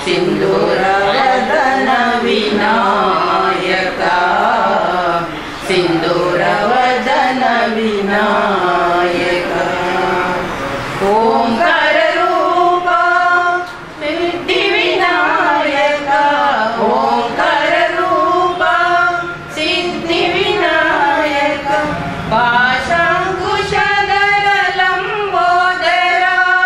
ಸಿಂಧೂರವದನ ವಿನಾಯಕ ಸಿಂಧೂರವದನ ವಿನಾಯಕ ಓಂಕಾರ ರೂಪ ಸಿದ್ಧಿ ವಿನಾಯಕ ಓಂಕಾರ ರೂಪ ಸಿದ್ಧಿ ವಿನಾಯಕ ಪಾಶಾಂಕುಶದರ ಲಂಬೋದರ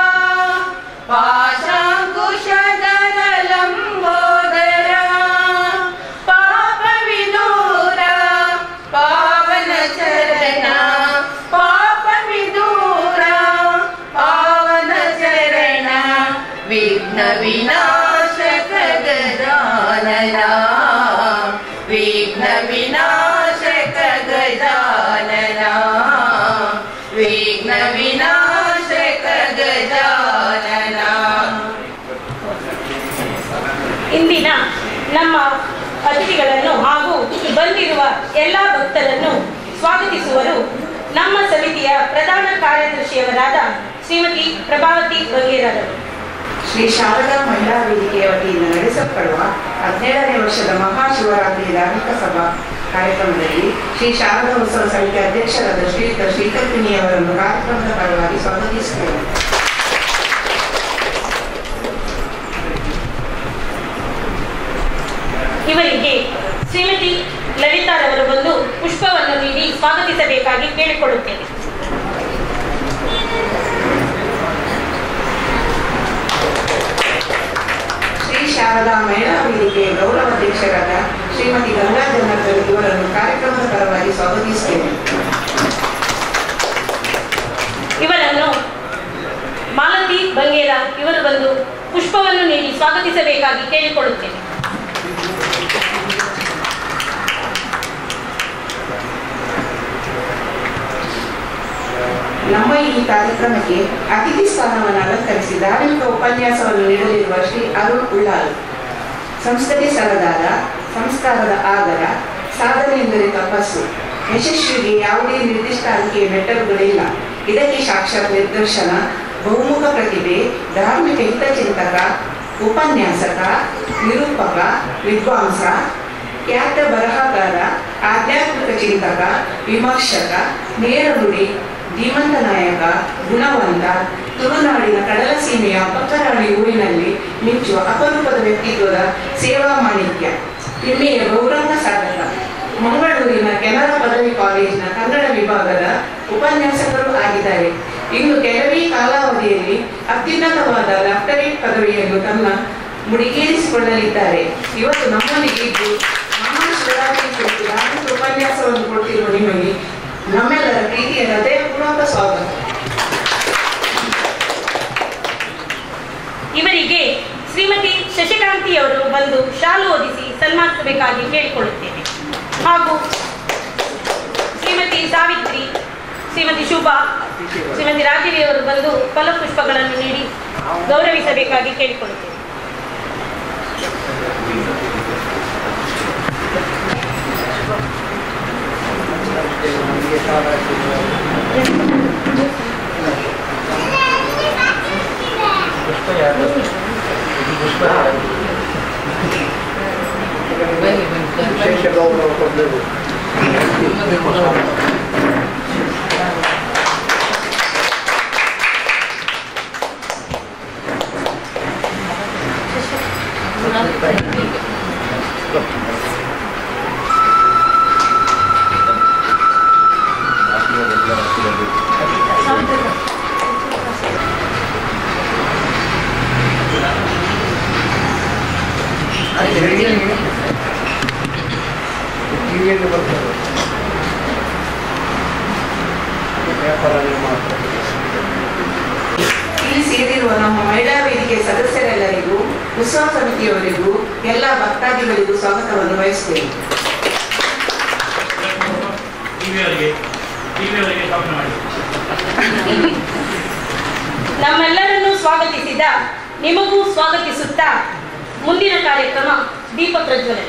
ಪಾಶಾಂಕುಶದರ ಲಂಬೋದರ ಪಾಪ ವಿದೂರ ಪಾವನ ಚರಣ ಪಾಪ ವಿದೂರ ಪಾವನ ಚರಣ ವಿಘ್ನ ವಿನಾಶಕ ಗಜಾನನ ವಿಘ್ನ ವಿನಾಶಕ ಗಜಾನನ ವಿಘ್ನ ವಿನಾಶಕ ಗಜಾನನ ಇಂದಿನ ನಮ್ಮ ಅತಿಥಿಗಳನ್ನು ಹಾಗೂ ಬಂದಿರುವ ಎಲ್ಲ ಭಕ್ತರನ್ನು ಸ್ವಾಗತಿಸುವರು ನಮ್ಮ ಸಮಿತಿಯ ಪ್ರಧಾನ ಕಾರ್ಯದರ್ಶಿಯವರಾದ ಶ್ರೀಮತಿ ಪ್ರಭಾವತಿ ಬಗೇರವರು ಶ್ರೀ ಶಾರದಾ ಮಹಿಳಾ ವೇದಿಕೆಯ ವತಿಯಿಂದ ನಡೆಸಲ್ಪಡುವ ಹದಿನೇಳನೇ ವರ್ಷದ ಮಹಾಶಿವರಾತ್ರಿ ಧಾರ್ಮಿಕ ಸಭಾ ಕಾರ್ಯಕ್ರಮದಲ್ಲಿ ಶ್ರೀ ಶಾರದಾ ಉತ್ಸವ ಸಮಿತಿ ಅಧ್ಯಕ್ಷರಾದ ಶ್ರೀಯುತ ಶ್ರೀಕಲ್ಪಿನಿಯವರನ್ನು ಕಾರ್ಯಕ್ರಮದ ಪರವಾಗಿ ಸ್ವಾಗತಿಸುತ್ತೇವೆ ಇವರಿಗೆ ಶ್ರೀಮತಿ ಲಲಿತಾರವರು ಬಂದು ಪುಷ್ಪವನ್ನು ನೀಡಿ ಸ್ವಾಗತಿಸಬೇಕಾಗಿ ಕೇಳಿಕೊಳ್ಳುತ್ತೇನೆ ಶ್ರೀ ಶಾರದಾ ಮಹಿಳಾ ವೇದಿಕೆಯ ಗೌರವಾಧ್ಯಕ್ಷರಾದ ಶ್ರೀಮತಿ ಗಂಗಾ ಜನಾರ್ದನ್ ಇವರನ್ನು ಕಾರ್ಯಕ್ರಮದ ಪರವಾಗಿ ಸ್ವಾಗತಿಸುತ್ತೇವೆ ಇವರನ್ನು ಮಾಲತಿ ಬಂಗೇರ ಇವರು ಬಂದು ಪುಷ್ಪವನ್ನು ನೀಡಿ ಸ್ವಾಗತಿಸಬೇಕಾಗಿ ಕೇಳಿಕೊಳ್ಳುತ್ತೇನೆ ನಮ್ಮ ಈ ಕಾರ್ಯಕ್ರಮಕ್ಕೆ ಅತಿಥಿ ಸ್ಥಾನವನ್ನು ಅಲಂಕರಿಸಿ ಧಾರ್ಮಿಕ ಉಪನ್ಯಾಸವನ್ನು ನೀಡಲಿರುವ ಶ್ರೀ ಅರುಣ್ ಉಳ್ಳಾಲ್ ಸಂಸ್ಕೃತಿ ಸರದಾರ ಸಂಸ್ಕಾರದ ಆಗರ ಸಾಧನೆ ಎಂದರೆ ತಪಸ್ಸು ಯಶಸ್ವಿಗೆ ಯಾವುದೇ ನಿರ್ದಿಷ್ಟ ಅಂಕಿಯ ಮೆಟ್ಟಲುಗಳಿಲ್ಲ ಇದಕ್ಕೆ ಸಾಕ್ಷಾತ್ ನಿರ್ದರ್ಶನ ಬಹುಮುಖ ಪ್ರತಿಭೆ ಧಾರ್ಮಿಕ ಹಿತಚಿಂತಕ ಉಪನ್ಯಾಸಕ ನಿರೂಪಕ ವಿದ್ವಾಂಸ ಖ್ಯಾತ ಬರಹಗಾರ ಆಧ್ಯಾತ್ಮಿಕ ಚಿಂತಕ ವಿಮರ್ಶಕ ನೇರ ನುಡಿ ಧೀಮಂತ ನಾಯಕ ಗುಣವಂತ ತುಳುನಾಡಿನ ಕಡಲ ಸೀಮೆಯ ಪಕ್ಕರಾಳಿ ಊರಿನಲ್ಲಿ ಮಿಂಚುವ ಅಪರೂಪದ ವ್ಯಕ್ತಿತ್ವದ ಸೇವಾ ಮಾಣಿಕ್ಯ ಹೆಮ್ಮೆಯ ಗೌರವ ಸಾಧಕ ಮಂಗಳೂರಿನ ಕೆನರಾ ಪದವಿ ಕಾಲೇಜಿನ ಕನ್ನಡ ವಿಭಾಗದ ಉಪನ್ಯಾಸಕರು ಆಗಿದ್ದಾರೆ ಇನ್ನು ಕೆಲವೇ ಕಾಲಾವಧಿಯಲ್ಲಿ ಅತ್ಯುನ್ನತವಾದ ಡಾಕ್ಟರೇಟ್ ಪದವಿಯನ್ನು ತನ್ನ ಮುಡಿಗೇರಿಸಿಕೊಳ್ಳಲಿದ್ದಾರೆ ಇವತ್ತು ನಮ್ಮೊಂದಿಗೆ ಇದ್ದು ಮಹಾ ಶಿವರಾತ್ರಿ ಕುರಿತು ಧಾರ್ಮಿಕ ಉಪನ್ಯಾಸವನ್ನು ಕೊಡ್ತಿರುವ ನಿಮಗೆ ನಮ್ಮೆಲ್ಲರ ಪ್ರೀತಿಯ ಹೃದಯಪೂರ್ವಕ ಸ್ವಾಗತ ಇವರಿಗೆ ಶ್ರೀಮತಿ ಶಶಿಕಾಂತಿಯವರು ಬಂದು ಶಾಲು ಓದಿಸಿ ಸನ್ಮಾನಿಸಬೇಕಾಗಿ ಕೇಳಿಕೊಳ್ಳುತ್ತೇನೆ ಹಾಗೂ ಶ್ರೀಮತಿ ಸಾವಿತ್ರಿ ಶ್ರೀಮತಿ ಶುಭಾ ಶ್ರೀಮತಿ ರಾಜೀವಿಯವರು ಬಂದು ಫಲಪುಷ್ಪಗಳನ್ನು ನೀಡಿ ಗೌರವಿಸಬೇಕಾಗಿ ಕೇಳಿಕೊಳ್ಳುತ್ತೇನೆ ಟಿವಿಯಲ್ಲಿ ಬರ್ತದೆ ವ್ಯಾಪಾರದಲ್ಲಿ ಮಾಡ್ತಾರೆ ಇಲ್ಲಿ ಸೇರಿರುವ ನಮ್ಮ ಮಹಿಳಾ ವೇದಿಕೆ ಸದಸ್ಯರೆಲ್ಲರಿಗೂ ಉತ್ಸವ ಸಮಿತಿಯವರಿಗೂ ಎಲ್ಲ ಭಕ್ತಾದಿಗಳಿಗೂ ಸ್ವಾಗತವನ್ನು ಬಯಸುತ್ತೇವೆ ಟಿವಿಯವರಿಗೆ ಟಿವಿಯವರಿಗೆ ಸ್ವಾಗತ ಮಾಡಿ ನಮ್ಮೆಲ್ಲರನ್ನೂ ಸ್ವಾಗತಿಸಿದ ನಿಮಗೂ ಸ್ವಾಗತಿಸುತ್ತಾ ಮುಂದಿನ ಕಾರ್ಯಕ್ರಮ ದೀಪ ಪ್ರಜ್ವಲನೆ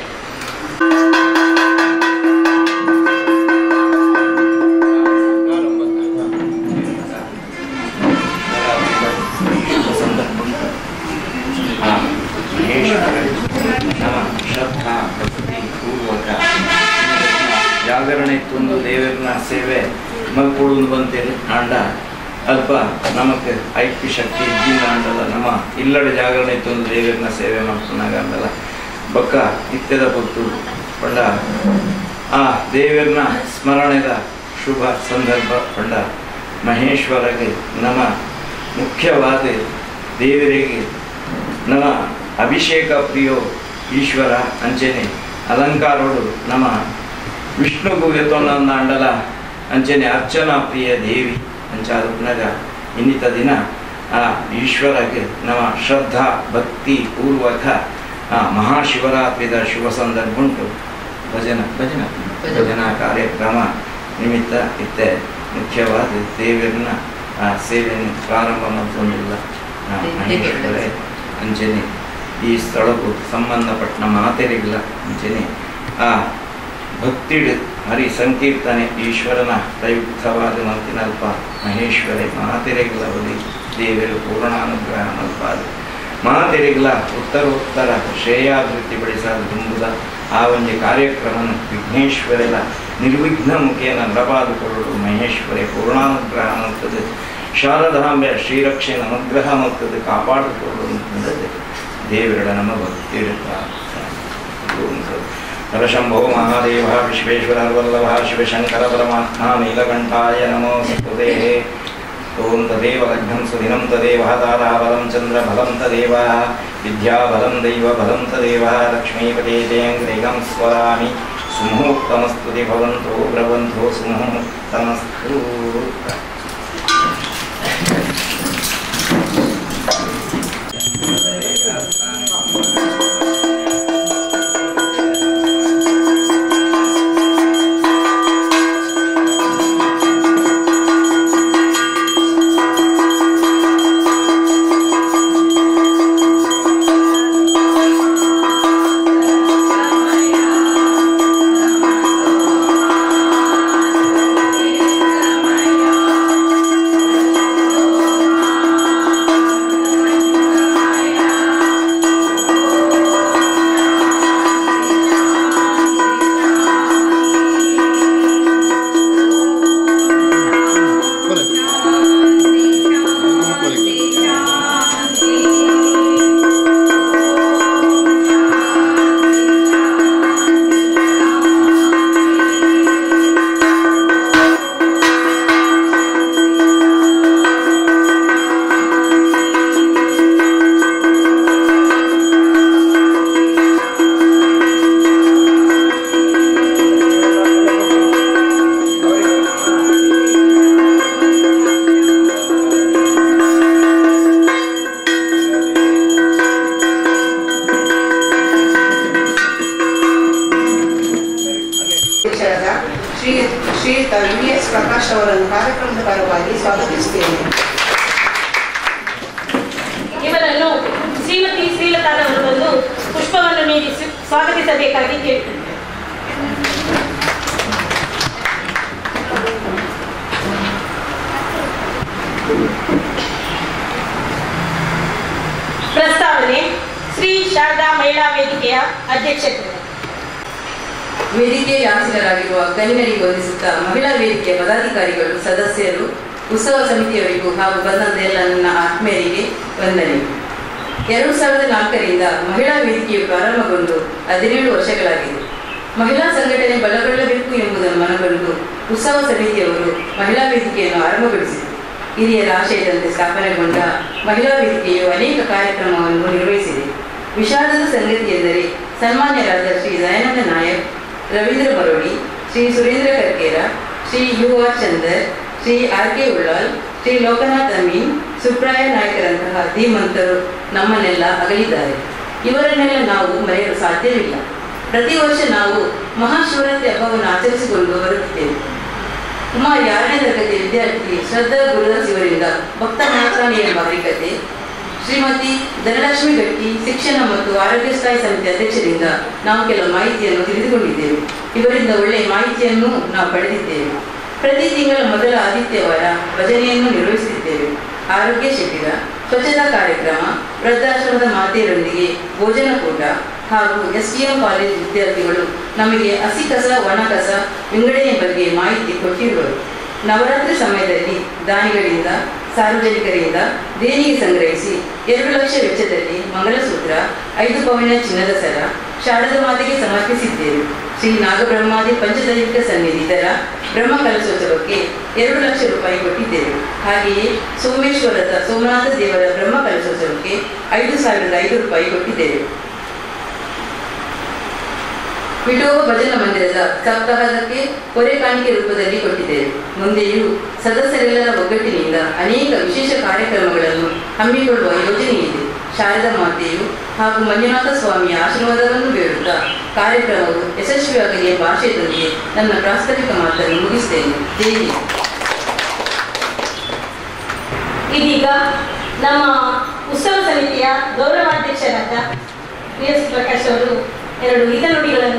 ಹಾ ಹೇಳಿ ಶ್ರದ್ಧಾ ಭಕ್ತಿ ಪೂರ್ವಕ ಜಾಗರಣೆ ತುಂದು ದೇವರನ್ನ ಸೇವೆ ಮಲ್ಕೊಳ್ಳು ಬಂತೇಳಿ ಆಂಡ ಅಲ್ಪ ನಮಕ್ ಐಕ್ಯ ಶಕ್ತಿ ಇದ್ದಿಂದ ಆಂಡಲ್ಲ ನಮ್ಮ ಇಲ್ಲಡ ಜಾಗರಣೆ ತುಂದು ದೇವರನ್ನ ಸೇವೆ ಮಾಡ್ಕೊಂಡಾಗ ಅಂದಲ್ಲ ಬಕ್ಕ ನಿತ್ಯದ ಹೊತ್ತು ಪಂಡ ಆ ದೇವರನ್ನ ಸ್ಮರಣೆದ ಶುಭ ಸಂದರ್ಭ ಪಂಡ ಮಹೇಶ್ವರಗೆ ನಮ್ಮ ಮುಖ್ಯವಾದ ದೇವರಿಗೆ ನಮ್ಮ ಅಭಿಷೇಕ ಪ್ರಿಯೋ ಈಶ್ವರ ಅಂಚೆನೆ ಅಲಂಕಾರೋಡು ನಮ್ಮ ವಿಷ್ಣುಗೂ ಎತ್ತೊಂದೊಂದು ಅಂಡಲ ಅಂಚೆನೆ ಅರ್ಚನಾ ಪ್ರಿಯ ದೇವಿ ಅಂಚಾದ ಇನ್ನಿತ ದಿನ ಆ ಈಶ್ವರಗೆ ನಮ್ಮ ಶ್ರದ್ಧಾ ಭಕ್ತಿ ಪೂರ್ವಕ ಆ ಮಹಾಶಿವರಾತ್ರಿದ ಶುಭ ಸಂದರ್ಭ ಉಂಟು ಭಜನ ಭಜನ ಭಜನಾ ಕಾರ್ಯಕ್ರಮ ನಿಮಿತ್ತ ಇತ್ತೆ ಮುಖ್ಯವಾದ ದೇವರನ್ನ ಆ ಸೇವೆಯನ್ನು ಪ್ರಾರಂಭ ಮಾಡ್ಕೊಂಡಿಲ್ಲ ಆ ಮಹೇಶ್ವರೇ ಅಂಚೆನೆ ಈ ಸ್ಥಳಕ್ಕೂ ಸಂಬಂಧಪಟ್ಟ ಮಾತೆರಿಗಿಲ್ಲ ಅಂಚೆನೆ ಆ ಭಕ್ತಿಡ್ ಹರಿ ಸಂಕೀರ್ತನೆ ಈಶ್ವರನ ಪ್ರಯುಕ್ತವಾದ ಮಾತಿನಲ್ಪ ಮಹೇಶ್ವರೇ ಮಾತೆರೆಗಿಲ್ಲ ಒಲಿ ದೇವರು ಪೂರ್ಣಾನುಗ್ರಹ ಮಲ್ಪಾದ ಮಾತೆರೆಗಿಲ್ಲ ಉತ್ತರೋತ್ತರ ಶ್ರೇಯಾಭಿವೃದ್ಧಿ ಪಡಿಸಾದ ತುಂಬುದ ಆ ಒಂದು ಕಾರ್ಯಕ್ರಮನ ವಿಘ್ನೇಶ್ವರೆಲ್ಲ ನಿರ್ವಿಘ್ನ ಮುಖೇನ ನರಬಾದು ಕೊರಡು ಮಹೇಶ್ವರೇ ಪೂರ್ಣಾನುಗ್ರಹ ಅನ್ನುತ್ತದೆ ಶಾರದಾಂಬೆ ಶ್ರೀರಕ್ಷೆ ಅನುಗ್ರಹ ಅನ್ನುತ್ತದೆ ಕಾಪಾಡಿಕೊಳ್ಳು ಅಂತಂದದ್ದು ದೇವರ ನಮ್ಮ ಭಕ್ತಿ ಹರಶಂಭೋ ಮಹಾದೇವ ವಿಶ್ವೇಶ್ವರ ವಲ್ಲಭ ಶಿವಶಂಕರ ಪರಮಾತ್ಮ ನೀಲಕಂಠಾಯ ನಮೋ ಸ್ತುತೆ ಓಂ ತದೇವ ಲಗ್ನಂ ಸುದಿನಂ ತದೇವ ತಾರಾಬಲಂ ಚಂದ್ರಬಲಂ ತದೇವ ವಿದ್ಯಾಬಲಂ ದೈವಬಲಂ ತದೇವ ಲಕ್ಷ್ಮೀಪದೇ ಜಯಂಗ್ರೇಗಂ ಸ್ವರಾಮಿ ಸುಮುಹೂರ್ತಮಸ್ತುತಿ ಭವಂತೋ ಬ್ರವಂತೋ ಸುಮುಹೂರ್ತಮಸ್ತು ಅಧ್ಯಕ್ಷರಾದ ಶ್ರೀ ಶ್ರೀಯುತ ವಿ ಎಸ್ ಪ್ರಕಾಶ್ ಅವರನ್ನು ಕಾರ್ಯಕ್ರಮದ ಪರವಾಗಿ ಸ್ವಾಗತಿಸುತ್ತೇನೆ ಇವರನ್ನು ಶ್ರೀಮತಿ ಶ್ರೀಲತಾರವರು ಬಂದು ಪುಷ್ಪವನ್ನು ನೀಡಿ ಸ್ವ- ಸ್ವಾಗತಿಸಬೇಕಾಗಿ ಕೇಳಿ ಪ್ರಸ್ತಾವನೆ ಶ್ರೀ ಶಾರದಾ ಮಹಿಳಾ ವೇದಿಕೆಯ ಅಧ್ಯಕ್ಷತೆ ವೇದಿಕೆಯ ಆಸೀನರಾಗಿರುವ ಗಣ್ಯರಿಗೆ ವಂದಿಸುತ್ತಾ ಮಹಿಳಾ ವೇದಿಕೆಯ ಪದಾಧಿಕಾರಿಗಳು ಸದಸ್ಯರು ಉತ್ಸವ ಸಮಿತಿಯವರಿಗೂ ಹಾಗೂ ಬಂದಂತ ಎಲ್ಲ ನನ್ನ ಆತ್ಮೀಯರಿಗೆ ವಂದನೆ ಎರಡು ಸಾವಿರದ ನಾಲ್ಕರಿಂದ ಮಹಿಳಾ ವೇದಿಕೆಯು ಪ್ರಾರಂಭಗೊಂಡು ಹದಿನೇಳು ವರ್ಷಗಳಾಗಿದೆ ಮಹಿಳಾ ಸಂಘಟನೆ ಬಲಗೊಳ್ಳಬೇಕು ಎಂಬುದನ್ನು ಮನಗಂಡು ಉತ್ಸವ ಸಮಿತಿಯವರು ಮಹಿಳಾ ವೇದಿಕೆಯನ್ನು ಆರಂಭಗೊಳಿಸಿದರು ಹಿರಿಯರ ಆಶಯದಂತೆ ಸ್ಥಾಪನೆಗೊಂಡ ಮಹಿಳಾ ವೇದಿಕೆಯು ಅನೇಕ ಕಾರ್ಯಕ್ರಮವನ್ನು ನಿರ್ವಹಿಸಿದೆ ವಿಷಾದದ ಸಂಗತಿ ಎಂದರೆ ಸನ್ಮಾನ್ಯರಾದ Shri Dayanand Nayak Ravindra Marodi Shri Surendra Karkera Shri U R Chandar Shri R K Ullal Shri Lokanath Amin Subraya ನಾಯಕರಂತಹ ಧೀಮಂತರು ನಮ್ಮನ್ನೆಲ್ಲ ಅಗಲಿದ್ದಾರೆ ಇವರನ್ನೆಲ್ಲ ನಾವು ಮರೆಯಲು ಸಾಧ್ಯವಿಲ್ಲ ಪ್ರತಿ ವರ್ಷ ನಾವು ಮಹಾಶಿವರಾತ್ರಿ ಹಬ್ಬವನ್ನು ಆಚರಿಸಿಕೊಂಡು ಬರುತ್ತಿದ್ದೇವೆ ಕುಮಾರ್ ಎರಡನೇ ತರಗತಿ ವಿದ್ಯಾರ್ಥಿ ಶ್ರದ್ಧಾ ಗುರುದಾಸ್ ಇವರಿಂದ ಭಕ್ತ ಮಾತ್ರಾಣಿ ಎಂಬ ಹರಿಕತೆ ಶ್ರೀಮತಿ ಧನಲಕ್ಷ್ಮಿ ಗಟ್ಟಿ ಶಿಕ್ಷಣ ಮತ್ತು ಆರೋಗ್ಯ ಸ್ಥಾಯಿ ಸಮಿತಿ ಅಧ್ಯಕ್ಷರಿಂದ ನಾವು ಕೆಲವು ಮಾಹಿತಿಯನ್ನು ತಿಳಿದುಕೊಂಡಿದ್ದೇವೆ ಇವರಿಂದ ಒಳ್ಳೆಯ ಮಾಹಿತಿಯನ್ನು ನಾವು ಪಡೆದಿದ್ದೇವೆ ಪ್ರತಿ ತಿಂಗಳ ಮೊದಲ ಆದಿತ್ಯವಾರ ಭಜನೆಯನ್ನು ನಿರ್ವಹಿಸುತ್ತಿದ್ದೇವೆ ಆರೋಗ್ಯ ಶಿಬಿರ ಸ್ವಚ್ಛತಾ ಕಾರ್ಯಕ್ರಮ ವೃದ್ಧಾಶ್ರಮದ ಮಾತೆಯರೊಂದಿಗೆ ಭೋಜನ ಕೂಟ ಹಾಗೂ ಎಸ್ ಡಿ ಎಂ ಕಾಲೇಜ್ ವಿದ್ಯಾರ್ಥಿಗಳು ನಮಗೆ ಹಸಿ ಕಸ ಒಣ ಕಸ ವಿಂಗಡಣೆ ಬಗ್ಗೆ ಮಾಹಿತಿ ಕೊಟ್ಟಿರುವರು ನವರಾತ್ರಿ ಸಮಯದಲ್ಲಿ ದಾನಿಗಳಿಂದ ಸಾರ್ವಜನಿಕರಿಂದ ದೇಣಿಗೆ ಸಂಗ್ರಹಿಸಿ ಎರಡು ಲಕ್ಷ ವೆಚ್ಚದಲ್ಲಿ ಮಂಗಲಸೂತ್ರ ಐದು ಪವನ ಚಿನ್ನದ ಸರ ಶಾರದಾ ಮಾತೆಗೆ ಸಮರ್ಪಿಸಿದ್ದೇವೆ ಶ್ರೀ ನಾಗಬ್ರಹ್ಮಾದಿ ಪಂಚದೈವಿಕ ಸನ್ನಿಧಿ ದರ ಬ್ರಹ್ಮ ಕಲಶೋತ್ಸವಕ್ಕೆ ಎರಡು ಲಕ್ಷ ರೂಪಾಯಿ ಕೊಟ್ಟಿದ್ದೇವೆ ಹಾಗೆಯೇ ಸೋಮೇಶ್ವರದ ಸೋಮನಾಥ ದೇವರ ಬ್ರಹ್ಮ ಕಲಶೋತ್ಸವಕ್ಕೆ ಐದು ಸಾವಿರದ ಐದು ರೂಪಾಯಿ ಕೊಟ್ಟಿದ್ದೇವೆ ವಿಠೋಬ ಭಜನ ಮಂದಿರದ ಸಪ್ತಾಹಕ್ಕೆ ಹೊರೆ ಕಾಣಿಕೆ ರೂಪದಲ್ಲಿ ಕೊಟ್ಟಿದ್ದೇವೆ ಮುಂದೆಯೂ ಸದಸ್ಯರೆಲ್ಲರ ಒಗ್ಗಟ್ಟಿನಿಂದ ಅನೇಕ ವಿಶೇಷ ಕಾರ್ಯಕ್ರಮಗಳನ್ನು ಹಮ್ಮಿಕೊಳ್ಳುವ ಯೋಜನೆ ಇದೆ ಶಾರದಾ ಮಾತೆಯು ಹಾಗೂ ಮಂಜುನಾಥ ಸ್ವಾಮಿಯ ಆಶೀರ್ವಾದವನ್ನು ಬೇಡುತ್ತಾ ಕಾರ್ಯಕ್ರಮವು ಯಶಸ್ವಿಯಾಗಲಿ ಎಂಬ ಆಶಯದೊಂದಿಗೆ ನನ್ನ ಪ್ರಾಸ್ತಾವಿಕ ಮಾತನ್ನು ಮುಗಿಸ್ತೇನೆ ಜೈ ಹಿಂದ್. ಇದೀಗ ನಮ್ಮ ಉತ್ಸವ ಸಮಿತಿಯ ಗೌರವಾಧ್ಯಕ್ಷರಾದ ಬಿ ಎಸ್ ಪ್ರಕಾಶ್ ಅವರು ಎರಡು ಹಿತನುಡಿಗಳನ್ನು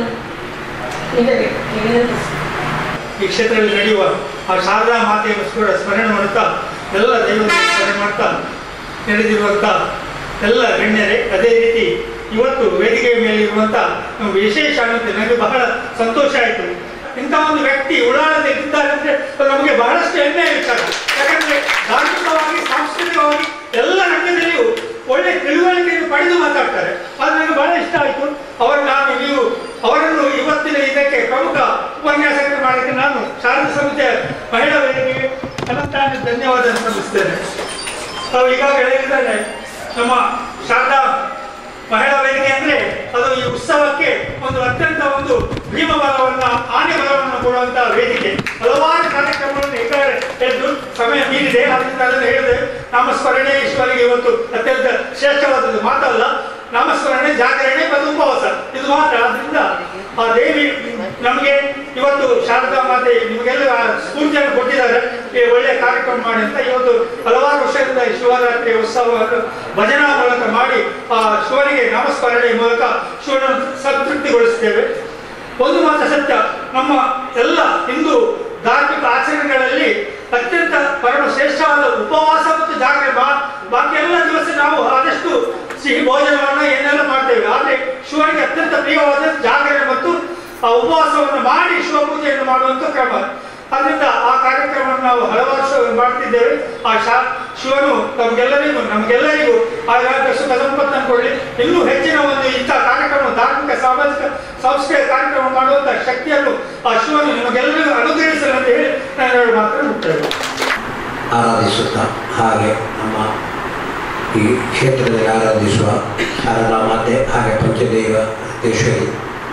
ನೀಡಬೇಕು ವಿನಂತಿಸಿ. ಈ ಕ್ಷೇತ್ರದಲ್ಲಿ ನಡೆಯುವ ಆ ಶಾರದಾ ಮಾತೆಯನ್ನು ಸ್ಮರ ಸ್ಮರಣೆ ಮಾಡುತ್ತಾ ಎಲ್ಲ ದೈವಗಳನ್ನು ಸ್ಮರಣೆ ಮಾಡ್ತಾ ನಡೆದಿರುವಂಥ ಎಲ್ಲ ಗಣ್ಯರೇ ಅದೇ ರೀತಿ ಇವತ್ತು ವೇದಿಕೆಯ ಮೇಲೆ ಇರುವಂಥ ನಮ್ಮ ವಿಶೇಷ ಅನ್ನೋದು ನನಗೆ ಬಹಳ ಸಂತೋಷ ಆಯಿತು ಇಂಥ ಒಂದು ವ್ಯಕ್ತಿ ಉಳ್ಳಾಳದಲ್ಲಿ ಇದ್ದಾರೆ ಅಂದ್ರೆ ಅದು ನಮಗೆ ಬಹಳಷ್ಟು ಹೆಮ್ಮೆ ವಿಚಾರ ಯಾಕಂದ್ರೆ ಧಾರ್ಮಿಕವಾಗಿ ಸಾಂಸ್ಕೃತಿಕವಾಗಿ ಎಲ್ಲ ರಂಗದಲ್ಲಿಯೂ ಒಳ್ಳೆ ತಿಳುವಳಿಕೆಯನ್ನು ಪಡೆದು ಮಾತಾಡ್ತಾರೆ ಅದು ನನಗೆ ಬಹಳ ಇಷ್ಟ ಆಯಿತು ಅವರು ನಾನು ನೀವು ಅವರನ್ನು ಇವತ್ತಿನ ಇದಕ್ಕೆ ಪ್ರಮುಖ ಉಪನ್ಯಾಸಕರು ಮಾಡಲಿಕ್ಕೆ ನಾನು ಶಾರದಾ ಸಮಿತಿಯ ಮಹಿಳಾ ವೇದಿಕೆಗೆ ಅನಂತಾನ ಧನ್ಯವಾದ ಸಲ್ಲಿಸ್ತೇನೆ ತಾವು ಈಗಾಗಲೇ ಹೇಳಿದ್ದಾರೆ ನಮ್ಮ ಶಾರದಾ ಮಹಿಳಾ ವೇದಿಕೆ ಅಂದ್ರೆ ಅದು ಈ ಉತ್ಸವಕ್ಕೆ ಒಂದು ಅತ್ಯಂತ ಒಂದು ಭೀಮ ಬಲವನ್ನ ಆನೆ ಬಲವನ್ನು ಕೊಡುವಂತಹ ವೇದಿಕೆ ಹಲವಾರು ಕಾರ್ಯಕ್ರಮಗಳನ್ನು ಈಗಾಗಲೇ ಎದ್ದು ಸಮಯ ಮೀರಿದೆ ಅದರಿಂದ ಅದನ್ನು ಹೇಳಿದೆ ನಾಮಸ್ಮರಣೆ ಈಶ್ವರಿಗೆ ಇವತ್ತು ಅತ್ಯಂತ ಶ್ರೇಷ್ಠವಾದದ್ದು ಮಾತಲ್ಲ ನಾಮಸ್ಮರಣೆ ಜಾಗರಣೆ ಮತ್ತು ಉಪವಾಸ ಇದು ಮಾತ್ರ ಆದ್ರಿಂದ ಆ ದೇವಿ ನಮಗೆ ಇವತ್ತು ಶಾರದಾ ಮಾತೆ ನಿಮಗೆಲ್ಲ ಆ ಸ್ಫೂರ್ತಿಯನ್ನು ಕೊಟ್ಟಿದ್ದಾರೆ ಈ ಒಳ್ಳೆಯ ಕಾರ್ಯಕ್ರಮ ಮಾಡಿ ಅಂತ ಇವತ್ತು ಹಲವಾರು ವರ್ಷದಿಂದ ಈ ಶಿವರಾತ್ರಿ ಉತ್ಸವವನ್ನು ಭಜನಾ ಮೂಲಕ ಮಾಡಿ ಆ ಶಿವನಿಗೆ ನಾಮಸ್ಮರಣೆ ಮೂಲಕ ಶಿವನನ್ನು ಸಂತೃಪ್ತಿಗೊಳಿಸ್ತೇವೆ ಒಂದು ಮಾತ್ರ ಸತ್ಯ ನಮ್ಮ ಎಲ್ಲ ಹಿಂದೂ ಧಾರ್ಮಿಕ ಆಚರಣೆಗಳಲ್ಲಿ ಅತ್ಯಂತ ಪರಮ ಶ್ರೇಷ್ಠವಾದ ಉಪವಾಸ ಮತ್ತು ಜಾಗರಣೆ ಬಾ- ಬಾಕಿ ಎಲ್ಲ ದಿವಸ ನಾವು ಆದಷ್ಟು ಸಿಹಿ ಭೋಜನವನ್ನ ಏನೆಲ್ಲ ಮಾಡ್ತೇವೆ ಆದ್ರೆ ಶಿವನಿಗೆ ಅತ್ಯಂತ ಪ್ರಿಯವಾದ ಜಾಗರಣೆ ಮತ್ತು ಆ ಉಪವಾಸವನ್ನು ಮಾಡಿ ಶಿವ ಪೂಜೆಯನ್ನು ಮಾಡುವಂತ ಕ್ರಮ ಅದರಿಂದ ಆ ಕಾರ್ಯಕ್ರಮವನ್ನು ನಾವು ಹಲವಾರು ವರ್ಷ ಮಾಡ್ತಿದ್ದೇವೆ ಆ ಶಾ ಶಿವನು ನಮಗೆಲ್ಲರಿಗೂ ನಮಗೆಲ್ಲರಿಗೂ ಆಗಾಗ ಸುಖ ಸಂಪತ್ತನ್ನು ಕೊಡಲಿ ಇನ್ನೂ ಹೆಚ್ಚಿನ ಒಂದು ಇಂಥ ಕಾರ್ಯಕ್ರಮ ಧಾರ್ಮಿಕ ಸಾಮಾಜಿಕ ಸಾಂಸ್ಕೃತಿಕ ಕಾರ್ಯಕ್ರಮ ಮಾಡುವಂತ ಶಕ್ತಿಯನ್ನು ಆ ಶಿವನು ನಿಮಗೆಲ್ಲರಿಗೂ ಅನುಗ್ರಹಿಸಲಿ ಅಂತ ಹೇಳಿ ನಾನು ಎರಡು ಮಾತನ್ನು ಮುಟ್ಟೇವೆ ಆರಾಧಿಸುತ್ತಾ ಹಾಗೆ ನಮ್ಮ ಈ ಕ್ಷೇತ್ರದಲ್ಲಿ ಆರಾಧಿಸುವ ಶಾರದಾ ಮಾತೆ ಹಾಗೆ ಪಂಚದೇವ ಋತೇಶ್ವರಿ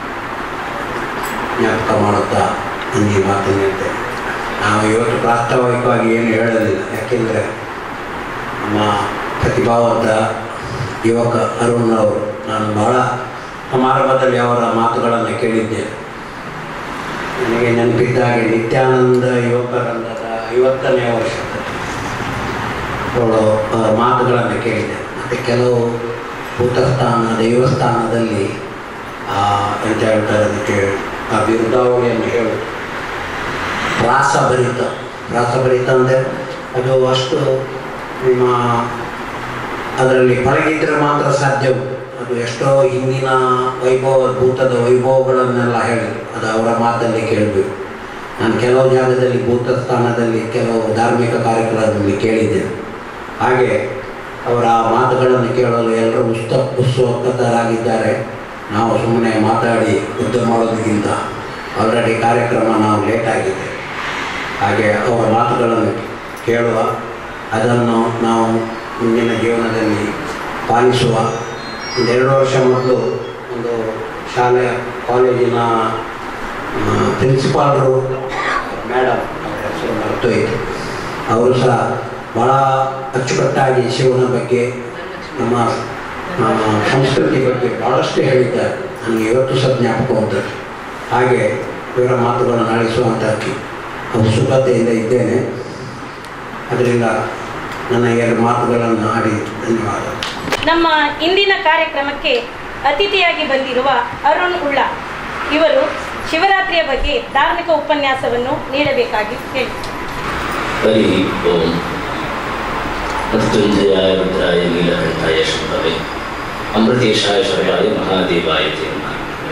ಜ್ಞಾಪಕ ಮಾಡುತ್ತಾ ಈ ಮಾತನ್ನು ಹೇಳ್ತೇವೆ ನಾವು ಇವತ್ತು ಪ್ರಾಸ್ತಾವಿಕವಾಗಿ ಏನು ಹೇಳಲಿಲ್ಲ ಯಾಕೆಂದರೆ ನಮ್ಮ ಪ್ರತಿಭಾವಂತ ಯುವಕ ಅರುಣ್ ಅವರು ನಾನು ಬಹಳ ಸಮಾರಂಭದಲ್ಲಿ ಅವರ ಮಾತುಗಳನ್ನು ಕೇಳಿದ್ದೇನೆ ನನಗೆ ನೆನಪಿದ್ದ ಹಾಗೆ ನಿತ್ಯಾನಂದ ಯುವಕರಂಗದ ಐವತ್ತನೇ ವರ್ಷದಲ್ಲಿ ಅವಳು ಅವರ ಮಾತುಗಳನ್ನು ಕೇಳಿದೆ ಮತ್ತು ಕೆಲವು ಭೂತಸ್ಥಾನ ದೇವಸ್ಥಾನದಲ್ಲಿ ಆ, ಎಂತ ಹೇಳ್ತಾರೆ ಅದಕ್ಕೆ ಆ ಬಿರುದಾವಳಿಯನ್ನು ಹೇಳು ಪ್ರಾಸಭರಿತ ಪ್ರಾಸಭರಿತ ಅಂದರೆ ಅದು ಅಷ್ಟು ನಿಮ್ಮ ಅದರಲ್ಲಿ ಪಳಗಿದ್ರೆ ಮಾತ್ರ ಸಾಧ್ಯವು ಅದು ಎಷ್ಟೋ ಹಿಂದಿನ ವೈಭವ ಭೂತದ ವೈಭವಗಳನ್ನೆಲ್ಲ ಹೇಳಿ ಅದು ಅವರ ಮಾತಲ್ಲಿ ಕೇಳಬೇಕು ನಾನು ಕೆಲವು ಜಾಗದಲ್ಲಿ ಭೂತ ಸ್ಥಾನದಲ್ಲಿ ಕೆಲವು ಧಾರ್ಮಿಕ ಕಾರ್ಯಕ್ರಮದಲ್ಲಿ ಕೇಳಿದ್ದೇನೆ ಹಾಗೆ ಅವರ ಮಾತುಗಳನ್ನು ಕೇಳಲು ಎಲ್ಲರೂ ಉಸ್ತ ಉತ್ಸುಕರಾಗಿದ್ದಾರೆ ನಾವು ಸುಮ್ಮನೆ ಮಾತಾಡಿ ಯುದ್ಧ ಮಾಡೋದಕ್ಕಿಂತ ಆಲ್ರೆಡಿ ಕಾರ್ಯಕ್ರಮ ನಾವು ಲೇಟ್ ಆಗಿದೆ ಹಾಗೆ ಅವರ ಮಾತುಗಳನ್ನು ಕೇಳುವ ಅದನ್ನು ನಾವು ಮುಂದಿನ ಜೀವನದಲ್ಲಿ ಪಾಲಿಸುವ ಒಂದೆರಡು ವರ್ಷ ಮೊದಲು ಒಂದು ಶಾಲೆ ಕಾಲೇಜಿನ ಪ್ರಿನ್ಸಿಪಾಲ್ರು ಮೇಡಮ್ ಅವರ ಹೆಸರು ಮರೆತೋಯಿತು ಅವರು ಸಹ ಭಾಳ ಅಚ್ಚುಕಟ್ಟಾಗಿ ಶಿವನ ಬಗ್ಗೆ ನಮ್ಮ ಆ, ಸಂಸ್ಕೃತಿ ಬಗ್ಗೆ ಭಾಳಷ್ಟು ಹೇಳಿದ್ದಾರೆ ನನಗೆ ಇವತ್ತು ಸಹ ಜ್ಞಾಪಕ ಉಂಟು ಹಾಗೆ ಇವರ ಮಾತುಗಳನ್ನು ಆಲಿಸುವಂಥ ಉತ್ಸುಕತೆಯಿಂದ ಇದ್ದೇನೆ ಅದರಿಂದ ನನ್ನ ಎರಡು ಮಾತುಗಳನ್ನು ಆಡಿ ಧನ್ಯವಾದ ನಮ್ಮ ಇಂದಿನ ಕಾರ್ಯಕ್ರಮಕ್ಕೆ ಅತಿಥಿಯಾಗಿ ಬಂದಿರುವ ಅರುಣ್ ಉಳ್ಳ ಇವರು ಶಿವರಾತ್ರಿಯ ಬಗ್ಗೆ ಧಾರ್ಮಿಕ ಉಪನ್ಯಾಸವನ್ನು ನೀಡಬೇಕಾಗಿ ಹೇಳಿ ಹರಿ ಓಂ ಮೃತ್ಯುಂಜಯಾಯ ರುದ್ರಾಯ ನೀಲಕಂಠಾಯ ಶುಭವೇ ಅಮೃತೇಶಾಯ ಶರಣಾಯ ಮಹಾದೇವಾಯ ತೇ ನಮಃ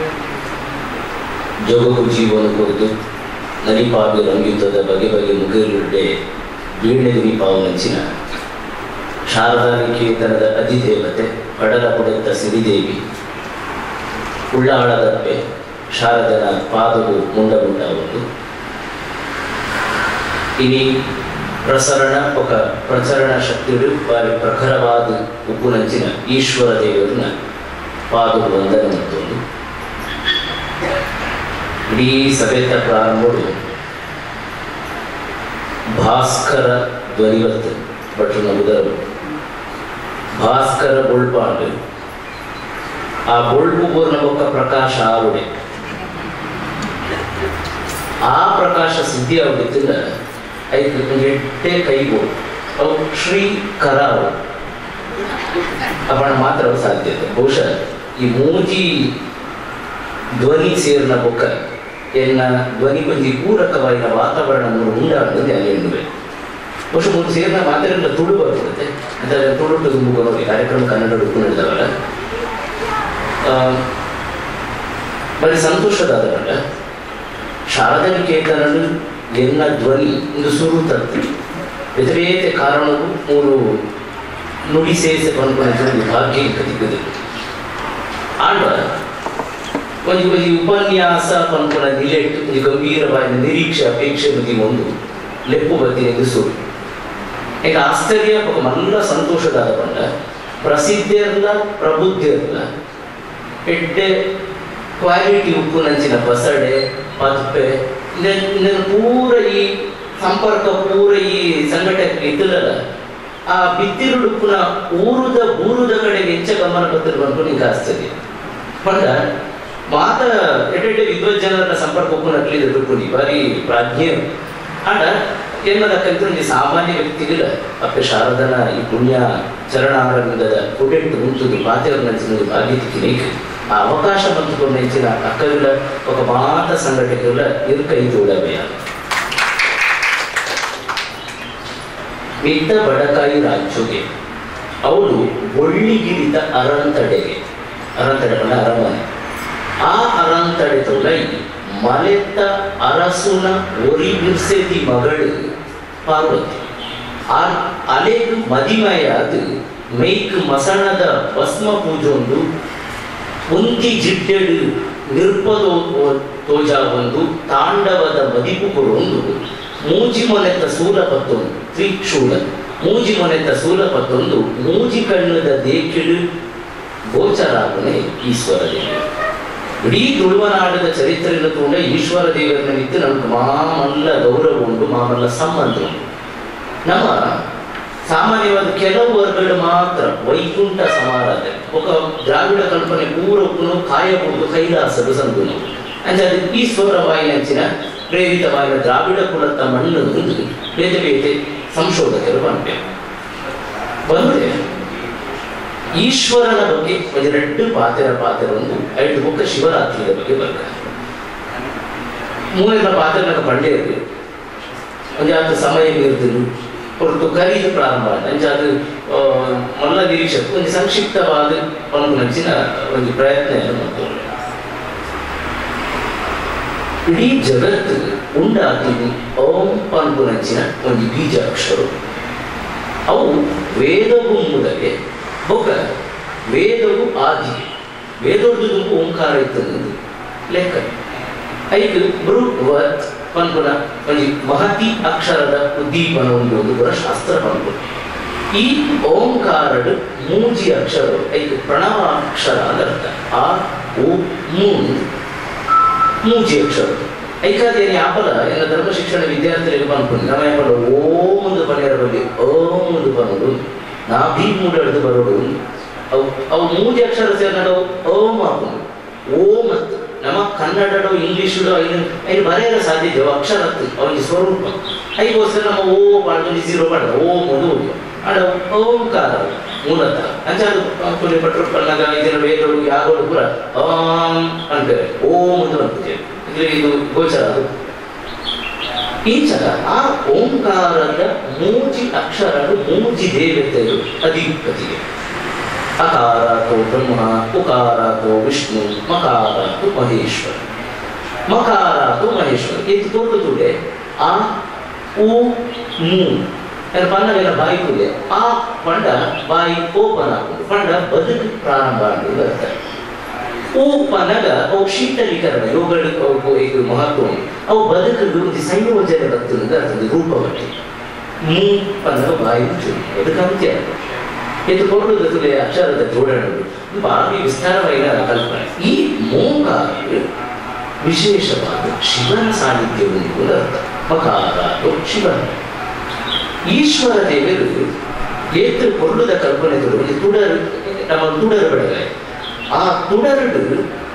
ಜೋಗಕು ಜೀವನ ಕುರಿತು ನಲಿಪಾಗಿ ರಂಗಿತದ ಬಗೆ ಬಗೆ ಮುಗಿರುಡೆ ವೀಣೆ ದೀಪಾವು ನಂಚಿನ ಶಾರದಾ ನಿಕೇತನದ ಅಧಿದೇವತೆ ಕಡಲ ಪುಡೆತ್ತ ಸಿರಿದೇವಿ ಉಳ್ಳಾಳದಪ್ಪೆ ಶಾರದನ ಪಾದವು ಮುಂಡಗುಂಡ ಒಂದು ಇನಿ ಪ್ರಸರಣ ఒక ಪ್ರಸರಣ ಶಕ್ತಿಗಳು ಬಾರಿ ಪ್ರಖರವಾದ ಉಪ್ಪುನಂಚಿನ ಈಶ್ವರ ದೇವರನ್ನ ಪಾದವು ವಂದನೆ ಮತ್ತೊಂದು ಇಡೀ ಸಭೆತ ಪ್ರಾರಂಭಗಳು ಭಾಸ್ಕರ ಧ್ವನಿವತ್ತು ಭಟ್ರು ನಗುದರು ಭಾಸ್ಕರ ಬೊಳ್ಪಾಂಡು ಆ ಬೊಳ್ಪು ಪೂರ್ಣ ಒಕ್ಕ ಪ್ರಕಾಶ ಆರುಡೆ ಆ ಪ್ರಕಾಶ ಸಿದ್ಧಿ ಆಗುತ್ತಿಲ್ಲ ಐದು ಎಟ್ಟೆ ಕೈಗೋ ಅವು ಶ್ರೀ ಕರಾವು ಅವನ ಮಾತ್ರ ಸಾಧ್ಯತೆ ಬಹುಶಃ ಈ ಮೂಜಿ ಧ್ವನಿ ಸೇರಿನ ಬೊಕ್ಕ ಎನ್ನ ಧ್ವನಿ ಕೊಂಚಿ ಪೂರಕವಾದ ವಾತಾವರಣ ಉಂಟಾಗುತ್ತದೆ ಅಲ್ಲಿ ಎನ್ನುವೆ ಬಹುಶಃ ಮೂರು ಸೇರಿನ ಮಾತ್ರ ತುಳು ಬರ್ತದೆ ಅಂತ ತುಳುಟ್ಟು ತುಂಬು ನೋಡಿ ಕಾರ್ಯಕ್ರಮ ಕನ್ನಡ ಉಪ್ಪು ನಡೆದವಲ್ಲ ಬರೀ ಸಂತೋಷದಾದವಲ್ಲ ಶಾರದಾ ನಿಕೇತನನು ಎನ್ನ ಧ್ವನಿ ಒಂದು ಸುರು ತತ್ತು ಬೇತೆ ಬೇತೆ ಕಾರಣವು ಮೂರು ನುಡಿ ಸೇರಿಸಿ ಬಂದ್ಕೊಂಡು ಭಾಗ್ಯ ಕದಿಗದು ಆಂಡ ಒಂದು ಒಂದು ಉಪನ್ಯಾಸ ಪಂಪನ ನಿಲೆಟ್ಟು ಒಂದು ಗಂಭೀರವಾದ ನಿರೀಕ್ಷೆ ಅಪೇಕ್ಷೆ ಬಗ್ಗೆ ಒಂದು ಲೆಪ್ಪು ಬತ್ತಿ ಎಂದು ಸುರು ಈಗ ಆಶ್ಚರ್ಯ ఒక ಮಲ್ಲ ಸಂತೋಷದಾದ ಪಂಡ ಪ್ರಸಿದ್ಧಿಯರ್ಲ ಪ್ರಬುದ್ಧಿಯರ್ಲ ಎಡ್ಡೆ ಕ್ವಾಲಿಟಿ ಉಪ್ಪು ನಂಚಿನ ಬಸಡೆ ಪದ್ಪೆ ಇದನ್ನು ಪೂರ ಈ ಸಂಪರ್ಕ ಪೂರ ಈ ಸಂಘಟನೆ ಇದ್ದಲ್ಲ ಆ ಬಿತ್ತಿರುಡು ಉಪ್ಪುನ ಊರುದ ಬೂರುದ ಕಡೆಗೆ ಹೆಚ್ಚ ಗಮನ ಬತ್ತಿರುವಂತ ನಿಂಗೆ ಆಶ್ಚರ್ಯ ಪಂಡ ಮಾತ ಎಡ್ಡೆಡ್ಡೆ ವಿದ್ವಜ್ಜನರ ಸಂಪರ್ಕ ಉಪ್ಪುನ ಅಟ್ಲಿದ ದುಡ್ಡು ಬಾರಿ ಪ್ರಾಜ್ಞೆ ಆಡ ಎನ್ನದ ಕಲ್ತು ಸಾಮಾನ್ಯ ವ್ಯಕ್ತಿಗಳ ಅಪ್ಪ ಶಾರದನ ಈ ಪುಣ್ಯ ಚರಣಾರವಿಂದದ ಕುಡೆಂಟು ಮುಂಚುದು ಮಾತೆಯವ್ರ ನಡೆಸಿದ ಭಾಗ್ಯ ತಿಕ್ಕಿನೇಕೆ ಆ ಅವಕಾಶ ಬಂದುಕೊಂಡು ಹೆಚ್ಚಿನ ಅಕ್ಕಗಳ ఒక ಮಾತ ಸಂಘಟನೆಗಳ ಇರುಕೈ ತೋಡಬೇಯ ಮಿತ್ತ ಬಡಕಾಯಿ ರಾಜ್ಯಗೆ ಅವಳು ಒಳ್ಳಿಗಿರಿದ ಅರಂತಡೆಗೆ ಅರಂತಡೆಗಳ ಅರಮನೆ ಆ ಅರಂತಡೆ ತೊಲೈ ಮಲೆತ್ತ ಅರಸುನ ಒರಿ ಬಿರ್ಸೆದಿ ಮಗಳು ಪಾರ್ವತಿ ಆ ಅಲೆದು ಮದಿಮೆಯಾದ ಮೈಕ್ ಮಸಣದ ಭಸ್ಮ ಪೂಜೊಂದು ಉಂತಿ ಜಿಡ್ಡೆಡು ನಿರ್ಪದೋ ತೋಜ ಒಂದು ತಾಂಡವದ ಮದಿಪು ಕೊಡೊಂದು ಮೂಜಿ ಮೊನೆತ್ತ ಸೂಲ ಪತ್ತೊಂದು ತ್ರಿಕ್ಷೂಲ ಮೂಜಿ ಮೊನೆತ್ತ ಸೂಲ ಪತ್ತೊಂದು ಮೂಜಿ ಕಣ್ಣದ ದೇಕಿಡು ಗೋಚರಾಗನೆ ಈಶ್ವರ ದೇವಿ ಇಡೀ ತುಳುವನಾಡದ ಚರಿತ್ರೆಯನ್ನು ತಗೊಂಡ ಈಶ್ವರ ದೇವರನ್ನ ನಿಂತು ನಮ್ಗೆ ಮಾಮಲ್ಲ ಗೌರವ ಉಂಟು ಮಾಮಲ್ಲ ಸಂಬಂಧ ಉಂಟು ನಮ್ಮ ಸಾಮಾನ್ಯವಾದ ಕೆಲವು ವರ್ಗಗಳು ಮಾತ್ರ ವೈಕುಂಠ ಸಮಾರಾಧನೆ ఒక ద్రావిడ కల్పన పూర్వకును కాయబోదు కైలాసలు సంతును అంటే అది ఈశ్వరవాయినంచిన ప్రేరితమైన ద్రావిಡ ಕುಲದ ಮಣ್ಣು ಒಂದು ಬೇತೆ ಬೇತೆ ಸಂಶೋಧಕರು ಬಂದರು ಬಂದ್ರೆ ಈಶ್ವರನ ಬಗ್ಗೆ ಒಂದು ಎರಡು ಪಾತ್ರ ಪಾತ್ರ ಒಂದು ಐದು ಬುಕ್ಕ ಶಿವರಾತ್ರಿಯ ಬಗ್ಗೆ ಬರ್ತಾರೆ ಮೂರರ ಪಾತ್ರ ನನಗೆ ಪಂಡೆ ಇರಲಿ ಒಂದು ಯಾವತ್ತು ಸಮಯ ಮೀರಿದ್ರು ಹೊರತು ಕರೀದು ಪ್ರಾರಂಭ ಅಂಚೆ ಅದು ಮಲ್ಲ ನಿರೀಕ್ಷಕ ಒಂದು ಸಂಕ್ಷಿಪ್ತವಾದ ಒಂದು ನಚ್ಚಿನ ಒಂದು ಪ್ರಯತ್ನ ಮಾಡ್ತಾರೆ ಇಡೀ ಜಗತ್ತು ಉಂಟಾಗಿದ್ದು ಓಂ ಪಂಪು ನಚ್ಚಿನ ಒಂದು ಬೀಜ ಅಕ್ಷರ ಅವು ವೇದವು ಮೂಲಗೆ ಬೊಕ್ಕ ವೇದವು ಆದಿ ವೇದೋರ್ದು ಓಂಕಾರ ಇತ್ತು ಲೆಕ್ಕ ಐದು ಬೃಹತ್ ಪನ್ಪುನ ಒಂದು ಮಹತಿ ಅಕ್ಷರದ ಉದ್ದೀಪನ ಒಂದು ಒಂದು ಕೂಡ ಶಾಸ್ತ್ರ ಪನ್ಪು ಈ ಓಂಕಾರಡು ಮೂಜಿ ಅಕ್ಷರಗಳು ಐದು ಪ್ರಣವ ಅಕ್ಷರ ಅದರ್ಥ ಆ ಓ ಮೂನ್ ಮೂಜಿ ಅಕ್ಷರ ಐಕಾದೇನಿ ಆಪಲ ಎಲ್ಲ ಧರ್ಮ ಶಿಕ್ಷಣ ವಿದ್ಯಾರ್ಥಿಗಳಿಗೆ ಪನ್ಪುನಿ ನಮ್ಮ ಯಾಪಲ ಓಂ ಒಂದು ಪನೆಯರ ಬಗ್ಗೆ ಓಂ ಒಂದು ಪನೋಡು ನಾ ಭೀ ಮೂಡ ಹಿಡಿದು ಬರೋಡು ಅವು ಅವು ಮೂಜಿ ಅಕ್ಷರ ಸೇರಿದಾಗ ಓಂ ಹಾಕೊಂಡು ಓಂ ಅಂತ ನಮ್ಮ ಕನ್ನಡಡು ಇಂಗ್ಲಿಷು ಐನು ಐನು ಬರೆಯಲು ಸಾಧ್ಯತೆ ಅವು ಅಕ್ಷರ ಅವನಿಗೆ ಸ್ವರೂಪ ಐಗೋಸ್ಕರ ನಮ್ಮ ಓ ಬಾಳ್ದು ಜೀರೋ ಬಾಡ ಓಂ ಒಂದು ಓದು ಅಡ ಓಂಕಾರ ಮೂಲತಃ ಅಂಚ ಅದು ಕೊನೆ ಪಟ್ರು ಪನ್ನಗ ಇದರ ವೇದಗಳು ಯಾಗೋಡು ಪೂರ ಆಂ ಅಂತಾರೆ ಓಂ ಒಂದು ಬರ್ತದೆ ಇದು ಇದು ಗೋಚರ ಅದು ಈಚರ ಆ ಓಂಕಾರದ ಮೂಜಿ ಅಕ್ಷರಗಳು ಮೂಜಿ ದೇವತೆಗಳು ಅಧಿಪತಿಗೆ ಅಕಾರಾತೋ ಬ್ರಹ್ಮ ಉಕಾರಾತೋ ವಿಷ್ಣು ಮಕಾರಾತು ಮಹೇಶ್ವರ ಮಕಾರಾತು ಮಹೇಶ್ವರ ಇದು ತೋರುತ್ತದೆ ಆ ಉ ಮೂ ಏನು ಪನ್ನವೇನ ಬಾಯಿ ಕೂದೆ ಆ ಪಂಡ ಬಾಯಿ ಓಪನ್ ಆಗುದು ಪಂಡ ಬದುಕು ಪ್ರಾರಂಭ ಆಗುದು ಬರ್ತಾರೆ ಹೂ ಪನ್ನಗ ಅವು ಶೀತಲೀಕರಣ ಇವುಗಳಿಗೆ ಅವು ಇದು ಮಹತ್ವ ಉಂಟು. ಅವು ಬದುಕಿಗೆ ಒಂದು ಸಂಯೋಜನೆ ಬರ್ತದೆ ಅರ್ಥದ ರೂಪವಟ್ಟಿ ಮೂ ಪನ್ನಗ ಬಾಯಿ ಚೂರು ಬದುಕು ಅಂತ್ಯ ಇದು ಕೊಡುವುದು ತುಲೆ ಅಕ್ಷರದ ಜೋಡಣೆಗಳು ಭಾರಿ ವಿಸ್ತಾರವಾದ ಕಲ್ಪನೆ ಈ ಮೋಂಕಾರ ವಿಶೇಷವಾದ ಶಿವನ ಸಾನ್ನಿಧ್ಯ ಒಂದು ಅರ್ಥ ಮಕಾರ ಶಿವನ ಈಶ್ವರ ದೇವರು ಏತು ಕೊಡುದ ಕಲ್ಪನೆ ಒಂದು ತುಡರು ನಮ್ಮ ತುಡರು ಬೆಳಗಾಯ ಆ ತುಡರು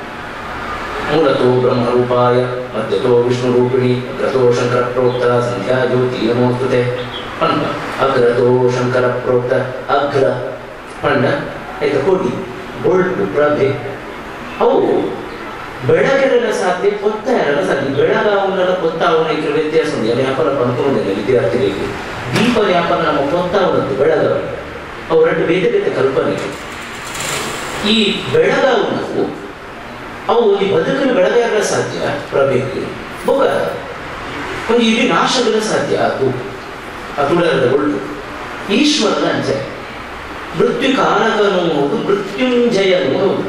ಮೂಲತೋ ಬ್ರಹ್ಮರೂಪಾಯ ಮಧ್ಯತೋ ವಿಷ್ಣು ರೂಪಿಣಿ ಅಗ್ರತೋ ಶಂಕರ ಪ್ರೋಕ್ತ ಸಂಧ್ಯಾ ಜ್ಯೋತಿ ನಮೋಸ್ತುತೆ ಪಂಡ ಅಗ್ರತೋ ಶಂಕರ ಪ್ರೋಕ್ತ ಅಗ್ರ ಪಂಡ ಆಯ್ತು ಕೋಟಿ ಗೋಲ್ಡ್ ಪ್ರಭೆ ಅವು ಬೆಳಗಿರಲ ಸಾಧ್ಯ ಕೊತ್ತ ಇರಲ್ಲ ಸಾಧ್ಯ ಬೆಳಗಾವನ ಕೊತ್ತಾವನ ಇದ್ರ ವ್ಯತ್ಯಾಸ ఉంది ಅಲ್ಲಿ ವ್ಯಾಪಾರ ಅನ್ಕೊಂಡಿಲ್ಲ ವಿದ್ಯಾರ್ಥಿಗಳಿಗೆ ದೀಪ ವ್ಯಾಪಾರ ನಮ್ಮ ಕೊತ್ತಾವನದ್ದು ಬೆಳಗಾವ ಅವು ಎರಡು ಬೇರೆ ಬೇರೆ ಕಲ್ಪನೆ ಈ ಬೆಳಗಾವನವು ಅವು ಈ ಬದುಕಲು ಬೆಳಗಾಗಲ ಸಾಧ್ಯ ಪ್ರಭೆಗೆ ಬೊಗ ಒಂದು ಇಡೀ ನಾಶಗಲ ಸಾಧ್ಯ ಅದು ಅತುಡರದ ಒಳ್ಳು ಈಶ್ವರನ ಅಂಚೆ ಮೃತ್ಯು ಕಾರಕನು ಹೌದು ಮೃತ್ಯುಂಜಯನು ಹೌದು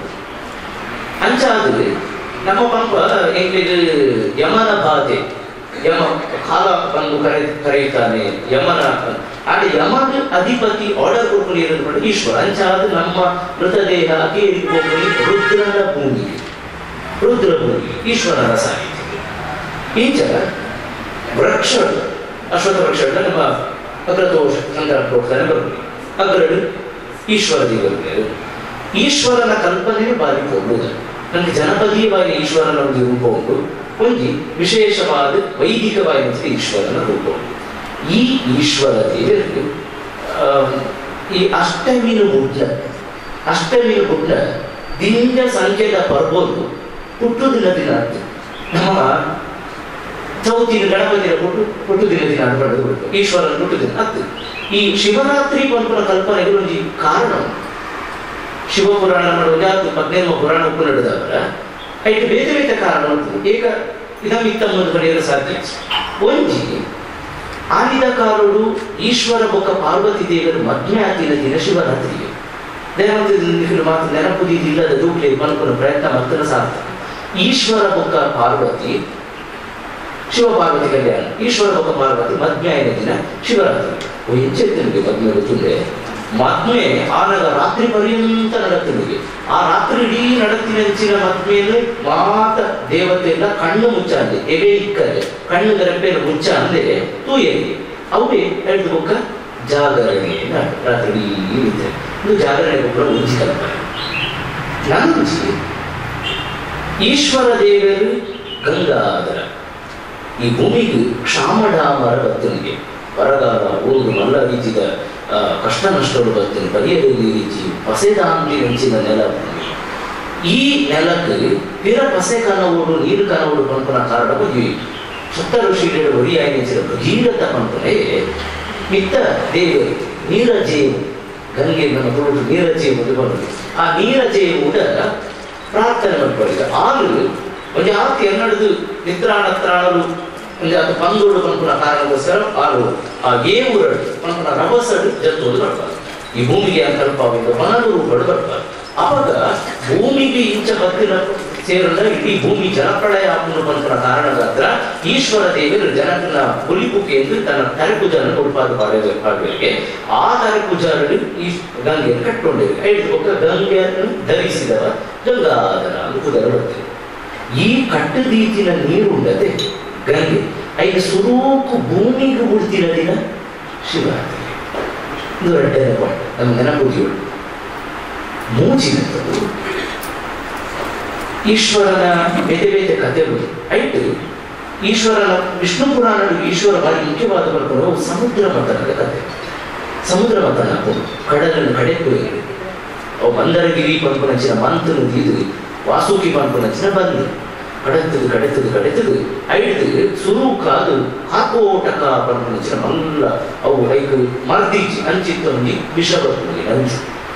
ಅಂಚಾದ್ರೆ ನಮ್ಮ ಪಂಪ ಎಂಗಿದು ಯಮನ ಬಾಧೆ ಯಮ ಕಾಲ ಬಂದು ಕರೆ ಕರೆಯುತ್ತಾನೆ ಯಮನ ಆಡ ಯಮನ ಅಧಿಪತಿ ಆರ್ಡರ್ ಕೊಡ್ಕೊಂಡು ಇರೋದು ಈಶ್ವರ ಅಂಚಾದ ನಮ್ಮ ಮೃತದೇಹ ಅಕೇರಿಗೆ ಹೋಗಿ ರುದ್ರನ ಭೂಮಿ ರುದ್ರ ಭೂಮಿ ಈಶ್ವರನ ಸಾಹಿತ್ಯ ಇಂಚ ವೃಕ್ಷ ಅಶ್ವತ್ಥ ವೃಕ್ಷ ನಮ್ಮ ಅಗ್ರದೋಷ ಶಂಕರ ಹೋಗ್ತಾನೆ ಬರಬೇಕು ಅಗ್ರಡು ಈಶ್ವರ ದೇವರು ಈಶ್ವರನ ಕಲ್ಪನೆ ಬಾರಿ ಕೊಡುವುದು ನಮಗೆ ಜನಪದೀಯವಾಗಿ ಈಶ್ವರನ ಒಂದು ರೂಪ ಉಂಟು ಒಂದು ವಿಶೇಷವಾದ ವೈದಿಕವಾಗಿ ಈಶ್ವರನ ರೂಪ ಉಂಟು ಈ ಈಶ್ವರ ದೇವರು ಆ, ಈ ಅಷ್ಟಮಿನ ಬುಡ್ಲ ಅಷ್ಟಮಿನ ಬುಡ್ಲ ದಿನ ಸಂಖ್ಯೆದ ಪರ್ಬೋದು ಹುಟ್ಟು ದಿನ ದಿನ ಅಂತ ನಮ್ಮ ಚೌತಿನ ಗಣಪತಿಯ ಹುಟ್ಟು ಹುಟ್ಟು ದಿನ ದಿನ ಅನ್ಕೊಂಡು ಈಶ್ವರನ ಹುಟ್ಟು ದಿನ ಅತ್ತು ಈ ಶಿವರಾತ್ರಿ ಪಂಪನ ಕಲ್ಪನೆಗಳು ಒಂದು ಕಾರಣ ಶಿವಪುರಾಣ ಮಾಡುವುದು ಪದ್ನೇಮ ಪುರಾಣ ಉಪ್ಪು ನಡೆದವರ ಐಟು ಬೇತೆ ಬೇತೆ ಕಾರಣ ಉಂಟು ಏಕ ಇದಮಿತ್ತ ಮುಂದೆ ಪಡೆಯಲು ಸಾಧ್ಯ ಒಂಜಿ ಆಲಿದ ಕಾಲೋಡು ಈಶ್ವರ ಬೊಕ್ಕ ಪಾರ್ವತಿ ದೇವರು ಮದ್ಮೆ ಆತಿನ ದಿನ ಶಿವರಾತ್ರಿಗೆ ದೇವಂತ ಮಾತು ನೆನಪುದಿಲ್ಲದ ದೂಕ್ಲೆ ಮನುಕುನ ಪ್ರಯತ್ನ ಮತ್ತನ ಸಾಧ್ಯ ಈಶ್ವರ ಬೊಕ್ಕ ಪಾರ್ವತಿ ಶಿವ ಪಾರ್ವತಿ ಕಲ್ಯಾಣ ಈಶ್ವರ ಬೊಕ್ಕ ಪಾರ್ವತಿ ಮದ್ಮೆ ಆಯ್ನ ದಿನ ಶಿವರಾತ್ರಿ ಓ ಎಂಚೆತ್ತನಿಗೆ ಮದ್ಮೆ ಗೊತ್ತುಂಡೆ ಮದ್ಮೆ ಆನಗ ರಾತ್ರಿ ಪರ್ಯಂತ ನಡತ್ತಿನಿಗೆ ಆ ರಾತ್ರಿ ಇಡೀ ನಡತ್ತಿನ ಹೆಚ್ಚಿನ ಮದ್ಮೆಯಲ್ಲಿ ಮಾತ ದೇವತೆ ಎಲ್ಲ ಕಣ್ಣು ಮುಚ್ಚಾಂದೆ ಎವೆ ಇಕ್ಕದೆ ಕಣ್ಣು ಗರಪೆಯನ್ನು ಮುಚ್ಚ ಅಂದೆ ತೂಯಲಿ ಅವೇ ಹೇಳಿದ ಬುಕ್ಕ ಜಾಗರಣೆ ನಾಡು. ರಾತ್ರಿ ಇಡೀ ನಿದ್ರೆ ಇದು ಜಾಗರಣೆ ಬುಕ್ಕ ಉಂಚಿ ಕಲ್ಪನೆ ನಂಜಿ ಈಶ್ವರ ದೇವರು ಗಂಗಾಧರ ಈ ಭೂಮಿಗೆ ಕ್ಷಾಮಡಾಮರ ಭಕ್ತನಿಗೆ ಬರಗಾಲ ಊರು ಮಲ್ಲ ರೀತಿಯ ಆ, ಕಷ್ಟ ನಷ್ಟಗಳು ಬರ್ತೇನೆ ಬಗೆಯದಲ್ಲಿ ರೀತಿ ಪಸೆದಾಂತಿ ನೆಂಚಿನ ನೆಲ ಭೂಮಿ ಈ ನೆಲಕ್ಕೆ ಪಿರ ಪಸೆ ಕನವೋಡು ನೀರು ಕನವೋಡು ಪಂಪನ ಕಾರಣ ಬಗ್ಗೆ ಸುತ್ತ ಋಷಿಗಳು ಒರಿಯಾಗಿ ನೆಂಚಿನ ಭಗೀರಥ ಪಂಪನೆ ಮಿತ್ತ ದೇವರು ನೀರಜೇವು ಗಂಗೆ ನಮ್ಮ ತೋಟು ನೀರಜೇವು ಅಂತ ಬಂದು ಆ ನೀರಜೇವು ಕೂಡ ಪ್ರಾರ್ಥನೆ ಮಾಡ್ಕೊಳ್ಳಿದೆ ಆರು ಒಂದು ಆರ್ತಿ ಎನ್ನಡದು ನಿತ್ರಾಣ ತ್ರಾಣರು ಒಂದು ಅದು ಪಂಗೋಡು ಪಂಪನ ಕಾರಣಕ್ಕೋಸ್ಕರ ಆರು ಆ ಏವುರಡು ಪಂಪನ ರಭಸಡು ಜತ್ತೋದು ಬರ್ತಾರೆ ಈ ಭೂಮಿಗೆ ಅಲ್ಪವಿಂದ ಪನರು ರೂಪಗಳು ಬರ್ತಾರೆ ಅವಾಗ ಭೂಮಿಗೆ ಇಂಚ ಭಕ್ತಿನ ಸೇರಲ್ಲ ಇಡೀ ಭೂಮಿ ಜಲಪ್ರಳಯ ಆಪುನ ಪಂಪನ ಕಾರಣದ ಹತ್ರ ಈಶ್ವರ ದೇವರು ಜನಕನ ಹುಲಿಪುಕೆ ಎಂದು ತನ್ನ ತರೆಪೂಜಾರನ್ನು ಉತ್ಪಾದ ಪಾಡುವರಿಗೆ ಆ ತರೆಪೂಜಾರರು ಈ ಗಂಗೆಯನ್ನು ಕಟ್ಕೊಂಡಿವೆ ಐದು ಪಕ್ಕ ಗಂಗೆಯನ್ನು ಧರಿಸಿದವ ಗಂಗಾಧರ ಅಂತ ಕುದರ ಬರ್ತದೆ ಈ ಕಟ್ಟದೀತಿನ ನೀರುಂಡದೆ ಗಂಗೆ ಐದು ಸುರೂಕು ಭೂಮಿಗೆ ಉಳ್ತಿನ ದಿನ ಶಿವರಾತ್ರಿ ಇದು ಎರಡನೇ ಪಾಯಿಂಟ್ ನಮ್ಮ ನೆನಪುದಿಗಳು ಮೂಚಿನದ್ದು ಈಶ್ವರನ ಬೇರೆ ಬೇರೆ ಕಥೆಗಳು ಐಟು ಈಶ್ವರನ ವಿಷ್ಣು ಪುರಾಣ ಈಶ್ವರ ಬಾರಿ ಮುಖ್ಯವಾದ ಬರ್ಕೊಂಡು ಸಮುದ್ರ ಮತನದ ಕಥೆ ಸಮುದ್ರ ಮತನ ಕಡಲನ್ನು ಕಡೆಕು ಅವು ಬಂದರಗಿರಿ ಪಂಪನಂಚಿನ ಮಂತನು ತೀದು ವಾಸುಕಿ ಪಂಪನಂಚಿನ ಬಂದು ಕಡೆತದು ಕಡೆತದು ಕಡೆತದು ಐದು ಸುರೂಕಾದು ಹಾಕೋಟಕ ಪಂಪನಂಚಿನ ಮಲ್ಲ ಅವು ಐದು ಮರ್ದಿಚ್ಚಿ ಅಂಚಿತ್ತೊಂದಿ ವಿಷ ಬರ್ತದೆ ಅಂಚು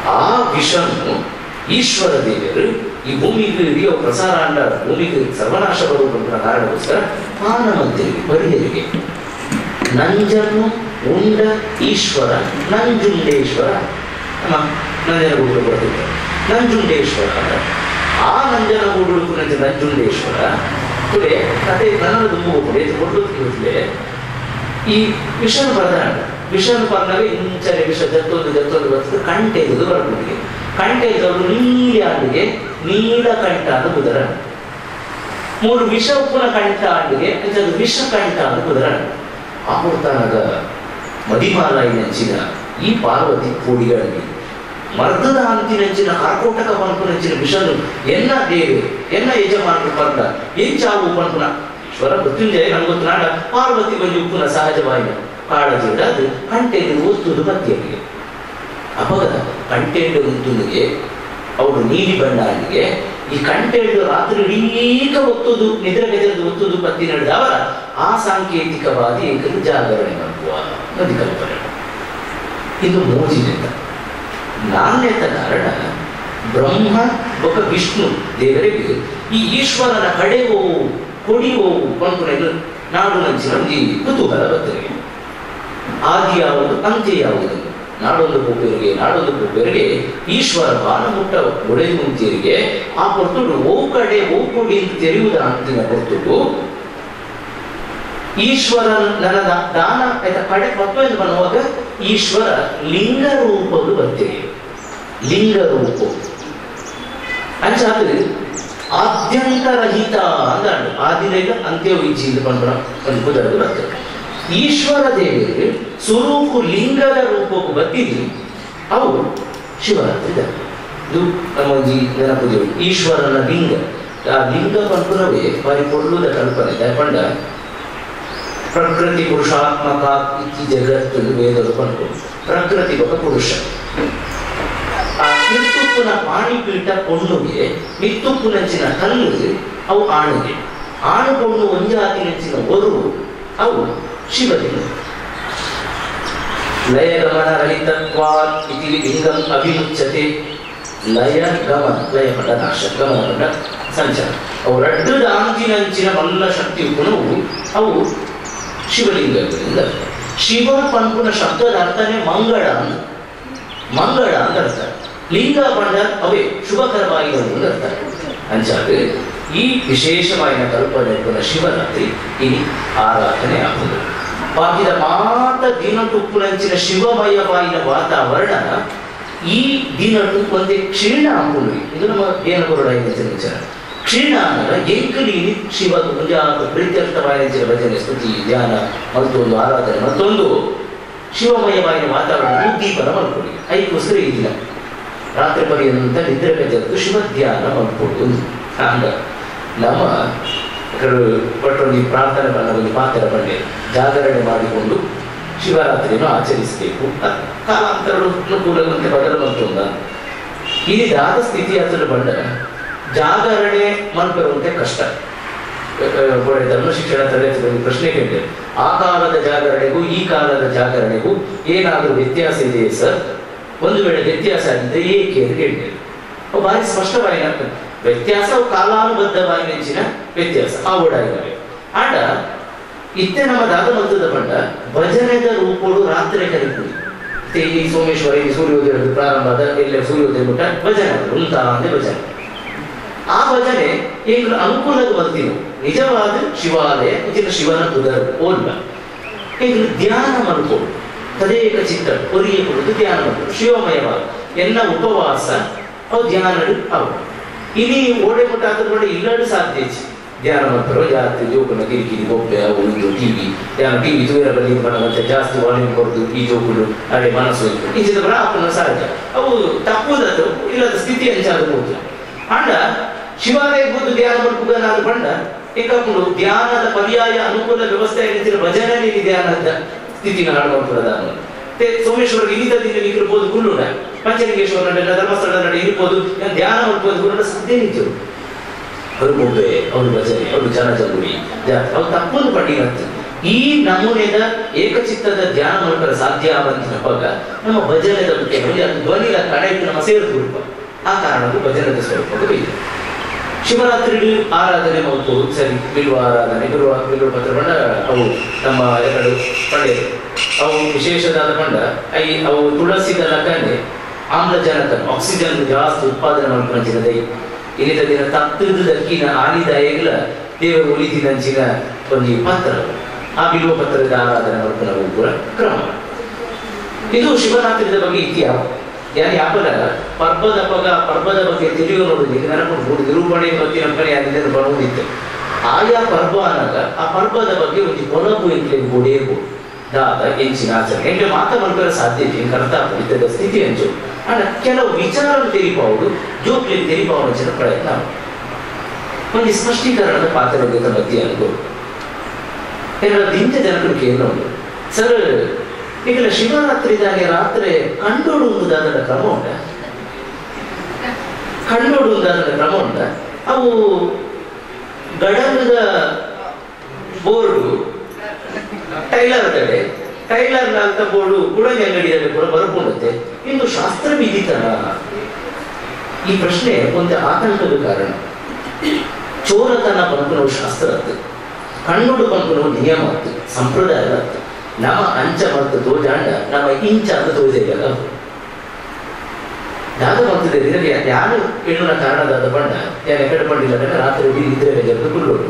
ಆ ವಿಷನು ಈಶ್ವರ ದೇವರು ಈ ಭೂಮಿಗೆ ಇಡೀ ಪ್ರಸಾರ ಅಂಡ ಭೂಮಿಗೆ ಸರ್ವನಾಶ ಬರುವಂತಹ ಕಾರಣಕ್ಕೋಸ್ಕರ ಮಾನವಂತರಿಗೆ ಪರಿಹರಿಗೆ ನಂಜನ್ನು ಉಂಡ ಈಶ್ವರ ನಂಜುಂಡೇಶ್ವರ ನಮ್ಮ ನಂಜನಗೂಡು ಬರ್ತಿದ್ದ ನಂಜುಂಡೇಶ್ವರ ಅಂತ ಆ ನಂಜನಗೂಡು ಕುರಿತು ನಂಜುಂಡೇಶ್ವರ ತುಳೆ ಕತೆ ನನ್ನ ದುಂಬು ಕೊಡೆ ಕೊಡ್ಲಿಕ್ಕೆ ಈ ವಿಷನ ಬರದಾಂಡ ವಿಷನ ಬಂದಾಗ ಇಂಚನೆ ವಿಷ ಜತ್ತೊಂದು ಜತ್ತೊಂದು ಬರ್ತದೆ ಕಂಟೆ ಇದು ಬರ್ಬಿಟ್ಟಿಗೆ ಕಂಟೆ ಇದ್ದವರು ನೀಲಿ ಆಡಿಗೆ ನೀಲ ಕಂಠ ಅಂತ ಬುಧರ ಮೂರು ವಿಷ ಉಪ್ಪುನ ಕಂಠ ಆಡಿಗೆ ಇಂಥದ್ದು ವಿಷ ಕಂಠ ಅಂತ ಬುಧರ ಆವರ್ತಾನದ ಮದಿಮಾಲಾಯಿ ನೆಂಚಿನ ಈ ಪಾರ್ವತಿ ಕೂಡಿಗಳಲ್ಲಿ ಮರ್ದದ ಅಂತಿನಂಚಿನ ಕಾರ್ಕೋಟಕ ಪಂಪುನಂಚಿನ ವಿಷನು ಎನ್ನ ದೇವೆ ಎನ್ನ ಯಜಮಾನರು ಪಂಡ ಎಂಚಾವು ಪಂಪುನ ಈಶ್ವರ ಮೃತ್ಯುಂಜಯ ನಮ್ಗೊತ್ತು ನಾಡ ಪಾರ್ವತಿ ಬಂದು ಉಪ್ಪುನ ಸಹಜವಾಯಿನ ಕಾಳಜಿಂದ ಅದು ಕಂಟೆಂಟ್ ಓದ್ತುದು ಪತ್ಯನಿಗೆ ಅಪಗದ ಕಂಟೆಂಟ್ ಉಂಟುನಿಗೆ ಅವರು ನೀಲಿ ಬಣ್ಣನಿಗೆ ಈ ಕಂಟೆಂಟ್ ರಾತ್ರಿ ಇಡೀಕ ಒತ್ತುದು ನಿದ್ರೆ ಬೆದರದು ಒತ್ತುದು ಪತ್ತಿ ನಡೆದವರ ಆ ಸಾಂಕೇತಿಕವಾದಿ ಏಕರು ಜಾಗರಣೆ ಮಾಡುವ ನದಿ ಕಲ್ಪನೆ ಇದು ಮೋಜಿನಿಂದ ನಾಣ್ಯತ ಕಾರಣ ಬ್ರಹ್ಮ ಒಬ್ಬ ವಿಷ್ಣು ದೇವರಿಗೆ ಈ ಈಶ್ವರನ ಕಡೆವೋ ಕೊಡಿವೋ ಕೊಂಡುನೆಲ್ಲ ನಾಡು ನಂಚಿನ ಒಂದು ಕುತೂಹಲ ಬರ್ತದೆ ಆದಿ ಯಾವುದು ಅಂತ್ಯ ಯಾವುದು ನಾಡೊಂದು ಕೂಪೇರಿಗೆ ನಾಡೊಂದು ಕೂಪೇರಿಗೆ ಈಶ್ವರ ಬಾಲಮುಟ್ಟ ಒಡೆದು ಮುಂತಿಯರಿಗೆ ಆ ಕೊರ್ತುಡು ಓ ಕಡೆ ಓ ಕೊಡಿ ಅಂತ ತೆರೆಯುವುದ ಅಂತಿನ ಕೊರ್ತುಡು ಈಶ್ವರ ನನ್ನ ದಾ- ದಾನ ಆಯ್ತಾ ಕಡೆ ಮತ್ತೊಂದು ಬರುವಾಗ ಈಶ್ವರ ಲಿಂಗ ರೂಪಗಳು ಬರ್ತೇವೆ ಲಿಂಗ ರೂಪ ಅಂಚಾದ್ರೆ ಆದ್ಯಂತರಹಿತ ಅಂದ ಆದಿರೇಗ ಅಂತ್ಯ ವಿಜಿ ಬಂದ್ರ ಒಂದು ಕುದರದು ಬರ್ತದೆ ಈಶ್ವರ ದೇವರು ಸ್ವರೂಪು ಲಿಂಗದ ರೂಪಕ್ಕೂ ಬರ್ತಿದ್ವಿ ಅವು ಶಿವರಾತ್ರಿ ಧರ್ಮ ಇದು ನಮ್ಮ ಒಂಜಿ ನೆನಪುದೇವು ಈಶ್ವರನ ಲಿಂಗ ಆ ಲಿಂಗ ಪಂಪುನವೇ ಪರಿಪೊಳ್ಳುದ ಕಲ್ಪನೆ ದಯಪಂಡ ಪ್ರಕೃತಿ ಪುರುಷಾತ್ಮಕ ಇತಿ ಜಗತ್ತು ವೇದದ ಪಂಪು ಪ್ರಕೃತಿ ఒక ಪುರುಷ ಆ ಮಿತ್ತುಪ್ಪುನ ಪಾಣಿಪೀಠ ಪೊಣ್ಣುಗೆ ಮಿತ್ತುಪ್ಪುನಂಚಿನ ಕಲ್ಲು ಅವು ಆಣುಗೆ ಆಣು ಪೊಣ್ಣು ಒಂಜಾತಿನಂಚಿನ ಒರು ಅವು ಶಿವಲಿಂಗ ಲಯ ಗಮನ ರಹಿತತ್ವಾತ್ ಇತಿ ಲಿಂಗಂ ಅಭಿಮುಚ್ಯತೆ ಲಯ ಗಮನ ಲಯ ಪಡ ನಾಶ ಗಮನ ಪಡ ಸಂಚಾರ ಅವು ರಡ್ಡು ದಾಂತಿನಂಚಿನ ಮಲ್ಲ ಶಕ್ತಿ ಗುಣವು ಅವು ಶಿವಲಿಂಗಗಳಿಂದ ಶಿವ ಪಂಪುನ ಶಬ್ದದ ಅರ್ಥನೇ ಮಂಗಳ ಅಂತ ಮಂಗಳ ಅಂತ ಅರ್ಥ ಲಿಂಗ ಪಂಡ ಅವೇ ಶುಭಕರವಾಗಿರುವುದು ಅಂತ ಅರ್ಥ ಅಂಚಾದ್ರೆ ಈ ವಿಶೇಷವಾದ ಕಲ್ಪನೆ ಪುನ ಶಿವರಾತ್ರಿ ಇಲ್ಲಿ ಆರಾಧನೆ ಆಗುವುದು ಬಾಕಿದ ಮಾತ ದಿನಟುಪ್ಪುನಂಚಿನ ಶಿವಮಯವಾಯಿನ ವಾತಾವರಣ ಈ ದಿನಟು ಒಂದೇ ಕ್ಷೀಣ ಆಗುವುದು ಇದು ನಮ್ಮ ಏನಗುರುಡ ವಿಚಾರ ಕ್ಷೀಣ ಅಂದ್ರೆ ಎಂಕಲೀನಿ ಶಿವ ಮುಂಜಾತ ಪ್ರೀತ್ಯರ್ಥವಾದ ಭಜನೆ ಸ್ತುತಿ ಧ್ಯಾನ ಮತ್ತೊಂದು ಆರಾಧನೆ ಮತ್ತೊಂದು ಶಿವಮಯವಾದ ವಾತಾವರಣ ಉದ್ದೀಪನ ಮಾಡ್ಕೊಳ್ಳಿ ಅದಕ್ಕೋಸ್ಕರ ಈ ದಿನ ರಾತ್ರಿ ಪರ್ಯಂತ ನಿದ್ರೆ ಬೆದರ್ದು ಶಿವ ಧ್ಯಾನ ಮಾಡ್ಕೊಳ್ಳಿ ಹಂಗ ನಮ್ಮ ಭಟ್ರಲ್ಲಿ ಪ್ರಾರ್ಥನೆ ಬಣ್ಣ ಒಂದು ಪಾತ್ರ ಬಂಡೆ ಜಾಗರಣೆ ಮಾಡಿಕೊಂಡು ಶಿವರಾತ್ರಿಯನ್ನು ಆಚರಿಸಬೇಕು ಕಾಲಾಂತರಗಳು ಅನುಕೂಲವಂತೆ ಬದಲು ಬಂತಂದ ಇದಾದ ಸ್ಥಿತಿ ಹತ್ರ ಬಂದ ಜಾಗರಣೆ ಮಾಡ್ಬರುವಂತೆ ಕಷ್ಟ ಒಳ್ಳೆ ಧರ್ಮ ಶಿಕ್ಷಣ ತರಗತಿಗಳಲ್ಲಿ ಪ್ರಶ್ನೆ ಕೇಳಿದೆ ಆ ಕಾಲದ ಜಾಗರಣೆಗೂ ಈ ಕಾಲದ ಜಾಗರಣೆಗೂ ಏನಾದರೂ ವ್ಯತ್ಯಾಸ ಇದೆಯೇ ಸರ್ ಒಂದು ವೇಳೆ ವ್ಯತ್ಯಾಸ ಆಗಿದ್ರೆ ಏಕೆ ಅಂತ ಕೇಳಿದೆ ಅವು ಭಾರಿ ಸ್ಪಷ್ಟವಾಗಿ ಆಗ್ತದೆ ವ್ಯತ್ಯಾಸ ಅವು ಕಾಲಾನುಬದ್ಧವಾಗಿ ನೆಂಚಿನ ವ್ಯತ್ಯಾಸ ಆ ಓಡಾಗಿದ್ದಾರೆ ಆಡ ಇತ್ತೆ ನಮ್ಮ ದಾದ ಮದ್ದದ ಬಂಡ ಭಜನೆದ ರೂಪಗಳು ರಾತ್ರಿ ಕಲಿಪುಡಿ ಈ ಸೋಮೇಶ್ವರ ಈ ಸೂರ್ಯೋದಯ ಪ್ರಾರಂಭ ಆದ ಎಲ್ಲ ಸೂರ್ಯೋದಯ ಬಿಟ್ಟ ಭಜನೆ ಉಂಟಾ ಅಂದ್ರೆ ಭಜನೆ ಆ ಭಜನೆ ಈಗ ಅನುಕೂಲದ ಬರ್ತೀವಿ ನಿಜವಾದ ಶಿವಾಲಯ ಇದರ ಶಿವನ ತುದರ ಓಲ್ಲ ಈಗ ಧ್ಯಾನ ಮಾಡ್ಕೊಂಡು ತದೇಕ ಚಿತ್ತ ಹೊರಿಯ ಕುರಿತು ಧ್ಯಾನ ಮಾಡ್ಕೊಂಡು ಶಿವಮಯವಾದ ಎಲ್ಲ ಉಪವಾಸ ಅವು ಧ್ಯಾನಗಳು ಅವು ಇನಿ ಓಡೆ ಮುಟ್ಟ ಕೂಡ ಇಲ್ಲಡು ಸಾಧ್ಯ ಐತಿ. ಧ್ಯಾನ ಮಾಡ್ತಾರೋ ಜಾಸ್ತಿ ಜೋಕುನ ಕಿರಿಕಿರಿ ಬೊಬ್ಬೆ ಅವು ಇದು ಟಿವಿ ಧ್ಯಾನ ಟಿವಿ ದೂರ ಬರಲಿ ಮತ್ತೆ ಜಾಸ್ತಿ ವಾಲ್ಯೂಮ್ ಕೊಡ್ದು ಈ ಜೋಕುಲು ಅಡೆ ಮನಸ್ಸು ಇಂಚಿದ ಪ್ರಾಪನ ಸಹಜ ಅವು ತಪ್ಪುದದು ಇಲ್ಲದ ಸ್ಥಿತಿ ಅಂಚಾಗಬಹುದು ಅಂಡ ಶಿವಾಲಯ ಬಂದು ಧ್ಯಾನ ಮಾಡ್ಬೇಕು ನಾನು ಬಂಡ ಏಕಪ್ಪು ಧ್ಯಾನದ ಪರ್ಯಾಯ ಅನುಕೂಲ ವ್ಯವಸ್ಥೆ ಆಗಿರ್ತಿರೋ ಭಜನೆ ಧ್ಯಾನದ ಸ್ಥಿತಿನ ಹಾಳು ಮಾಡ್ಕೊಳ್ಳೋದಾನು ಮತ್ತೆ ಸೋಮೇಶ್ವರ ಇಲ್ಲಿದ್ದ ದಿನ ಇರ್ಬೋದು ಗುಳ್ಳುಡ ಪಂಚಲಿಂಗೇಶ್ವರ ನಡೆ ಧರ್ಮಸ್ಥಳ ನಡೆ ಇರ್ಬೋದು ಏನ್ ಧ್ಯಾನ ಮಾಡ್ಬೋದು ಗುರುಡ ಸಾಧ್ಯ ನಿಂತು ಅವರು ಬೊಬ್ಬೆ ಅವರು ಭಜನೆ ಅವರು ಜನ ಜಗುಡಿ ಅವ್ರು ತಪ್ಪೊಂದು ಪಟ್ಟಿಗತ್ತೆ ಈ ನಮೂನೆದ ಏಕಚಿತ್ತದ ಧ್ಯಾನ ಮಲ್ಪರ ಸಾಧ್ಯ ಆವಂತಿನವಾಗ ನಮ್ಮ ಭಜನೆದ ಬಗ್ಗೆ ಅದು ಧ್ವನಿಲ ಕಡೆಗೆ ನಮ್ಮ ಸೇರ್ತು ಆ ಕಾರಣಕ್ಕೂ ಭಜನದ ಸ್ವರೂಪಕ್ಕೆ ಬೈದೆ ಶಿವರಾತ್ರಿ ಆರಾಧನೆ ಮಾಡ್ಬೋದು ಸರಿ ಬಿಲ್ವ ಆರಾಧನೆ ಬಿಲ್ವ ಬಿಲ್ವ ಪತ್ರ ಬಂಡ ಅವು ನಮ್ಮ ಎರಡು ಪಡೆಯರು ಅವು ವಿಶೇಷವಾದ ಬಂಡ ಐ ಅವು ತುಳಸಿ ದಲಕನೆ ಆಮ್ಲಜನಕ ಆಕ್ಸಿಜನ್ ಜಾಸ್ತಿ ಉತ್ಪಾದನೆ ಮಾಡ್ಕೊಂಚಿನದೈ ಇನ್ನಿತ ದಿನ ತತ್ತದ ದಕ್ಕಿನ ಆನಿದಾಯಗಳ ದೇವರು ಉಳಿದಿನಂಚಿನ ಒಂದು ಪತ್ರ ಆ ಬಿಲ್ವ ಪತ್ರದ ಆರಾಧನೆ ಮಾಡ್ಕೊಂಡು ಕೂಡ ಕ್ರಮ ಇದು ಶಿವರಾತ್ರಿದ ಬಗ್ಗೆ ಇತಿಹಾಸ ಯಾರು ಯಾಪಲ ಪರ್ಬದ ಪಗ ಪರ್ಬದ ಬಗ್ಗೆ ತಿಳಿಯು ನೋಡುದಿಲ್ಲ ನನಗೆ ನಿರೂಪಣೆ ಬಗ್ಗೆ ನಮ್ಮನೆ ಯಾರಿದ್ದರೆ ಬರುವುದಿತ್ತು ಆಯಾ ಪರ್ಬ ಅನ್ನಗ ಆ ಪರ್ಬದ ಬಗ್ಗೆ ಒಂದು ಕೊಲಬು ಎಂಟ್ಲೆ ಗೋಡೇಬು ದಾದ ಎಂಚಿನ ಆಚರಣೆ ಎಂಟ್ಲೆ ಮಾತ ಮಲ್ಪರ ಸಾಧ್ಯತೆ ಕರ್ತ ಇದ್ದದ ಸ್ಥಿತಿ ಅಂಚು ಅಣ್ಣ ಕೆಲವು ವಿಚಾರ ತೆರಿಪಾವುದು ಜೋಕ್ಲಿ ತೆರಿಪಾವನ ಪ್ರಯತ್ನ ಒಂದು ಸ್ಪಷ್ಟೀಕರಣದ ಪಾತ್ರದ ಮಧ್ಯೆ ಅನುಭವ ಎಲ್ಲ ದಿಂಜ ಜನರು ಕೇಳೋ ಸರ್ ಈಗ ಶಿವರಾತ್ರಿದಾಗೆ ರಾತ್ರಿ ಕಂಡೋಡುವುದಾದ ಕ್ರಮ ಉಂಟ ಕಂಡೋಡುವುದಾದ ಕ್ರಮ ಉಂಟ ಅವು ಗಡಲದ ಬೋರ್ಡು ಟೈಲರ್ ಕಡೆ ಟೈಲರ್ ಅಂತ ಬೋರ್ಡು ಗುಡಂಗಿ ಅಂಗಡಿಯಲ್ಲಿ ಕೂಡ ಬರ್ಕೊಂಡತ್ತೆ ಇಂದು ಶಾಸ್ತ್ರ ವಿಧಿತನ ಈ ಪ್ರಶ್ನೆ ಒಂದು ಆತಂಕದ ಕಾರಣ ಚೋರತನ ಪಂಪನವು ಶಾಸ್ತ್ರ ಅತ್ತು ಕಣ್ಣುಡು ಪಂಪನವು ನಿಯಮ ಅತ್ತು ಸಂಪ್ರದಾಯ ಅತ್ತು ನಮ್ಮ ಅಂಚ ಮತ್ತು ತೋಜಾಂಡ ನಮ್ಮ ಇಂಚ ಅಂತ ತೋಜೆಲ್ಲ ಯಾವ್ದು ಮಾಡ್ತಿದೆ ಇದರಲ್ಲಿ ಯಾರು ಹೆಣ್ಣಿನ ಕಾರಣದಾದ ಬಣ್ಣ ಯಾರು ಎಕಡೆ ಪಂಡಿಲ್ಲ ಕಣ್ಣ ರಾತ್ರಿ ಇಡೀ ಇದ್ರೆ ಜಗತ್ತು ಕುಲ್ಲೋಡು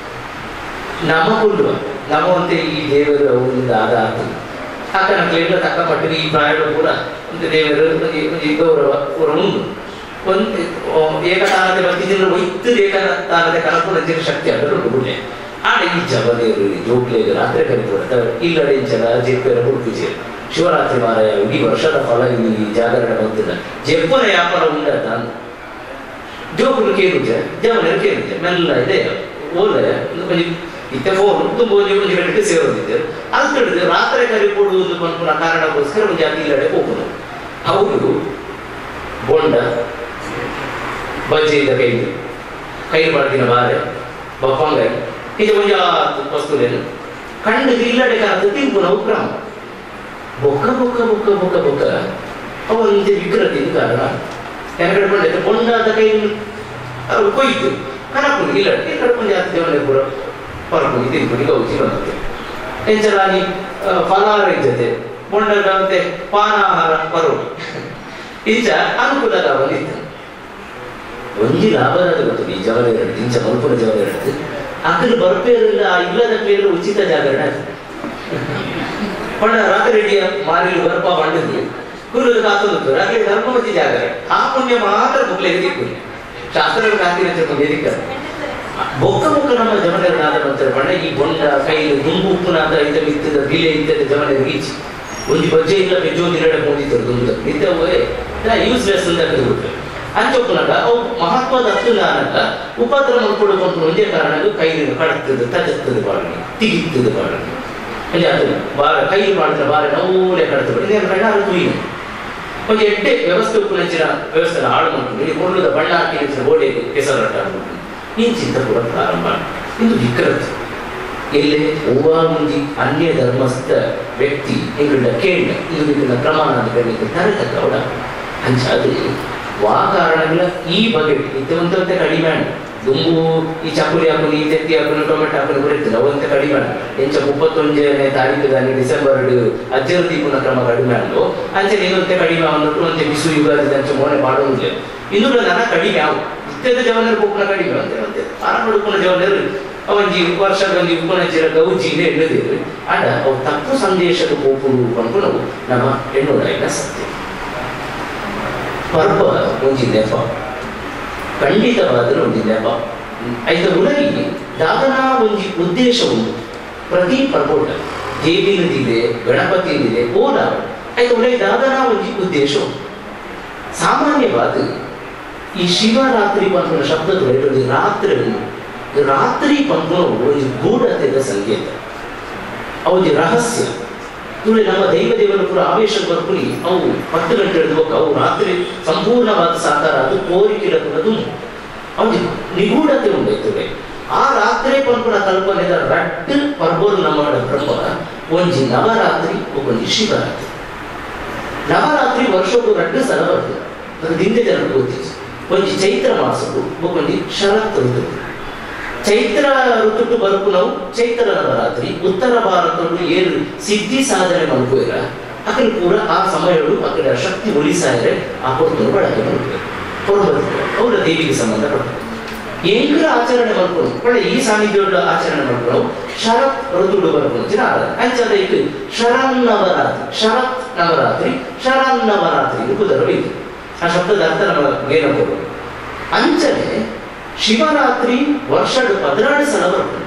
ನಮ್ಮ ಕುಲ್ಲು ನಮ್ಮ ಒಂದೇ ಈ ದೇವರು ಅವರಿಂದ ಆದ ಆತು ಆ ಕಾರಣಕ್ಕೆಲ್ಲ ತಕ್ಕ ಮಟ್ಟಿಗೆ ಈ ಪ್ರಾಯಗಳು ಕೂಡ ಒಂದು ದೇವರು ಈ ಗೌರವ ಪೂರ ಉಂಟು ಒಂದು ಏಕತಾನತೆ ಬರ್ತಿದ್ರು ಒಯ್ತು ಏಕತಾನತೆ ಕನಪುನ ಶಕ್ತಿ ಅದನ್ನು ಗುಡ್ಡೆ ಆಡ ಈ ಜವದೇರು ಜೋಗ್ಲೇರು ರಾತ್ರಿ ಕರಿತು ಇಲ್ಲಡೆ ಜನ ಜೆಪ್ಪೆರ ಹುಡುಕಿಜೆ ಶಿವರಾತ್ರಿ ಮಾರಾಯ ಇಡೀ ವರ್ಷದ ಫಲ ಈ ಜಾಗರಣೆ ಬಂದಿಲ್ಲ ಜೆಪ್ಪನ ವ್ಯಾಪಾರ ಉಂಡ ತಾನು ಜೋಗುಲು ಕೇಳುಜ ಜವನೇರು ಕೇಳುಜ ಮೆಲ್ಲ ಇದೆ ಓಲೆ ಕೊಂಚ ಇತ್ತೆ ಫೋನ್ ತುಂಬ ಒಂಜಿ ಒಂಜಿ ಗಂಟೆ ಸೇರೋದಿದ್ದೆ ಅದು ಕಡಿದು ರಾತ್ರಿ ಕರಿ ಕೊಡುವುದು ಪನ್ಪುನ ಕಾರಣಕ್ಕೋಸ್ಕರ ಒಂದು ಜಾತಿ ಇಲ್ಲಡೆ ಹೋಗುದು ಅವರು ಬೋಂಡ ಬಜ್ಜಿಯಿಂದ ಕೈ ಕೈ ಮಾಡ್ತಿನ ಬಾರೆ ಬಪ್ಪಂಗಾಯಿ ಇದು ಒಂಜ ವಸ್ತುಲೇನು ಕಣ್ಣು ಇಲ್ಲಡೆ ಕಾದು ತಿಂಪು ನಾವು ಕ್ರಮ ಬೊಕ್ಕ ಬೊಕ್ಕ ಬೊಕ್ಕ ಬೊಕ್ಕ ಬೊಕ್ಕ ಅವನಿಗೆ ವಿಕೃತಿ ಕಾರಣ ಯಾಕಡೆ ಬಂದಿದ್ದೆ ಬೊಂಡಾದ ಕೈ ಅವ್ರು ಕೊಯ್ತು ಕನಪು ಇಲ್ಲ ಇಲ್ಲ ಕೊಂಚ ಹತ್ತು ಜನ ಪೂರ ಹೊರಪುಗಿ ತಿನ್ಪುಡಿ ಗೌಜಿ ಬಂದದ್ದು ಎಂಚಲಾಗಿ ಫಲಾರ ಇದ್ದತೆ ಬೊಂಡದಂತೆ ಪಾನಾಹಾರ ಬರೋದು ಇಂಚ ಅನುಕೂಲದ ಬಂದಿತ್ತು ಒಂಜಿ ಲಾಭದ ಗೊತ್ತು ಈ ಜವರೇರಡು ಇಂಚ ಮಲ್ಪುರ ಜವರೇರಡು ಅಕ್ಕಲು ಬರ್ಪೇರಿಲ್ಲ ಇಲ್ಲದ ಮೇಲೆ ಉಚಿತ ಜಾಗರಣೆ ಪಂಡ ರಾತ್ರಿ ರೆಡಿಯ ಮಾರಿಲು ಬರ್ಪ ಬಂಡಿದ್ವಿ ಕುರುದು ಕಾತುದು ರಾತ್ರಿ ಧರ್ಮವತಿ ಜಾಗರಣೆ ಆ ಪುಣ್ಯ ಮಾತ್ರ ಮುಕ್ಲೆಗೆ ದಿಕ್ಕು ಶಾಸ್ತ್ರ ಕಾತಿನ ವೇದಿಕ ಬೊಕ್ಕ ಬೊಕ್ಕ ನಮ್ಮ ಜಮನೆರನಾದ ಮಂತ್ರ ಬಣ್ಣ ಈ ಬೊಂಡ ಕೈಲು ದುಂಬು ಉಪ್ಪುನಾದ ಇದ್ದ ಇತ್ತದ ಬಿಲೆ ಇದ್ದದ ಜಮನೆ ಈಚಿ ಒಂದು ಬಜ್ಜೆ ಇಲ್ಲ ಬೆಜ್ಜೋ ದಿರಡೆ ಮೂಡಿದ್ರು ದುಂಬ ಇದ್ದವೇ ಯೂಸ್ಲೆಸ್ ಅಂತ ಬಿಟ್ಟು ಅಂಚೊಪ್ಪನಾಗ ಅವು ಮಹತ್ವದ ಹತ್ತುನಾನಕ ಉಪದ್ರ ಮಾಡ್ಕೊಳ್ಕೊಂಡು ಒಂದೇ ಕಾರಣಕ್ಕೂ ಕೈಲಿನ ಕಡತ್ತದ ತಜತ್ತದ ಬಾಳನೆ ತಿಗಿತ್ತದ ಬಾಳನೆ ಅಲ್ಲಿ ಅದು ಬಾರ ಕೈ ಮಾಡಿದ್ರೆ ಬಾರ ನೂಲೆ ಕಡತ ಬಿಡಿ నేను ಕಣ್ಣಾರು ತುಯ್ಯು ಒಂದು ಎಡ್ಡೆ ವ್ಯವಸ್ಥೆ ಉಪ್ಪುನಂಚಿನ ವ್ಯವಸ್ಥೆ ಹಾಳು ಮಾಡ್ಕೊಂಡು ಇಲ್ಲಿ ಮುರುಳದ ಬಣ್ಣ ಹಾಕಿ ನಿಂಚಿನ ಗೋಡೆಗೆ ಕೆಸರಾಟ ಮಾಡ್ಕೊಂಡು ಇಂಚಿಂತ ಕೂಡ ಪ್ರಾರಂಭ ಇದು ವಿಕೃತ ಎಲ್ಲೇ ಹೂವ ಮುಂಜಿ ಅನ್ಯ ಧರ್ಮಸ್ಥ ವ್ಯಕ್ತಿ ಇಂಗಳ ಕೇಂದ್ರ ಇದು ಪ್ರಮಾಣ ಅಂತ ಕರೀತಾರೆ ತರಕ ಕವಡ ಅಂಚಾದ್ರೆ ವಾ ಕಾರಣಗಳ ಈ ಬಗೆ ಇದ್ದವಂತೆ ಕಡಿಮೆ ದುಂಬು ಈ ಚಪ್ಪುಲಿ ಹಾಕೊಂಡು ಈ ತೆತ್ತಿ ಹಾಕೊಂಡು ಟೊಮೆಟೊ ಹಾಕೊಂಡು ಬರೀತಿಲ್ಲ ಅವಂತ ಕಡಿಮೆ ಅಲ್ಲ. ಎಂಚ ಮುಪ್ಪತ್ತೊಂದನೇ ತಾರೀಕು ದಾನಿ ಡಿಸೆಂಬರ್ ಅಜ್ಜರ ದೀಪನ ಕ್ರಮ ಕಡಿಮೆ ಅಂದು ಅಂಚೆ ನೀನಂತೆ ಕಡಿಮೆ ಅವನಟ್ಟು ಅಂಚೆ ಬಿಸು ಯುಗಾದಿ ಅಂಚೆ ಮೋನೆ ಮಾಡುವುದಿಲ್ಲ ಇನ್ನು ನನ್ನ ಕಡಿಮೆ ಅವು ಇತ್ಯದ ಜವನರು ಪೋಪನ ಕಡಿಮೆ ಅಂತೆ ಮತ್ತೆ ಆರಂಭ ಜವನರು ಅವನ್ಜಿ ವರ್ಷದ ಒಂದು ಉಪನಜಿರ ಗೌಜಿನೇ ಎಣ್ಣದಿರು ಆಡ ಅವು ತಪ್ಪು ಸಂದೇಶದ ಪೋಪುಡು ಅನ್ಕೊಂಡು ನಮ್ಮ ಹೆಣ್ಣುಡಾಯಿನ ಸತ್ಯ ಪರ್ವ ಒಂಜಿ ನೆಪ ಖಂಡಿತವಾದರೂ ಒಂದು ನೆಪ ಐತ ಉಲಗಿ ದಾದನ ಒಂಜಿ ಉದ್ದೇಶ ಉಂಟು ಪ್ರತಿ ಪರ್ಬೋಟ ದೇವಿನದಿದೆ ಗಣಪತಿಯದಿದೆ ಓಲ ಐತ ಉಲಗಿ ದಾದನ ಒಂಜಿ ಉದ್ದೇಶ ಉಂಟು ಸಾಮಾನ್ಯವಾದ ಈ ಶಿವರಾತ್ರಿ ಪಂಪನ ಶಬ್ದದ ಹೊರಟು ರಾತ್ರಿ ರಾತ್ರಿ ಪಂಪನ ಒಂದು ಗೂಢತೆದ ಸಂಕೇತ ಅವಧಿ ರಹಸ್ಯ ಇವರು ನಮ್ಮ ದೈವ ದೇವರ ಪುರ ಆವೇಶ ಬರ್ಪುಲಿ ಅವು ಹತ್ತು ಗಂಟೆ ಹಿಡಿದು ಅವು ರಾತ್ರಿ ಸಂಪೂರ್ಣವಾದ ಸಾಕಾರ ಅದು ಕೋರಿಕೆಲ ಕೂಡ ತುಂಬ ಅವನಿಗೆ ನಿಗೂಢತೆ ಉಂಟಾಯ್ತದೆ ಆ ರಾತ್ರಿ ಪಂಪುನ ಕಲ್ಪನೆದ ರಟ್ಟು ಪರ್ಬೋರು ನಮ್ಮ ಪ್ರಭ ಒಂಜಿ ನವರಾತ್ರಿ ಒಂಜಿ ಶಿವರಾತ್ರಿ ನವರಾತ್ರಿ ವರ್ಷಕ್ಕೂ ರಡ್ಡು ಸಲ ಬರ್ತದೆ ಅದು ದಿಂದೆ ಜನಕ್ಕೆ ಗೊತ್ತಿತ್ತು ಒಂಜಿ ಚೈತ್ರ ಮಾಸಕ್ಕೂ ಒಂಜಿ ಶರತ್ ಋತು ಚೈತ್ರ ಋತುಟ್ಟು ಬರುಕು ನಾವು ಚೈತ್ರ ನವರಾತ್ರಿ ಉತ್ತರ ಭಾರತದಲ್ಲಿ ಏನು ಸಿದ್ಧಿ ಸಾಧನೆ ಮಾಡ್ಕೋರ ಅಕಡೆ ಪೂರ ಆ ಸಮಯಗಳು ಅಕಡೆ ಶಕ್ತಿ ಉಳಿಸಾದ್ರೆ ಆ ಕೊಡ್ತಾರೆ ಬಳಕೆ ಮಾಡ್ತಾರೆ ಕೊಡ್ಬರ್ತಾರೆ ಅವರ ದೇವಿಗೆ ಸಂಬಂಧಪಟ್ಟರು ಎಂಗ್ರ ಆಚರಣೆ ಮಾಡ್ಕೊಂಡು ಒಳ್ಳೆ ಈ ಸಾನ್ನಿಧ್ಯ ಆಚರಣೆ ಮಾಡ್ಕೊಂಡು ಶರತ್ ಋತುಡು ಬರ್ಕೊಂಡು ಅಂಚದ ಇದು ಶರನ್ನವರಾತ್ರಿ ಶರತ್ ನವರಾತ್ರಿ ಶರನ್ನವರಾತ್ರಿ ಇದು ಕುದರಬೇಕು ಆ ಶಬ್ದದ ಅರ್ಥ ನಮ್ಮ ಏನಬಹುದು ಅಂಚನೆ ಶಿವರಾತ್ರಿ ವರ್ಷದ ಹದಿನಾರು ಸಲ ಬರ್ತದೆ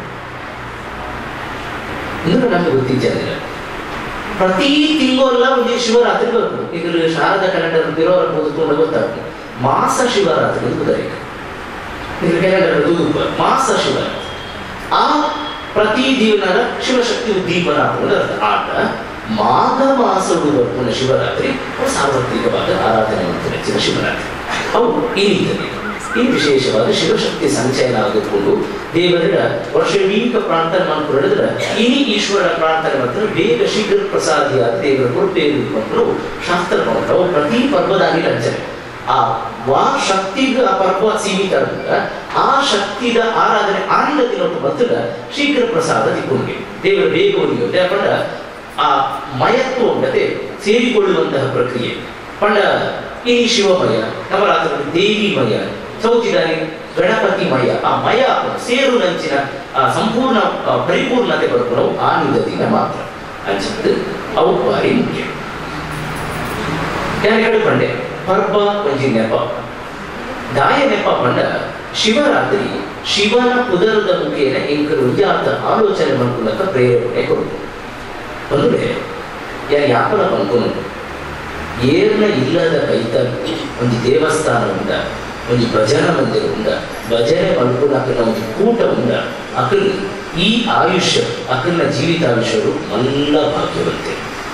ಇದು ನಮಗೆ ಗೊತ್ತಿದ್ದ ಪ್ರತಿ ತಿಂಗಳ ಒಂದು ಶಿವರಾತ್ರಿ ಬರ್ತದೆ ಈಗ ಶಾರದಾ ಕ್ಯಾಲೆಂಡರ್ ಇರೋರ ಕೂತ್ಕೊಂಡು ಗೊತ್ತಾಗ್ತದೆ ಮಾಸ ಶಿವರಾತ್ರಿ ಅಂತ ಬರೀತಾರೆ ಇದು ಕ್ಯಾಲೆಂಡರ್ ತೂಪ ಮಾಸ ಶಿವರಾತ್ರಿ ಆ ಪ್ರತಿ ದಿನದ ಶಿವಶಕ್ತಿ ಉದ್ದೀಪನ ಅಂತ ಅರ್ಥ ಆಟ ಮಾಘ ಮಾಸಗಳು ಬರ್ಕೊಂಡ ಶಿವರಾತ್ರಿ ಅವು ಸಾರ್ವತ್ರಿಕವಾದ ಆರಾಧನೆ ಮಾಡ್ತಾರೆ ಹೆಚ್ಚಿನ ಶಿವರಾತ್ರಿ ಅವು ಈ ರೀತಿಯಲ್ಲಿ ಈ ವಿಶೇಷವಾದ ಶಿವಶಕ್ತಿ ಸಂಚಯನ ಆಗಿಕೊಂಡು ದೇವರ ವರ್ಷವೀಕ ಪ್ರಾರ್ಥನೆ ಮಾಡ್ಕೊಂಡಿದ್ರೆ ಇನಿ ಈಶ್ವರ ಪ್ರಾರ್ಥನೆ ಮಾಡ್ತಾರೆ ಬೇಗ ಶೀಘ್ರ ಪ್ರಸಾದಿಯಾದ ದೇವರ ಕೊರತೆ ಮಕ್ಕಳು ಶಾಸ್ತ್ರ ಮಾಡ್ತಾರೆ ಪ್ರತಿ ಪರ್ವದಾಗಿ ರಚನೆ ಆ ವಾ ಶಕ್ತಿಗ ಆ ಪರ್ವ ಸೀಮಿತ ಅಂದ್ರೆ ಆ ಶಕ್ತಿದ ಆರಾಧನೆ ಆನಿದ ದಿನಕ್ಕೆ ಬಂತದ ಶೀಘ್ರ ಪ್ರಸಾದ ತಿಕ್ಕೊಂಡ್ಗೆ ದೇವರ ಬೇಗ ಒಲಿಗೆ ಯಾಕಂದ್ರೆ ಆ ಮಯತ್ವ ಉಂಟದೆ ಸೇರಿಕೊಳ್ಳುವಂತಹ ಪ್ರಕ್ರಿಯೆ ಪಂಡ ಈ ಶಿವಮಯ ನವರಾತ್ರಿ ದೇವಿಮಯ ಚೌಚಿದಾನಿ ಗಣಪತಿಮಯ ಆ ಮಯ ಸೇರು ನಂಚಿನ ಆ ಸಂಪೂರ್ಣ ಆ ಪರಿಪೂರ್ಣತೆ ಬರ್ಕೊಂಡು ಆ ನಿಜ ದಿನ ಮಾತ್ರ ಅಂಚದ್ದು ಅವು ಭಾರಿ ಮುಖ್ಯ ಯಾರು ಪಂಡೆ ಪರ್ಬ ಒಂಜಿ ನೆಪ ದಾಯ ನೆಪ ಪಂಡ ಶಿವರಾತ್ರಿ ಶಿವನ ಕುದರದ ಮುಖೇನ ಎಂಕರು ಯಾತ ಆಲೋಚನೆ ಮಾಡ್ಕೊಳ್ಳಕ ಪ್ರೇರಣೆ ಕೊಡು ಅಂದ್ರೆ ಯಾ ಯಾಪನ ಪಂಕೊಂಡು ಏರ್ನ ಇಲ್ಲದ ಕೈತಲ್ಲಿ ಒಂದು ದೇವಸ್ಥಾನ ಉಂಡ ಒಂದು ಭಜನ ಮಂದಿರ ಉಂಡ ಭಜನೆ ಮಲ್ಕೊಳಕನ ಒಂದು ಕೂಟ ಉಂಡ ಅಕಲ್ ಈ ಆಯುಷ್ಯ ಅಕಲ್ನ ಜೀವಿತಾಯುಷ್ಯರು ಮಲ್ಲ ಭಾಗ್ಯವಂತೆ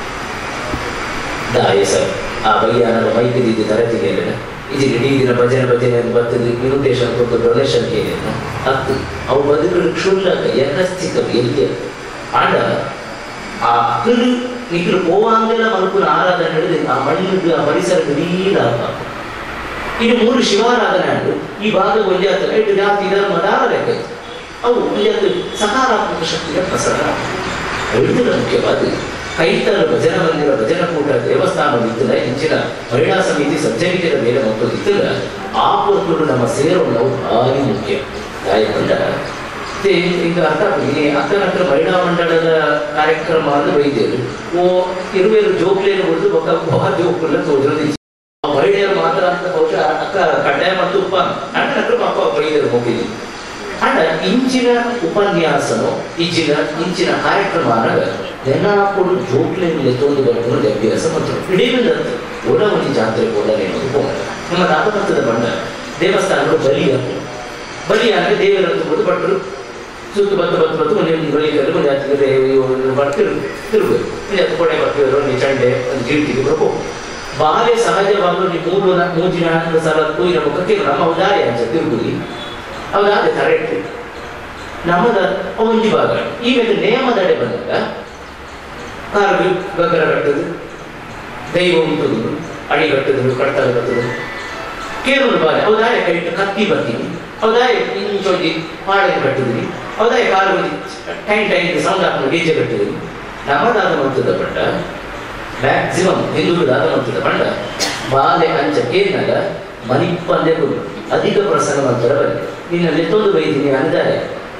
ದಾಯ ಸರ್ ಆ ಬಯ್ಯಾನ ಮೈಕದಿದ್ದು ತರತಿಗೆ ಇದು ಇಡೀ ದಿನ ಭಜನೆ ಭಜನೆ ಅಂತ ಬರ್ತದೆ ಇನ್ವಿಟೇಷನ್ ಕೊಟ್ಟು ಡೊನೇಷನ್ ಏನೇನು ಹತ್ತು ಅವು ಬದುಕಲು ಕ್ಷುಲ್ಲಕ ಯಥಸ್ಥಿತ ಎಲ್ಲಿ ಆಡ ಆ ಅಕ್ಕಲು ನಿಕ್ಕಲು ಹೋವಾಂಗೆಲ್ಲ ಮಲ್ಪುನ ಆರಾಧನೆ ನಡೆದು ಆ ಮಣ್ಣಿಗೆ ಆ ಪರಿಸರಕ್ಕೆ ನೀಲ ಇದು ಮೂರು ಶಿವಾರಾಧನೆ ಆಡು ಈ ಭಾಗ ಒಂಜಾತ ಐದು ಜಾತಿ ಧರ್ಮದ ಆರಾಧನೆ ಅವು ಒಂಜಾತು ಸಕಾರಾತ್ಮಕ ಶಕ್ತಿಯ ಪ್ರಸಾರ ಐದರ ಮುಖ್ಯವಾದ ಕೈತರ ಭಜನ ಮಂದಿರ ಭಜನ ಕೂಟ ದೇವಸ್ಥಾನವಿದ್ದಿಲ್ಲ ಹೆಚ್ಚಿನ ಮಹಿಳಾ ಸಮಿತಿ ಸಜ್ಜನಿಕೆಯ ಮೇಲೆ ಮತ್ತು ಇದ್ದಿಲ್ಲ ಆ ಪೂರ್ವಗಳು ನಮ್ಮ ಸೇರೋಣ ಭಾರಿ ಮುಖ್ಯ ಗಾಯಕೊಂಡ ಮತ್ತೆ ಈಗ ಅರ್ಥ ಆಗ್ತದೆ ಅಕ್ಕನ ಹತ್ರ ಮಹಿಳಾ ಮಂಡಳದ ಕಾರ್ಯಕ್ರಮ ಅಂದ್ರೆ ವೈದ್ಯರು ಓ ಇರುವೇರು ಜೋಕ್ಲೇನು ಬಿಟ್ಟು ಒಕ್ಕ ಬಹಳ ಜೋಕ್ಲ ತೋಜೋದಿ ಮಹಿಳೆಯರು ಮಾತ್ರ ಅಂತ ಬಹುಶಃ ಅಕ್ಕ ಕಡ್ಡಾಯ ಮತ್ತು ಉಪ ಅಣ್ಣನ ಹತ್ರ ಅಪ್ಪ ವೈದ್ಯರು ಹೋಗಿದ್ದೀನಿ ಅಂಡ ಇಂಚಿನ ಉಪನ್ಯಾಸನು ಇಚ್ಚಿನ ಇಂಚಿನ ಕಾರ್ಯಕ್ರಮ ಅನ್ನಗ ನೆನಾಪುಡು ಜೋಕ್ಲೇನು ಎತ್ತೊಂದು ಬರ್ಕೊಂಡು ಅಭ್ಯಾಸ ಮತ್ತು ಇಡೀ ಓಡ ಒಂದು ಜಾತ್ರೆ ಓಡನೆ ಅನ್ನೋದು ಹೋಗ ನಮ್ಮ ದಾಪಕತ್ವದ ಬಂಡ ದೇವಸ್ಥಾನಗಳು ಬಲಿ ಹಾಕು ಬಲಿ ಅಂದ್ರೆ ದೇವರ ತಗೊಂಡು ಭಟ್ರು ಸುತ್ತು ಬತ್ತು ಬತ್ತು ಬತ್ತು ಒಂದು ಬಲಿ ಕರೆದು ಒಂದು ಹತ್ತಿರ ಬರ್ತಿರು ತಿರುಗು ಒಂದು ಹತ್ತು ಕೊಡೆ ಬರ್ತಿದ್ರು ಒಂದು ಚಂಡೆ ಒಂದು ಜೀರ್ತಿಗೆ ಬರಬೇಕು ಬಾಲ್ಯ ಸಹಜವಾಗಲು ನೀವು ಮೂರು ನ- ಮೂಜಿನ ಹಣ್ಣು ಸಲ ಕೂಯಿನ ಮುಖಕ್ಕೆ ನಮ್ಮ ಉದಾರಿ ಅಂತ ತಿರುಗುಲಿ ಅದಾದ ಕರೆಕ್ಟ್ ನಮ್ಮದ ಒಂಜಿ ಭಾಗ ಈ ಮೇಲೆ ನೇಮದಡೆ ಬಂದಾಗ ಕಾರು ಗಗರ ಕಟ್ಟದು ದೈವ ಉಂಟುದು ಅಡಿ ಕಟ್ಟದು ಕಡ್ತಲು ಕಟ್ಟದು ಕೇರಳ ಬಾಲೆ ಹೌದಾಯ ಕೈಟ್ ಕತ್ತಿ ಬರ್ತೀನಿ ಹೌದಾಯ ಇಂಚೊಂದಿ ಪಾಳೆ ಕಟ್ಟಿದ್ರಿ ಹೌದಾಯ ಕಾಲು ಒಂದು ಟೈನ್ ಟೈನ್ ಸೌಂಡ್ ಹಾಕೊಂಡು ಡಿಜೆ ಕಟ್ಟಿದ್ರಿ ನಮ್ಮದಾದ ಮಂತದ ಪಟ್ಟ ಮ್ಯಾಕ್ಸಿಮಮ್ ಹಿಂದೂಗಳಾದ ಮಂತದ ಪಂಡ ಬಾಲೆ ಅಂಚ ಕೇರ್ನಾಗ ಮನಿಪ್ಪಂದೆ ಕೊಡು ಅಧಿಕ ಪ್ರಸಂಗ ಮಂತರ ಬರಲಿ ನಿನ್ನ ನೆತ್ತೊಂದು ಬೈದಿನಿ ಅಂದಾರೆ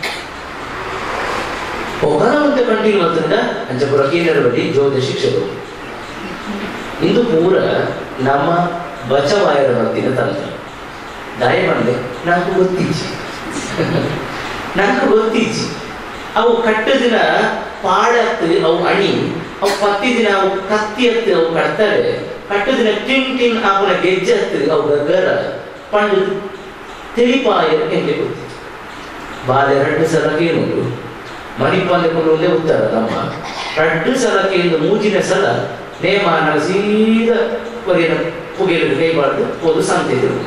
ಒಬ್ಬನವಂತೆ ಕಂಟಿನ್ಯೂ ಅಂತಂದ ಅಂಚಪುರ ಕೇಂದ್ರ ಬಳಿ ಜ್ಯೋತಿ ಶಿಕ್ಷಕರು ಇಂದು ಪೂರ ನಮ್ಮ ಬಚವಾಯರ ಮತ್ತಿನ ತಂತ್ರ ದಯ ಬಂದೆ నాకు ಗೊತ್ತಿಚ್ಚಿ నాకు ಗೊತ್ತಿಚ್ಚಿ ಅವು ಕಟ್ಟದಿನ ಪಾಡತ್ತು ಅವು ಅಣಿ ಅವು ಪತ್ತಿದಿನ ಅವು ಕತ್ತಿ ಹತ್ತು ಅವು ಕಟ್ತಾರೆ ಕಟ್ಟದಿನ ಟಿನ್ ಟಿನ್ ಅವನ ಗೆಜ್ಜತ್ತು ಅವು ಗಗ್ಗರ ಪಂಡು ತಿಳಿಪಾಯ ಎಂಗೆ ಗೊತ್ತಿತ್ತು ಬಾಲೆ ಎರಡು ಸಲ ಕೇಳುವುದು ಮಣಿಪಾಲೆ ಒಂದೇ ಉತ್ತರ ನಮ್ಮ ಎರಡು ಸಲ ಕೇಳಿದ ಮೂಜಿನ ಸಲ ನೇಮ ನಾವು ಸೀದಾ ಕೊರಿಯನ ಪುಗೆಲು ಕೈಬಾರ್ದು ಹೋದು ಸಂತೆ ತಿರುಗಿ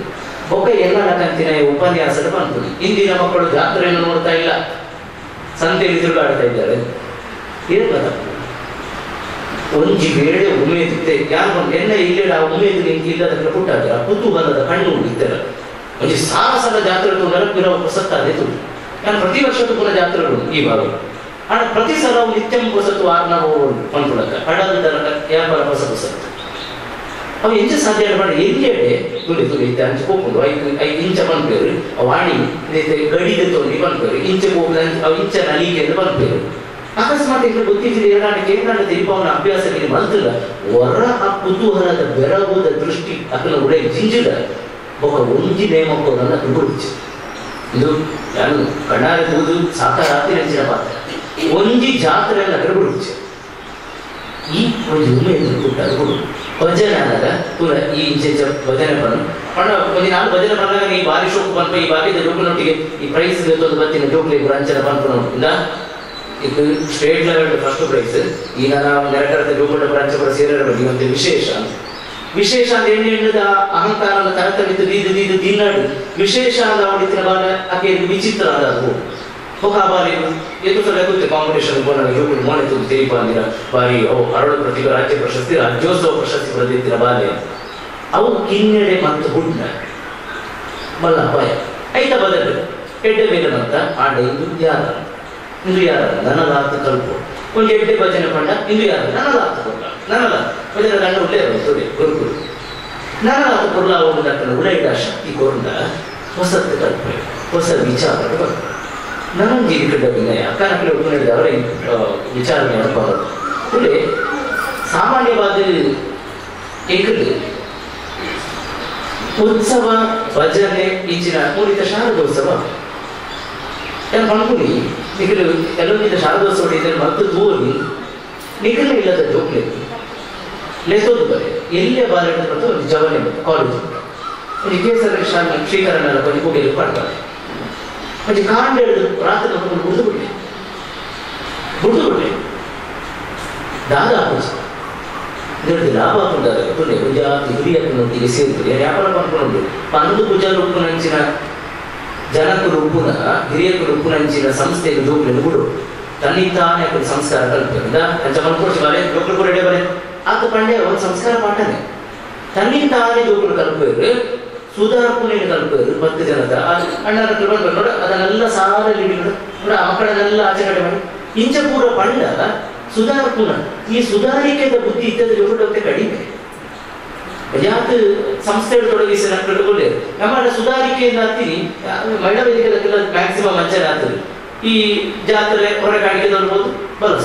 ಬೊಕ್ಕ ಎಲ್ಲ ಕಂತಿನ ಉಪನ್ಯಾಸದ ಬಂತು ಇಂದಿನ ಮಕ್ಕಳು ಜಾತ್ರೆಯನ್ನು ನೋಡ್ತಾ ಇಲ್ಲ ಸಂತೆಯಲ್ಲಿ ತಿರುಗಾಡ್ತಾ ಇದ್ದಾರೆ ಏನು ತಪ್ಪು ಒಂಜಿ ವೇಳೆ ಉಮೇದಿತ್ತೆ ಯಾರು ಬಂದು ಎನ್ನ ಇಲ್ಲ ಆ ಉಮೇದು ನಿಂಗೆ ಇಲ್ಲದ ಪುಟ್ಟಾದ್ರ ಕುತೂಹಲದ ಕಣ್ಣು ಇದ್ದರ ಒಂಜಿ ಸಾಹಸದ ಜಾತ್ರೆ ತುಂಡರ ಪಿರವ ಹೊಸತ್ತಾದೆ ತುಂಬ ನಾನು ಪ್ರತಿ ವರ್ಷದ ಪುನಃ ಜಾತ್ರೆಗಳು ಈ ಭಾಗ ಆಡ ಪ್ರತಿ ಸಲ ನಿತ್ಯಂ ಹೊಸತು ಆರ್ನ ಪಂಪುಳಕ ಕಡದ ತನಕ ವ್ಯಾಪಾರ ಹೊಸ ಹೊಸತ್ತು ಅವು ಎಂಚ ಸಾಧ್ಯ ಮಾಡಿ ಎಲ್ಲೆಡೆ ತುಳಿ ತುಳಿ ಇತ್ತೆ ಅಂಚೆ ಹೋಗ್ಕೊಂಡು ಐದು ಐದು ಇಂಚ ಬಂದ್ಪೇರು ವಾಣಿ ಗಡಿದ ತೊಂದಿ ಬಂದ್ಪೇರು ಇಂಚೆ ಹೋಗಿ ಅವು ಇಂಚ ನಲಿಗೆ ಅಂತ ಬಂದ್ಪೇರು ಅಕಸ್ಮಾತ್ ಈಗ ಗೊತ್ತಿದ್ದಿಲ್ಲ ಏನಾಡು ಕೇಂದ್ರ ದೀಪವನ ಅಭ್ಯಾಸಕ್ಕೆ ಬಂದಿಲ್ಲ ಹೊರ ಆ ಕುತೂಹಲದ ಬೆರಗುದ ದೃಷ್ಟಿ ಅದನ್ನ ಉಡೆ ಜಿಂಜಿಡ ಒಬ್ಬ ಒಂಜಿ ನೇಮಕ್ಕೋದನ್ನ ದುಗುಡ್ಚು ಇದು ನಾನು ಕಣ್ಣಾರೆ ತೂದು ಸಾಕಾರಾತಿ ನೆಂಚಿನ ಪಾತ್ರ ಒಂಜಿ ಜಾತ್ರೆಯನ್ನ ಕರುಗುಡ್ಚು ಈ ಒಂದು ಉಮೇದು ಕೊಟ್ಟರು ಕೊಡು ಭಜನೆ ಆದಾಗ ಪುರ ಈ ಇಂಚೆ ಇಂಚೆ ಭಜನೆ ಬಂದು ಅಣ್ಣ ಒಂದು ನಾನು ಭಜನೆ ಬಂದಾಗ ನೀ ಬಾರಿ ಶೋಕ್ ಬಂತು ಈ ಬಾಕಿದ ಜೋಕುನೊಟ್ಟಿಗೆ ಈ ಪ್ರೈಸ್ ಒಂದು ಬರ್ತೀನಿ ಜೋಕ್ಲಿ ಅಂಚನ ಬಂತು ಇಂದ ಇದು ಸ್ಟೇಟ್ ಲೆವೆಲ್ ಫಸ್ಟ್ ಪ್ರೈಸ್ ಈಗ ನಾವು ನೆರಕರದ ಜೋಕುಂಡ ಬ್ರಾಂಚ್ ಕೂಡ ಸೇರಿರ ಬಗ್ಗೆ ಒಂದು ವಿಶೇಷ ವಿಶೇಷ ಅಂದ್ರೆ ಏನು ಹೇಳಿದ ಅಹಂಕಾರದ ತರತಮಿದ್ದು ದೀದು ದೀದು ದಿನ್ನಾಡು ವಿಶೇಷ ಅಂದ ಅವಳಿತ್ತಿನ ಬಾಲ ಆಕೆ ವಿಚಿತ್ರ ಅದ ಅದು ಹೊಕ ಬಾರಿ ಎದ್ದು ಸಲ ಗೊತ್ತೆ ಕಾಂಪಿಟೇಷನ್ ಬೋನ ಜೋಕುಂಡು ಮೋನೆ ತುಂಬ ತೆರಿಪ ಅಂದಿರ ಬಾರಿ ಅವು ಅರಳು ಪ್ರತಿಭಾ ರಾಜ್ಯ ಪ್ರಶಸ್ತಿ ರಾಜ್ಯೋತ್ಸವ ಪ್ರಶಸ್ತಿ ಪಡೆದಿತ್ತಿನ ಬಾಲೆ ಅವು ಕಿನ್ನೆಡೆ ಮತ್ತು ಹುಡ್ನ ಮಲ್ಲ ಅಪಾಯ ಐತ ಬದಲು ಎಡ್ಡೆ ಬೇಲನಂತ ಆಡ ಇಂದು ಯಾರ ಇಂದು ಯಾರ ನನಲಾತ ಕಲ್ಪು ಒಂದು ಎಡ್ಡೆ ಭಜನೆ ಪಂಡ ಇಂದು ಯಾರ ನನಲಾತ ಕೊಡ್ಲ ನನಲ ಭಜನೆ ಗಂಡ ಉಳ್ಳೇ ತೊಡೆ ಗುರುಕುರು ನನಲಾತ ಕೊಡ್ಲ ಒಂದು ದಕ್ಕನ ಉಳೈಟ ಶಕ್ತಿ ಕೊರಂಡ ಹೊಸತ್ತು ಕಲ್ಪೆ ಹೊಸ ವಿಚಾರ ಬಂತು ನನಗೆ ಇದ್ದ ವಿನಯ ಅಕ್ಕನಕ್ಕಳು ಉಳ್ಕೊಂಡಿದ್ದ ಅವರ ವಿಚಾರಣೆ ಅನುಭವ ಇಲ್ಲಿ ಸಾಮಾನ್ಯವಾದ ಏಕಲು ಉತ್ಸವ ಭಜನೆ ಈಚಿನ ಮೂಡಿದ ಶಾರದೋತ್ಸವ ಏನು ಪಂಗುಲಿ ನಿಗಲು ಕೆಲವೊಂದಿನ ಶಾರದೋತ್ಸವ ಇದೆ ಮತ್ತು ದೂರಿ ನಿಗಲು ಇಲ್ಲದ ಜೋಕ್ಲೆ ಲೆಸೋದು ಬರೆ ಎಲ್ಲೇ ಬಾರಿ ಮತ್ತು ಒಂದು ಜವನೆ ಕಾಲೇಜ್ ಒಂದು ಕೇಸರ ಶ್ರೀಕರಣ ಕೊಂಚ ಕೂಗಿಲು ಮಾಡ್ತಾರೆ కొంచెం కాండేడు రాత్రి ఒక గుర్తుపడి గుర్తుపడి దాదాపు ಇದರಲ್ಲಿ ಲಾಭ ಹಾಕೊಂಡಾಗ ಪುಣ್ಯ ಪೂಜಾ ಹಿರಿಯಪ್ಪನೊಟ್ಟಿಗೆ ಸೇರಿದ್ರೆ ವ್ಯಾಪಾರ ಮಾಡ್ಕೊಂಡು ಪಂದು ಪೂಜಾ ರೂಪುನಂಚಿನ ಜನಕು ರೂಪುನ ಹಿರಿಯಕು ರೂಪುನಂಚಿನ ಸಂಸ್ಥೆಗೆ ಜೋಗುలను ಬಿಡು ತನ್ನಿಂತಾನೆ ಅక్కడ ಸಂಸ್ಕಾರ ಕಲ್ಪಿಂದ ಅಂಚ ಮನ್ಕೊಡ್ಸಿ ಬಾರೆ ಜೋಗುలు ಕೂಡ ಎಡೆ ಬಾರೆ ಆತ ಪಂಡೆ ಒಂದು ಸಂಸ್ಕಾರ ಪಾಠನೆ ತನ್ನಿಂತಾನೆ ಜೋಗುలు ಕಲ್ಪೇರು ಸುಧಾರ್ಪುನೇನು ಕಲ್ಪೇರು ಭಕ್ತ ಜನದ ಅಣ್ಣನ ಬಂದು ನೋಡ ಅದನ್ನೆಲ್ಲ ಸಾರಲ್ಲಿ ನೋಡ ನೋಡ ಆ ಮಕ್ಕಳನ್ನೆಲ್ಲ ಆಚರಣೆ ಮಾಡಿ ಇಂಚ ಪೂರ ಪಂಡ ಸುಧಾರ್ಪುನ ಈ ಸುಧಾರಿಕೆದ ಬುದ್ಧಿ ಇದ್ದದ ಜೋಗುಡಕ್ಕೆ ಕಡಿಮೆ ಯಾಕೆ ಸಂಸ್ಥೆಗಳು ತೊಡಗಿಸಿ ನಡ್ಕೊಳ್ಳಿ ನಮ್ಮ ಸುಧಾರಿಕೆಯಿಂದ ಹತ್ತೀನಿ ಮಹಿಳಾ ವೇದಿಕೆದಕ್ಕೆಲ್ಲ ಮ್ಯಾಕ್ಸಿಮಮ್ ಅಂಚನೆ ಆಗ್ತದೆ ಈ ಜಾತ್ರೆ ಹೊರಗಾಣಿಕೆ ನೋಡ್ಬೋದು ಬಲಸ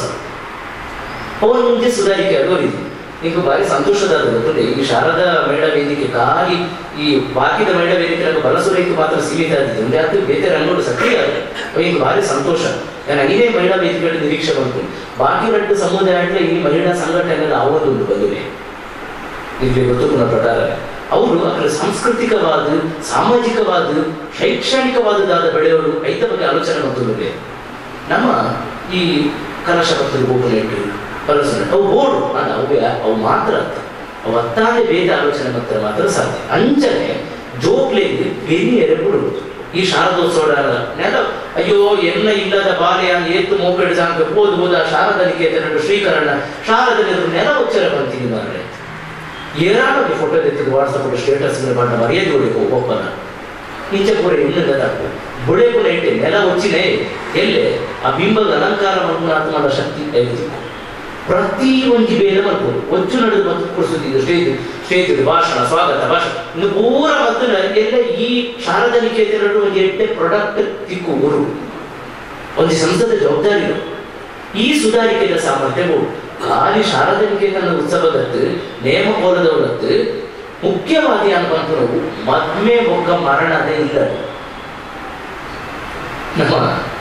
ಅವನ ಮುಂಚೆ ಸುಧಾರಿಕೆ ಆಗೋರಿದೆ ಈಗ ಬಾರಿ ಸಂತೋಷದ ಗೊತ್ತಿದೆ ಈ ಶಾರದಾ ಮಹಿಳಾ ವೇದಿಕೆ ಖಾಲಿ ಈ ಬಾಕಿದ ಮಹಿಳಾ ವೇದಿಕೆ ಬಲಸುರೈತು ಮಾತ್ರ ಸೀಮಿತ ಆಗಿದೆ ಒಂದು ಯಾಕೆ ಬೇರೆ ರಂಗೋಡು ಸಕ್ರಿಯ ಈಗ ಭಾರಿ ಸಂತೋಷ ನಾನು ಇದೇ ಮಹಿಳಾ ವೇದಿಕೆಗಳ ನಿರೀಕ್ಷೆ ಬಂತು ಬಾಕಿ ರಟ್ಟು ಸಮುದಾಯ ಈ ಮಹಿಳಾ ಸಂಘಟನೆಗಳ ಅವೊಂದು ಬಂದಿದೆ ಇಲ್ಲಿ ಗೊತ್ತುకున్న ಪ್ರಕಾರ ಅವರು ಅದರ ಸಾಂಸ್ಕೃತಿಕವಾದ ಸಾಮಾಜಿಕವಾದ ಶೈಕ್ಷಣಿಕವಾದದಾದ ಬೆಳೆಯೋರು ರೈತ ಬಗ್ಗೆ ಆಲೋಚನೆ ಮಾಡ್ತಿದ್ದಾರೆ ನಮ್ಮ ಈ ಕಲಶ ಭಕ್ತರು ಗೋಪುನೆಟ್ಟು ಕಲಸ ಅವು ಬೋರ್ಡು ಅಲ್ಲ ಅವು ಅವು ಮಾತ್ರ ಅರ್ಥ ಅವು ಅತ್ತಾದೆ ಬೇದ ಆಲೋಚನೆ ಮಾತ್ರ ಮಾತ್ರ ಸಾಧ್ಯ ಅಂಚನೆ ಜೋಕ್ಲೆಗೆ ಬೆನಿ ಎರೆಬಿಡು ಈ ಶಾರದೋತ್ಸವ ನೆಲ ಅಯ್ಯೋ ಎಲ್ಲ ಇಲ್ಲದ ಬಾಲ್ಯ ಏತು ಮೋಪೆಡ್ ಜಾಂಗ ಹೋದ್ ಹೋದ ಶಾರದ ನಿಕೇತನ ಶ್ರೀಕರಣ ಶಾರದಲ್ಲಿ ನೆಲ ಉಚ್ಚರ ಬಂತೀನಿ ಮಾರ್ರೆ ಏರಾಳಕ್ಕೆ ಫೋಟೋ ತೆಗೆದು ವಾಟ್ಸಪ್ ಸ್ಟೇಟಸ್ ಬಂಡ ಮರ್ಯಾದೆ ಹೊಡಿಬೇಕು ಒಬ್ಬನ ಇಂಚ ಪೂರ ಇನ್ನದ ಬುಳೆ ಪುರ ಇಟ್ಟೆ ನೆಲ వచ్చిನೇ ಎಲ್ಲೆ ಆ ಬಿಂಬದ ಅಲಂಕಾರ ಮನ್ಪುನಾತ್ಮನ ಶಕ್ತಿ ಐತಿ ಪ್ರತಿ ಒಂಜಿ ಬೇರೆ ಮನ್ಪುರು ಒಚ್ಚು ನಡೆದು ಮತ್ತು ಕೊಡಿಸುತ್ತಿದ್ದು ಸ್ಟೇಜ್ ಸ್ಟೇಜ್ ಭಾಷಣ ಸ್ವಾಗತ ಭಾಷಣ ಇನ್ನು ಪೂರ ಮತ್ತು ಎಲ್ಲ ಈ ಶಾರದಾ ನಿಕೇತನ ಒಂದು ಎಟ್ಟೆ ಪ್ರಾಡಕ್ಟ್ ತಿಕ್ಕು ಗುರು ಒಂದು ಸಂಸದ ಜವಾಬ್ದಾರಿ ಈ ಸುಧಾರಿಕೆಯ ಸಾಮರ್ಥ್ಯಗಳು ಖಾಲಿ ಶಾರದಾ ನಿಕೇತನ ಉತ್ಸವದತ್ತು ನೇಮ ಕೋಲದವರತ್ತು ಮುಖ್ಯವಾಗಿ ಅನ್ಕೊಂತು ಮದ್ಮೆ ಒಗ್ಗ ಮರಣದೇ ಇಲ್ಲ ನಮ್ಮ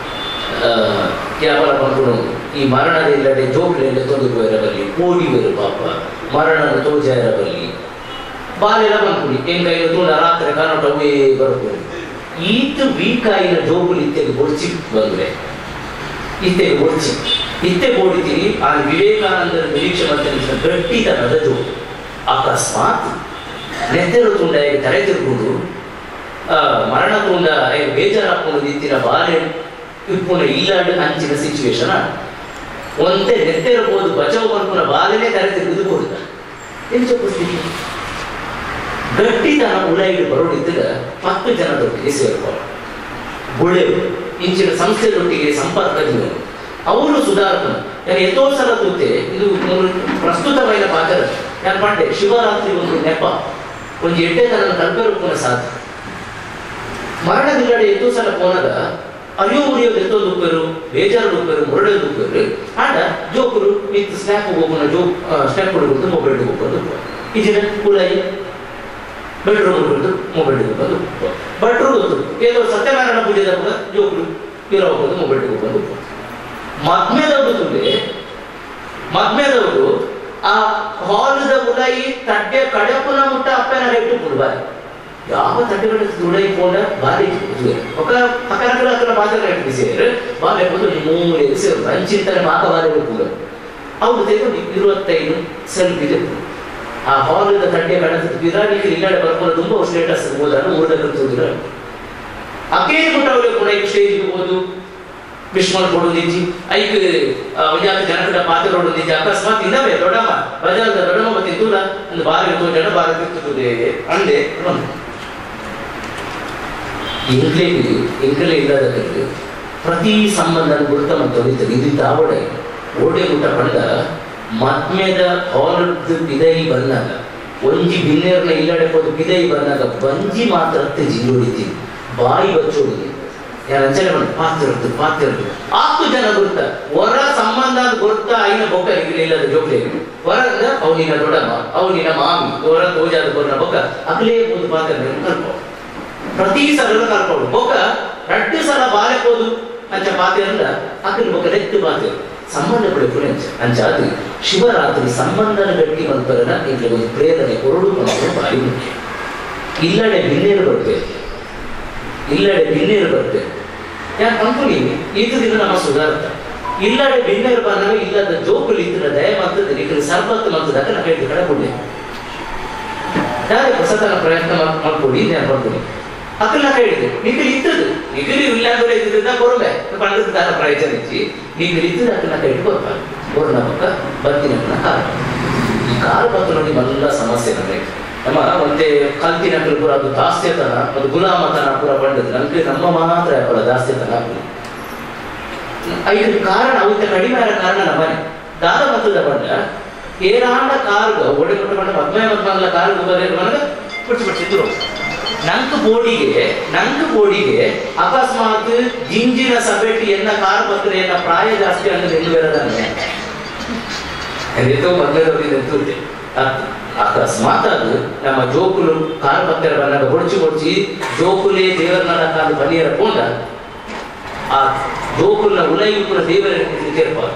ಯಾವಲ ಬಂದು ಈ ಮರಣದ ಇಲ್ಲದೆ ಜೋಗ್ಲೆಲ್ಲ ತೊಂದರೆ ಇರಬಲ್ಲಿ ಓಡಿ ಬರು ಪಾಪ ಮರಣದ ತೋಜ ಇರಬಲ್ಲಿ ಬಾಲೆಲ್ಲ ಬಂದ್ಬಿಡಿ ಹೆಂಗ ತೂಣ ರಾತ್ರಿ ಕಾನೋಟ ಅವೇ ಬರ್ಬೋದು ಈತು ವೀಕಾಯಿನ ಜೋಗುಲು ಇತ್ತೆಗೆ ಬೊಡ್ಚಿ ಬಂದ್ರೆ ಇತ್ತೆಗೆ ಬೊಡ್ಚಿ ಇತ್ತೆ ಬೋಡಿತೀನಿ ಆ ವಿವೇಕಾನಂದರ ನಿರೀಕ್ಷೆ ಮತ್ತೆ ಗಟ್ಟಿತನದ ಜೋಗು ಅಕಸ್ಮಾತ್ ನೆತ್ತೆರು ತುಂಡಾಗಿ ತಲೆ ತಿರುಗುವುದು ಆ, ಮರಣಗೊಂಡ ಐ ಬೇಜಾರಾಕೊಂಡು ನಿಂತಿನ ಬಾಲೆ ಇಪ್ಪುನ ಇಲ್ಲಾಡು ಅಂಚಿನ ಸಿಚುವೇಶನ್ ಒಂದೇ ನೆತ್ತಿರಬಹುದು ಬಚಾವ್ ಮಲ್ಪುನ ಬಾಲೆನೇ ತರೆ ತೆಗೆದು ಕೊಡುತ್ತ ಏನು ಚೊಪ್ಪಿಸ್ತೀವಿ ಗಟ್ಟಿತನ ಉಲಾಯಿಗೆ ಬರೋಡಿದ್ದಾಗ ಹತ್ತು ಜನದೊಟ್ಟಿಗೆ ಸೇರ್ಬೋದು ಒಳ್ಳೆಯವರು ಇಂಚಿನ ಸಂಸ್ಥೆಗಳೊಟ್ಟಿಗೆ ಸಂಪರ್ಕದಿಂದ ಅವರು ಸುಧಾರಕನು ನಾನು ಎಷ್ಟೋ ಸಲ ತೂತೆ ಇದು ಮೂರು ಪ್ರಸ್ತುತమైన ಪಾತ್ರ ನಾನು ಪಂಡೆ ಶಿವರಾತ್ರಿ ಒಂದು ನೆಪ ಒಂದು ಎಡ್ಡೆ ನನ್ನ ಕಲ್ಪರೂಪನ ಸಾಧ್ಯ ಮರಣದಿಲ್ಲಡೆ ಎಷ್ಟೋ ಸಲ ಪೋನದ ಅರಿಯೋ ಉರಿಯೋದು ಎಷ್ಟೊಂದು ಉಪ್ಪರು ಬೇಜಾರು ಉಪ್ಪರು ಮುರಡೋದು ಉಪ್ಪರು ಆಡ ಜೋಕರು ಇತ್ತು ಸ್ನ್ಯಾಪ್ ಹೋಗೋಣ ಜೋ ಸ್ನ್ಯಾಪ್ ಹೊಡ್ಕೊಂಡು ಮೊಬೈಲ್ ಹೋಗ್ಬೋದು ಇಜಿನ ಕುಲಾಯಿ ಬೆಡ್ರೂಮ್ ಬಂದು ಮೊಬೈಲ್ ಬಂದು ಭಟ್ರು ಗೊತ್ತು ಏನೋ ಸತ್ಯನಾರಾಯಣ ಪೂಜೆ ತಪ್ಪ ಜೋಕರು ಇರೋ ಹೋಗೋದು ಮೊಬೈಲ್ ಬಂದು ಮದ್ಮೆದವರು ತುಲೆ ಮದ್ಮೆದವರು ಆ ಹಾಲದ ಉಲಾಯಿ ತಡ್ಡೆ ಕಡಪುನ ಮುಟ್ಟ ಅಪ್ಪನ ರೇಟು ಕೊಡ್ಬಾರಿ ಯಾವ ತಡ್ಡೆಗಳ ಉಲಾಯಿ ಪೋಂಡ ಬಾರಿ ఒక అక్కడక్కడ అక్కడ బాగా కట్టిసేరు వాళ్ళు ఎప్పుడు మూడు వేసారు రంచింతన బాగా బాగా కూడా ಅವ್ರು ತೆಗೆದು ಇರುವತ್ತೈದು ಸೆಲ್ಫ್ ಆ ಹಾಲಿಂದ ತಟ್ಟೆ ಕಣದ ಬಿರಾಣಿಗೆ ಇಲ್ಲಾಡೆ ಬರ್ಕೊಂಡು ತುಂಬ ಸ್ಟೇಟಸ್ ಹೋದಾಗ ಊರದಲ್ಲಿ ತೋದಿರ ಅಕ್ಕೇ ಬಿಟ್ಟು ಅವ್ರಿಗೆ ಕೂಡ ಈಗ ಸ್ಟೇಜ್ಗೆ ಹೋದು ವಿಶ್ವಲ್ ಕೊಡು ನಿಂಜಿ ಐಕ್ ಒಂಜಾತ ಜನಕಡ ಪಾತ್ರ ಕೊಡು ನಿಂಜಿ ಅಕಸ್ಮಾತ್ ಇನ್ನವೇ ದೊಡ್ಡಮ್ಮ ಬಜಾರದ ದೊಡ್ಡಮ್ಮ ಮತ್ತೆ ತೂಲ ಒಂದು ಬಾರಿ ತೋಜನ ಬಾರಿ ತಿರ್ತದೆ ಅಂದೆ ಬಂದು ಇಂಗ್ಲೇಜ್ ಇಂಗ್ಲೇ ಇಲ್ಲದಕ್ಕೆ ಪ್ರತಿ ಸಂಬಂಧ ಗುರುತ ಮತ್ತು ಹೊಲಿತದೆ ಇದು ತಾವಡೆ ಓಡೆ ಊಟ ಪಡೆದ ಮದ್ಮೆದ ಹಾಲದ್ದು ಬಿದೈ ಬಂದಾಗ ಒಂಜಿ ಬಿನ್ನೇರ್ನ ಇಲ್ಲಡೆ ಹೋದ ಬಿದೈ ಬಂದಾಗ ಬಂಜಿ ಮಾತ್ರ ತೆಜಿ ಹೊಡಿತೀನಿ ಬಾಯಿ ಬಚ್ಚೋಡಿ ಯಾರು ಅಂಚನೆ ಮಾಡಿ ಪಾತಿರದ್ದು ಪಾತಿರದ್ದು ಹತ್ತು ಜನ ಗುರುತ ಹೊರ ಸಂಬಂಧ ಗುರುತ ಐನ ಬೊಕ್ಕ ಇಲ್ಲದ ಜೋಕ್ಲೆ ಹೊರಗ ಅವನಿನ ದೊಡ್ಡಮ್ಮ ಅವನಿನ ಮಾಮಿ ಹೊರ ತೋಜಾದ ಬೊನ್ನ ಬೊಕ್ಕ ಅಗಲೇ ಒಂದು ಪಾತ್ರ ಕಲ್ಪೋ ಪ್ರತಿ ಸಲ ಕರ್ಕೊಂಡು ಬೊಕ್ಕ ರಡ್ಡು ಸಲ ಬಾಲೆ ಹೋದು ಅಂಚ ಪಾತೆಯಲ್ಲ ಅಕ್ಕನ ಬೊಕ್ಕ ನೆತ್ತು ಪಾತೆ ಸಂಬಂಧ ಪಡೆಯುವ ಅಂಚ ಅಂಚ ಅದು ಶಿವರಾತ್ರಿ ಸಂಬಂಧನ ಗಟ್ಟಿ ಮಲ್ಪರನ ಇಲ್ಲಿ ಒಂದು ಪ್ರೇರಣೆ ಹೊರಡು ಮಕ್ಕಳು ಬಾರಿ ಮುಖ್ಯ ಇಲ್ಲಡೆ ಬಿನ್ನೇರು ಬರ್ತೇವೆ ಇಲ್ಲಡೆ ಬಿನ್ನೇರು ಬರ್ತೇವೆ ಯಾಕೆ ಅನ್ಕೊಳ್ಳಿ ಇದು ದಿನ ನಮ್ಮ ಸುಧಾರ್ಥ ಇಲ್ಲಡೆ ಬಿನ್ನೇರು ಬಂದಾಗ ಇಲ್ಲದ ಜೋಕುಲು ಇದ್ರ ದಯ ಮಾಡ್ತದೆ ಈಗ ಸರ್ಬತ್ತು ಮಾಡ್ತದಾಗ ನಾ ಹೇಳ್ತಿ ಕಡೆ ಕೊಡ್ಲಿ ಯಾರೇ ಹೊಸತನ ಪ್ರಯತ್ನ ಮಾಡ್- ಮಾಡ್ಕೊಳ್ಳಿ ನಾನು ಮಾಡ್ತೀನಿ ಅಕ್ಕಲ್ಲ ಹೇಳಿದೆ ನಿಖಿಲ್ ಇದ್ದದು ನಿಖಿಲ್ ಇಲ್ಲಾಂದ್ರೆ ಇದರಿಂದ ಕೊರಬೆ ಪಂಡದ ದಾರ ಪ್ರಯೋಜನ ಇಚ್ಚಿ ನಿಖಿಲ್ ಇದ್ದದು ಅಕ್ಕನ ಕೈ ಕೊಡ್ತಾರೆ ಬೋರ್ನ ಪಕ್ಕ ಬರ್ತೀನಿ ಅಕ್ಕನ ಕಾರ್ ಈ ಕಾರ್ ಬಂತು ನೋಡಿ ಮಲ್ಲ ಸಮಸ್ಯೆ ನನಗೆ ನಮ್ಮ ಒಂದೇ ಕಲ್ತಿನ ಪೂರ ಅದು ದಾಸ್ಯತನ ಅದು ಗುಲಾಮತನ ಪೂರ ಬಂದದ್ದು ನಮ್ಗೆ ನಮ್ಮ ಮಾತ್ರ ಅವಳ ದಾಸ್ಯತನ ಆಗ್ಲಿ ಐದು ಕಾರಣ ಅವತ್ತ ಕಡಿಮೆ ಆದ ಕಾರಣ ನಮ್ಮನೆ ದಾದ ಮತ್ತದ ಬಂದ ಏರಾಂಡ ಕಾರ್ಗ ಓಡಿ ಕೊಟ್ಟ ಬಂದ ಮದ್ಮೆ ಮದ್ಮಂಗಲ ಕಾರ್ಗ ಬರೇ ನನಗ ಬಿಡ್ಸಿ ಬಿಡ್ಸಿದ್ರು ನಂಕ್ ಬೋಡಿಗೆ ನಂಕ್ ಬೋಡಿಗೆ ಅಕಸ್ಮಾತ್ ಜಿಂಜಿನ ಸಭೆಟಿ ಎನ್ನ ಕಾರ್ ಬದ್ರೆ ಎನ್ನ ಪ್ರಾಯ ಜಾಸ್ತಿ ಅನ್ನೋದು ಎಂದು ಬೇರೆದಾನೆ ಎತ್ತೋ ಮದ್ಮೆದವ್ರಿಗೆ ನೆಂತುತ್ತೆ ಅಕಸ್ಮಾತ್ ಅದು ನಮ್ಮ ಜೋಕುಲು ಕಾರ್ ಬತ್ತರ ಬಂದಾಗ ಹೊಡ್ಚಿ ಹೊಡ್ಚಿ ಜೋಕುಲೇ ದೇವರನ್ನ ಕಾಲು ಬನ್ನಿಯರ ಪೋಂಡ ಆ ಜೋಕುಲ್ನ ಉಲೈ ಕೂಡ ದೇವರ ಸೇರ್ಪಾರು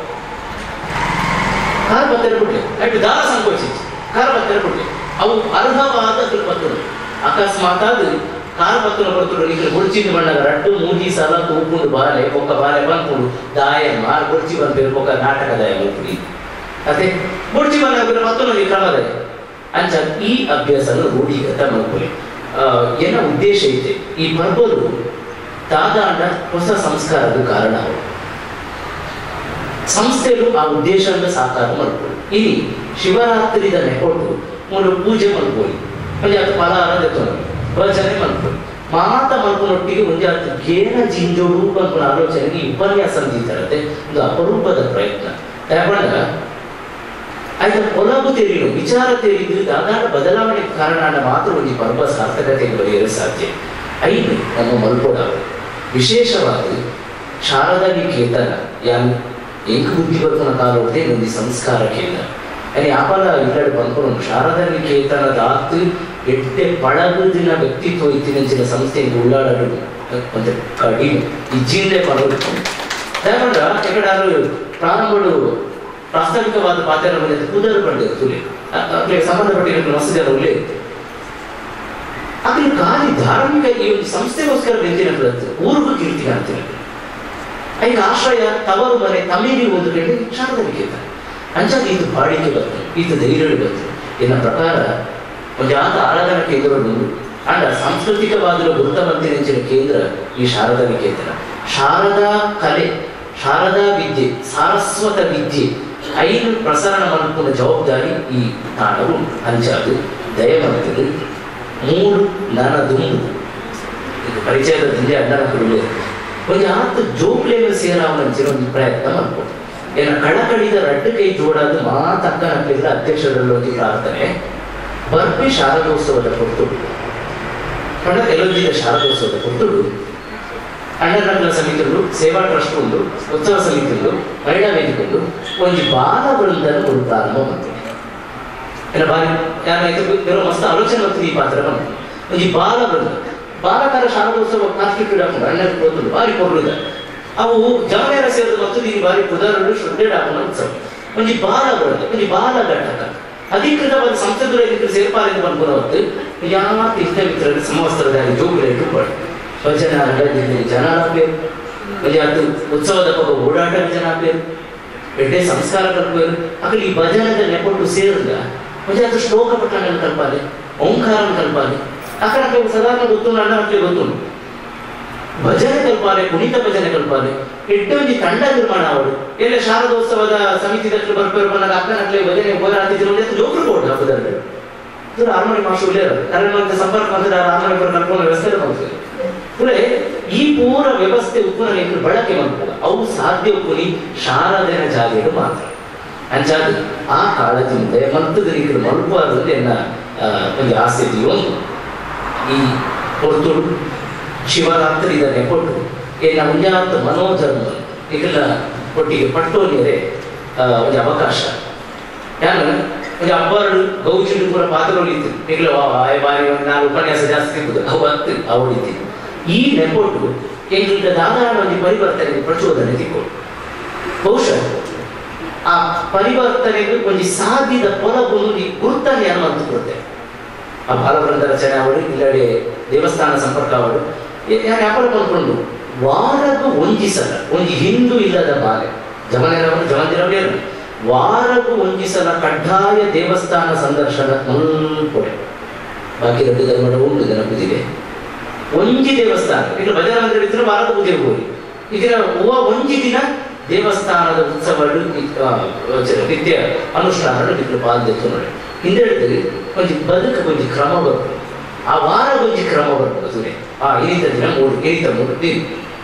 ಕಾರ್ ಬತ್ತರ ಬಿಟ್ಟೆ ಅಟ್ಟು ದಾರ ಸಂಕೋಚಿಸಿ ಕಾರ್ ಬತ್ತರ ಬಿಟ್ಟೆ ಅವು ಅರ್ಹವಾದ ತಿರುಪತ್ತರು ಅಕಸ್ಮಾತ್ ಅದು ಕಾರ್ ಬತ್ತನ ಬರ್ತರು ಈಗ ಗುಡ್ಚಿಂದ ಬಂದಾಗ ರಡ್ಡು ಮೂಜಿ ಸಲ ತೂಕೊಂಡು ಬಾಲೆ ಒಕ್ಕ ಬಾಲೆ ಬಂದ್ಕೊಂಡು ದಾಯ ಮಾರ್ ಗುಡ್ಚಿ ಬಂದ್ಬೇಕು ಒಕ್ಕ ನಾಟಕ ದಾಯ ಬಂದ್ಬಿಡಿ ಅದೇ ಗುಡ್ಚಿ ಬಂದಾಗ ಮತ್ತೊಂದು ಕ್ರಮದ ಅಂಚ ಈ ಅಭ್ಯಾಸನ ರೂಢಿಗತ ಮಾಡ್ಕೊಳ್ಳಿ ಆ, ಏನ ಉದ್ದೇಶ ಐತೆ ಈ ಪರ್ಬರು ತಾದಾಂಡ ಹೊಸ ಸಂಸ್ಕಾರದ ಕಾರಣ ಅವರು ಸಂಸ್ಥೆಗಳು ಆ ಉದ್ದೇಶವನ್ನು ಸಾಕಾರ ಮಾಡ್ಕೊಳ್ಳಿ ಇಲ್ಲಿ ಶಿವರಾತ್ರಿದ ನೆಕೊಟ್ಟು ಮೂರು ಪೂಜೆ ಮಾಡ್ಕೊಳ್ಳಿ ಒಂದು ಅದು ಫಲಾರ ತೆತ್ತೊಂಡು ಭಜನೆ ಮಾಡ್ಕೊಳ್ಳಿ ಮಾತ ಮಲ್ಕೊಂಡೊಟ್ಟಿಗೆ ಒಂದು ಅದು ಗೇನ ಜಿಂಜೋಡು ಅನ್ಕೊಂಡ ಆಲೋಚನೆಗೆ ಈ ಉಪನ್ಯಾಸ ಅಂದಿದ್ದಾರಂತೆ ಒಂದು ಅಪರೂಪದ ಪ್ರಯತ್ನ ಯಾಕಂದ್ರೆ ಆಯ್ತು ಒಲಗು ತೆರಿಲು ವಿಚಾರ ತೆರಿದು ದಾದಾಡ ಬದಲಾವಣೆ ಕಾರಣ ಮಾತ್ರ ಒಂದು ಪರ್ವ ಸಾರ್ಥಕತೆಗೆ ಬರೆಯಲು ಸಾಧ್ಯ ಐದು ನಮ್ಮ ಮಲ್ಪೋಡಾವೆ ವಿಶೇಷವಾಗಿ ಶಾರದಾ ನಿಕೇತನ ಯಾನ್ ಏಕ ಬುದ್ಧಿವರ್ತನ ಕಾಲೋಟೆ ಒಂದು ಸಂಸ್ಕಾರ ಕೇಂದ್ರ అని ఆపల ఇల్లడు పనుకోను శారద నికేతన దాత్ ఎట్టే పడగుదిన వ్యక్తిత్వ ఇచ్చినంచిన సంస్థ ఇంక ఉల్లాడడు కొంచెం కఠిన ఇచ్చిందే పనులు లేకుండా ఇక్కడ ప్రారంభుడు ಪ್ರಾಸ್ತಾವಿಕವಾದ ಪಾತ್ರವನ್ನು ಕುದರು ಪಡೆದ ತುಲೆ ಅಕ್ಕೆ ಸಂಬಂಧಪಟ್ಟಿರೋ ಮಸೂದೆ ಉಲ್ಲೇಖ ಅದ್ರ ಖಾಲಿ ಧಾರ್ಮಿಕ ಈ ಒಂದು ಸಂಸ್ಥೆಗೋಸ್ಕರ ಬೆಂದಿನದ್ದು ಊರಿಗೂ ಕೀರ್ತಿ ಕಾಣ್ತೀನಿ ಐದು ಆಶ್ರಯ ತವರು ಮನೆ ತಮಿಳಿ ಒಂದು ಕಡೆ ಶಾರದ ನಿಕೇತ ಅಂಚಾದ ಇದು ಬಾಡಿಗೆ ಬಂತು ಇದು ಧೈರ್ಯ ಬಂತು ಎನ್ನ ಪ್ರಕಾರ ಒಂದು ಆತ ಆರಾಧನಾ ಕೇಂದ್ರವನ್ನು ಅಂಡ ಸಾಂಸ್ಕೃತಿಕವಾದ ಗುರುತವಂತಿನ ಕೇಂದ್ರ ಈ ಶಾರದಾ ನಿಕೇತನ ಶಾರದಾ ಕಲೆ ಶಾರದಾ ವಿದ್ಯೆ ಸಾರಸ್ವತ ವಿದ್ಯೆ ಐದು ಪ್ರಸರಣ ಮಲ್ಪುನ ಜವಾಬ್ದಾರಿ ಈ ತಾಣವು ಅಂಚಾದು ದಯಮನದಲ್ಲಿ ಮೂರು ನನ ದುಂಬು ಇದು ಪರಿಚಯದ ದಿಂಜೆ ಅಣ್ಣನ ಕುರುವೆ ಒಂದು ಆತು ಜೋಕ್ಲೇನು ಸೇರಾವನಂಚಿನ ಒಂದು ಪ್ರಯತ್ನ ಮಾಡ್ಬೋದು ಏನ ಕಳಕಳಿದ ರಡ್ಡು ಕೈ ಜೋಡಾದ ಮಾತಕ್ಕನಕ್ಕಿಲ್ಲ ಅಧ್ಯಕ್ಷರಲ್ಲಿ ಪ್ರಾರ್ಥನೆ ಬರ್ಪಿ ಶಾರದೋತ್ಸವದ ಕೊಡ್ತುಡು ಪಂಡ ಕೆಲವೊಂದಿನ ಶಾರದೋತ್ಸವದ ಕೊಡ್ತುಡು ಅಣ್ಣನಗಳ ಸಮಿತಿಗಳು ಸೇವಾ ಟ್ರಸ್ಟ್ ಒಂದು ಉತ್ಸವ ಸಮಿತಿ ಒಂದು ಮಹಿಳಾ ವೇದಿಕೆ ಒಂದು ಒಂದು ಬಾಲ ವೃಂದನ ಒಂದು ಪ್ರಾರಂಭ ಮಾಡ್ತೇನೆ ಏನ ಬಾರಿ ಯಾರಾಯ್ತು ಇರೋ ಮಸ್ತ್ ಆಲೋಚನೆ ಮಾಡ್ತೀನಿ ಈ ಪಾತ್ರ ಬಂತು ಒಂದು ಬಾಲ ವೃಂದ ಬಾಲಕರ ಶಾರದೋತ್ಸವ ಕಾನ್ಸ್ಟಿಟ್ಯೂಟ್ ಹಾಕೊಂಡು ಅಣ್ಣನ ಕೊಡ್ತುಡು ಬಾರಿ ಕೊರ್ಲುದ ಅವು ಜಮನೇರ ಸೇರಿದ ಮತ್ತು ಈ ಬಾರಿ ಪ್ರಧಾನರು ಶ್ರದ್ಧೆ ಹಾಕೋಣ ಉತ್ಸವ ಒಂದು ಬಾಲ ವೃಂದ ಒಂದು ಬಾಲ ಘಟಕ ಅಧಿಕೃತವಾದ ಸಂಸದರು ಇದಕ್ಕೆ ಸೇರ್ಪಾಲೆಂದು ಬಂದ್ಕೊಳವತ್ತು ಯಾವ ಇಷ್ಟ ಮಿತ್ರರು ಸಮವಸ್ತ್ರಧಾರಿ ಜೋಗುಲೆ ಇಟ್ಟುಕೊಳ್ಳಿ ಭಜನ ರಂಗದಲ್ಲಿ ಜನ పేరు మరి ಅದು ಉತ್ಸವದ ಪಕ್ಕ ಓಡಾಟ ಜನ పేరు పెట్టే సంస్కార పేరు అక్కడ ఈ భజనದ నెపట్టు సేరుగా మరి ಅದು ಶ್ಲೋಕ ಪಠಣವನ್ನು ಕಲ್ಪಾలి ಓಂಕಾರವನ್ನು ಕಲ್ಪಾలి అక్కడ నాకు సాధారణ ಗೊತ್ತುಂಡು ಅಣ್ಣ ಮಕ್ಕಳಿಗೆ ಗೊತ್ತುಂಡು ಭಜನೆ ಕಲ್ಪಾಲೆ ಕುಣಿತ ಭಜನೆ ಕಲ್ಪಾಲೆ ಎಟ್ಟೊಂದು ತಂಡ ನಿರ್ಮಾಣ ಅವರು ಎಲ್ಲ ಶಾರದೋತ್ಸವದ ಸಮಿತಿ ದಕ್ಕಲು ಬರ್ಪೇರು ಬಂದಾಗ ಅಕ್ಕನಕ್ಲೆ ಭಜನೆ ಹೋರಾಡ್ತಿದ್ರು ಅಂದ್ರೆ ಲೋಕರು ಕೊಡ್ರು ಹಬ್ಬದಲ್ಲಿ ಇದು ಆರ್ಮನಿ ಮಾಸ್ಟರ್ ಇಲ್ಲೇ ಇರೋದು ಕಾರಣ ಮತ್ತೆ ಸಂಪರ್ಕ ಮಾಡಿದ್ರೆ ಆರ್ಮನಿ ಬರ ಕರ್ಕೊಂಡು ವ್ಯವಸ್ಥೆ ಮಾಡ್ತೀವಿ ಪುಳೆ ಈ ಪೂರ ವ್ಯವಸ್ಥೆ ಉಪ್ಪುನ ನೀರು ಬಳಕೆ ಮಾಡ್ತಾರೆ ಅವು ಸಾಧ್ಯ ಉಪ್ಪುನಿ ಶಾರದೆನ ಜಾಗೆಡು ಮಾತ್ರ ಅಂಚಾದ ಆ ಕಾಳದಿಂದ ಮತ್ತು ನೀರು ಮಲ್ಪಾರ್ದಲ್ಲಿ ಎನ್ನ ಆ, ಒಂದು ಆಸಕ್ತಿ ಒಂದು ಈ ಹೊರ್ತುಡು ಶಿವರಾತ್ರಿದ ನೆಪಟ್ಟು ಏನ ಮುಂಜಾತ ಮನೋಧರ್ಮ ಈಗೆಲ್ಲ ಒಟ್ಟಿಗೆ ಪಟ್ಟೋನಿಯರೆ ಒಂದು ಅವಕಾಶ ಯಾರು ಒಂದು ಹಬ್ಬರು ಗೌಜಿಡು ಪೂರ ಪಾತ್ರಗಳು ಇತ್ತು ಈಗಲೂ ಆಯ್ ಬಾರಿ ಒಂದು ನಾಲ್ಕು ಉಪನ್ಯಾಸ ಜಾಸ್ತಿ ಇರ್ಬೋದು ಅವು ಹತ್ತು ಅವಳಿತ್ತು ಈ ನೆಪಟ್ಟು ಎಂಗಿಂದ ದಾದಾಳ ಒಂದು ಪರಿವರ್ತನೆಗೆ ಪ್ರಚೋದನೆ ತಿಕ್ಕೊಂಡು ಬಹುಶಃ ಆ ಪರಿವರ್ತನೆಗೆ ಒಂದು ಸಾಧಿದ ಪೊಲಬುನು ಗುರುತನ್ನು ಏನು ಅಂತ ಕೊಡುತ್ತೆ ಆ ಬಾಲವೃಂದ ರಚನೆ ಅವಳು ಇಲ್ಲಡೆ ದೇವಸ್ಥಾನ ಸಂಪರ್ಕ ಅವಳು ಯಾರು ವ್ಯಾಪಾರ ಮಾಡ್ಕೊಂಡು ವಾರಗೂ ಒಂಜಿಸಲ ಒಂದು ಹಿಂದೂ ಇಲ್ಲದ ಬಾಲೆ ಜಮನೇರವರು ಜಮಂದಿರವೇ ವಾರಗೂ ಒಂಜಿಸಲ ಕಡ್ಡಾಯ ದೇವಸ್ಥಾನ ಸಂದರ್ಶನ ಮುಲ್ಪೊಡೆ ಬಾಕಿ ಎರಡು ಧರ್ಮದ ಉಂಟು ನೆನಪಿದಿದೆ ಒಂಜಿ ದೇವಸ್ಥಾನ ಈಗ ಭಜನ ಮಂದಿರ ಇದ್ರೆ ವಾರದ ಪೂಜೆಗೆ ಹೋಗಿ ಇದರ ಹೂವ ಒಂಜಿ ದಿನ ದೇವಸ್ಥಾನದ ಉತ್ಸವಗಳು ಆ, ನಿತ್ಯ ಅನುಷ್ಠಾನ ಇಟ್ಟು ಪಾಲ್ದೆತ್ತು ನೋಡಿ ಹಿಂದೆ ಕೊಂಚ ಬದುಕ ಕೊಂಚ ಕ್ರಮ ಬರ್ತದೆ ಆ ವಾರ ಕೊಂಚ ಕ್ರಮ ಬರ್ತದೆ ಸುನೆ ಆ ಇನಿತ ದಿನ ಮೂರು ಇನಿತ ಮೂರು ದಿನ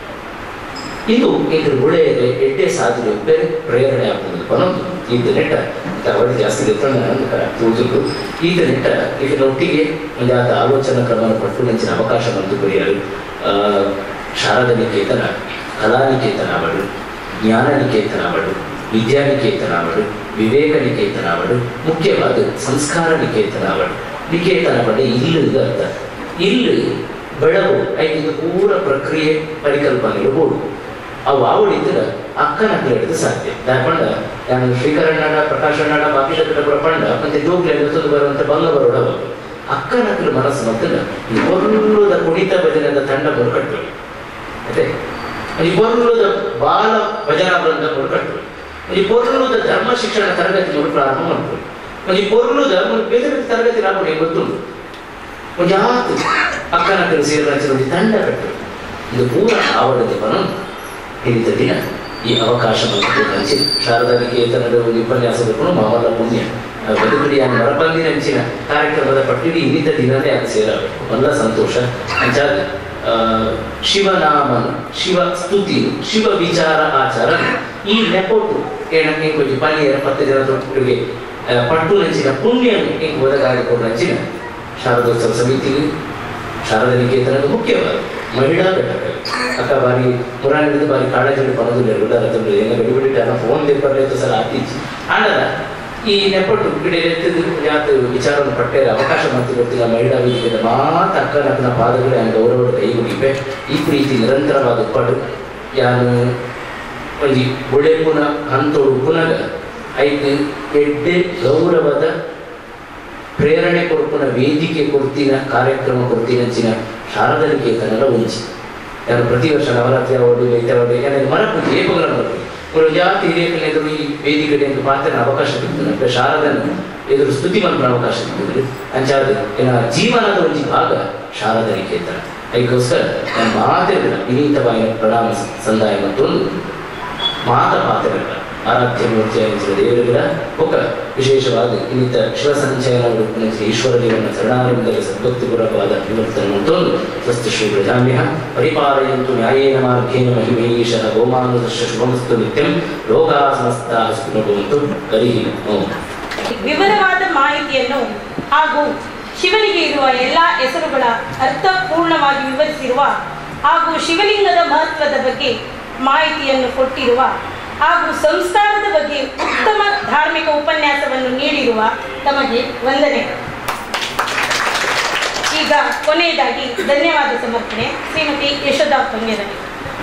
ಇದು ಈಗ ಒಳ್ಳೆಯದೆ ಎಡ್ಡೆ ಸಾಧನೆ ಬೇರೆ ಪ್ರೇರಣೆ ಆಗ್ತದೆ ಪರಂತು ಈತ ನೆಟ್ಟ ಅವಧಿ ಜಾಸ್ತಿ ಇರ್ತಾನೆ ತೋಜುದು ಈತ ನೆಟ್ಟ ಈಗ ಒಟ್ಟಿಗೆ ಒಂದಾದ ಆಲೋಚನಾ ಕ್ರಮವನ್ನು ಪಟ್ಟು ನೆಂಚಿನ ಅವಕಾಶ ಬಂತು ಬರೆಯಲು ಆ, ಶಾರದಾ ನಿಕೇತನ ಕಲಾನಿಕೇತನ ಅವಳು ಜ್ಞಾನ ನಿಕೇತನ ಅವಳು ವಿದ್ಯಾನಿಕೇತನ ಅವಳು ವಿವೇಕ ನಿಕೇತನ ಅವಳು ಮುಖ್ಯವಾದ ಸಂಸ್ಕಾರ ನಿಕೇತನ ಅವಳು ನಿಕೇತನ ಅವಳು ಇಲ್ಲಿ ಅರ್ಥ ಇಲ್ಲಿ ಬೆಳಗು ಐದು ಪೂರ ಪ್ರಕ್ರಿಯೆ ಪರಿಕಲ್ಪನೆಗಳು ಬೋಡು ಅವು ಆವಡಿದ್ರೆ ಅಕ್ಕನ ಹಿಡಿದು ಸಾಧ್ಯ ದಾಪಂಡ ನಾನು ಶ್ರೀಕರಣ್ಣನ ಪ್ರಕಾಶಣ್ಣನ ಬಾಕಿ ಪ್ರಪಂಡ ಮತ್ತೆ ಜೋಗ್ಲೆ ತಂದು ಬರುವಂತ ಬಂಗ ಬರೋಡ ಅಕ್ಕನ ಮನಸ್ಸು ಮತ್ತೆ ಈ ಕೊಲ್ಲುದ ಕುಣಿತ ಭಜನದ ತಂಡ ಮುರುಕಟ್ಟು ಅದೇ ಈ ಕೊಲ್ಲುದ ಬಾಲ ಭಜನಾ ಬೃಂದ ಮುರುಕಟ್ಟು ಈ ಪೊರ್ಲುದ ಧರ್ಮ ಶಿಕ್ಷಣ ತರಗತಿ ನೋಡಿ ಪ್ರಾರಂಭ ಮಾಡ್ತಾರೆ ಈ ಪೊರ್ಲುದ ಒಂದು ಬೇರೆ ಬೇರೆ ತರಗತಿ ನಾವು ಗೊತ್ತುಂಟು ಒಂದು ಯಾತು ಅಕ್ಕನ ಕಡೆ ಸೇರಿದ ಒಂದು ತಂಡ ಕಟ್ಟು ಇದು ಪೂರ ಆವಡದೆ ಬನ ಹಿಡಿದ ದಿನ ಈ ಅವಕಾಶ ಹಂಚಿನ ಶಾರದಾ ನಿಕೇತನದ ಒಂದು ಉಪನ್ಯಾಸಗಳು ಮಾಮಲ್ಲ ಪುಣ್ಯ ಬದುಕುಡಿಯ ಮರಬಂದಿನ ಹಂಚಿನ ಕಾರ್ಯಕ್ರಮದ ಪಟ್ಟಿಡಿ ಇನ್ನಿದ್ದ ದಿನವೇ ಅದು ಸೇರಬೇಕು ಎಲ್ಲ ಸಂತೋಷ ಅಂಚಾದ ಆ, ಶಿವನಾಮನ ಶಿವ ಸ್ತುತಿ ಶಿವ ವಿಚಾರ ಆಚಾರ ಈ ನೆಪೋಟು ಏನಕ್ಕೆ ಕೊಂಚ ಪನ್ನಿಯರ ಪತ್ತು ಜನ ತೊಟ್ಟಿಗೆ ಪಟ್ಟು ನಂಚಿನ ಪುಣ್ಯ ಹಿಂಗೆ ಒದಗಾಡಿಕೊಂಡು ನಂಚಿನ ಶಾರದೋತ್ಸವ ಸಮಿತಿಗೆ ಶಾರದಾ ನಿಕೇತನದ ಮುಖ್ಯವಾದ ಮಹಿಳಾ ಘಟಕ ಅಕ್ಕ ಬಾರಿ ಪುರಾಣದ ಬಾರಿ ಕಾಳಜಿ ಪಣದುಲ್ಲ ಉದಾರ ತಂದ್ರೆ ಹೆಂಗ ಬಿಡಿ ಬಿಟ್ಟು ಫೋನ್ ಬರ್ಲಿತ್ತು ಸಲ ಆತೀಚಿ ಆಂಡದ ಈ ನೆಪಟ್ಟು ಗಿಡ ಎತ್ತಿದ್ದು ಯಾತು ವಿಚಾರವನ್ನು ಪಟ್ಟೆರ ಅವಕಾಶ ಮಾಡ್ತಿ ಗೊತ್ತಿಲ್ಲ ಮಹಿಳಾ ವೇದಿಕೆದ ಮಾತ ಅಕ್ಕ ನಕ್ಕನ ಪಾದಗಳು ಯಾನು ಗೌರವದ ಕೈ ಮುಗಿವೆ ಈ ಪ್ರೀತಿ ನಿರಂತರವಾದ ಉಪ್ಪಡು ಯಾನು ಒಂಜಿ ಒಳ್ಳೆ ಪುನ ಹಂತೋಡು ಪುನಗ ಐದು ಎಡ್ಡೆ ಗೌರವದ ಪ್ರೇರಣೆ ಕೊಡ್ಪುನ ವೇದಿಕೆ ಕೊಡ್ತಿನ ಕಾರ್ಯಕ್ರಮ ಕೊಡ್ತಿನ ಅಂಚಿನ ಶಾರದಾ ನಿಕೇತನದ ಒಂಜಿ ಯಾರು ಪ್ರತಿ ವರ್ಷ ನವರಾತ್ರಿ ಅವಡು ದೈತ್ಯವಾದ ಏನಾದ್ರು ಮರಪೂಜೆ ಏಪಗಳ ಮರಪೂಜೆ ಒಂದು ಜಾತಿ ಹಿರಿಯಕನ ಎದುರು ಈ ವೇದಿಕೆಗೆ ಎಂದು ಪಾತ್ರ ಅವಕಾಶ ಸಿಗ್ತದೆ ಅಂದ್ರೆ ಶಾರದನ್ನು ಎದುರು ಸ್ತುತಿ ಮಲ್ಪನ ಅವಕಾಶ ಸಿಗ್ತದೆ ಅಂಚಾದ ಏನ ಜೀವನದ ಒಂದು ಭಾಗ ಶಾರದ ನಿಕೇತನ ಅದಕ್ಕೋಸ್ಕರ ನಾನು ಮಾತಿರಲಿಲ್ಲ ವಿನೀತವಾಗಿ ಪ್ರಣಾಮ ಸಂದಾಯ ಮತ್ತೊಂದು ಮಾತ ಪಾತ್ರಗಳ ಆರಾಧ್ಯ ಮೂರ್ತಿಯಾಗಿರುವ ದೇವರುಗಳ ಒಕ್ಕ ವಿಶೇಷವಾಗಿ ಇನ್ನಿತ ಶಿವ ಸಂಚಯನ ಈಶ್ವರ ದೇವನ ಚರಣಾರಂಭದಲ್ಲಿ ಸದ್ಭಕ್ತಿಪೂರ್ವಕವಾದ ವಿವರ್ತನೆ ಮತ್ತೊಂದು ಸ್ವಸ್ತಿ ಶ್ರೀ ಪ್ರಜಾಮ್ಯ ಪರಿಪಾಲಯಂತು ನ್ಯಾಯೇನ ಮಾರ್ಗೇನ ಮಹಿಮೇಶ ಗೋಮಾನುದರ್ಶ ಶುಭಮಸ್ತು ನಿತ್ಯಂ ಲೋಕಾ ಸಮಸ್ತ ಸ್ಫುರಭವಂತು ಹರಿ ಓಂ ವಿವರವಾದ ಮಾಹಿತಿಯನ್ನು ಹಾಗೂ ಶಿವನಿಗೆ ಇರುವ ಎಲ್ಲ ಹೆಸರುಗಳ ಅರ್ಥಪೂರ್ಣವಾಗಿ ವಿವರಿಸಿರುವ ಹಾಗೂ ಶಿವಲಿಂಗದ ಮಹತ್ವದ ಬಗ್ಗೆ ಮಾಹಿತಿಯನ್ನು ಕೊಟ್ಟಿರುವ ಹಾಗೂ ಸಂಸ್ಕಾರದ ಬಗ್ಗೆ ಉತ್ತಮ ಧಾರ್ಮಿಕ ಉಪನ್ಯಾಸವನ್ನು ನೀಡಿರುವ ತಮಗೆ ವಂದನೆ ಈಗ ಕೊನೆಯದಾಗಿ ಧನ್ಯವಾದ ಸಮರ್ಪಣೆ ಶ್ರೀಮತಿ ಯಶೋಧ ಪಂಗ್ಯದಲ್ಲಿ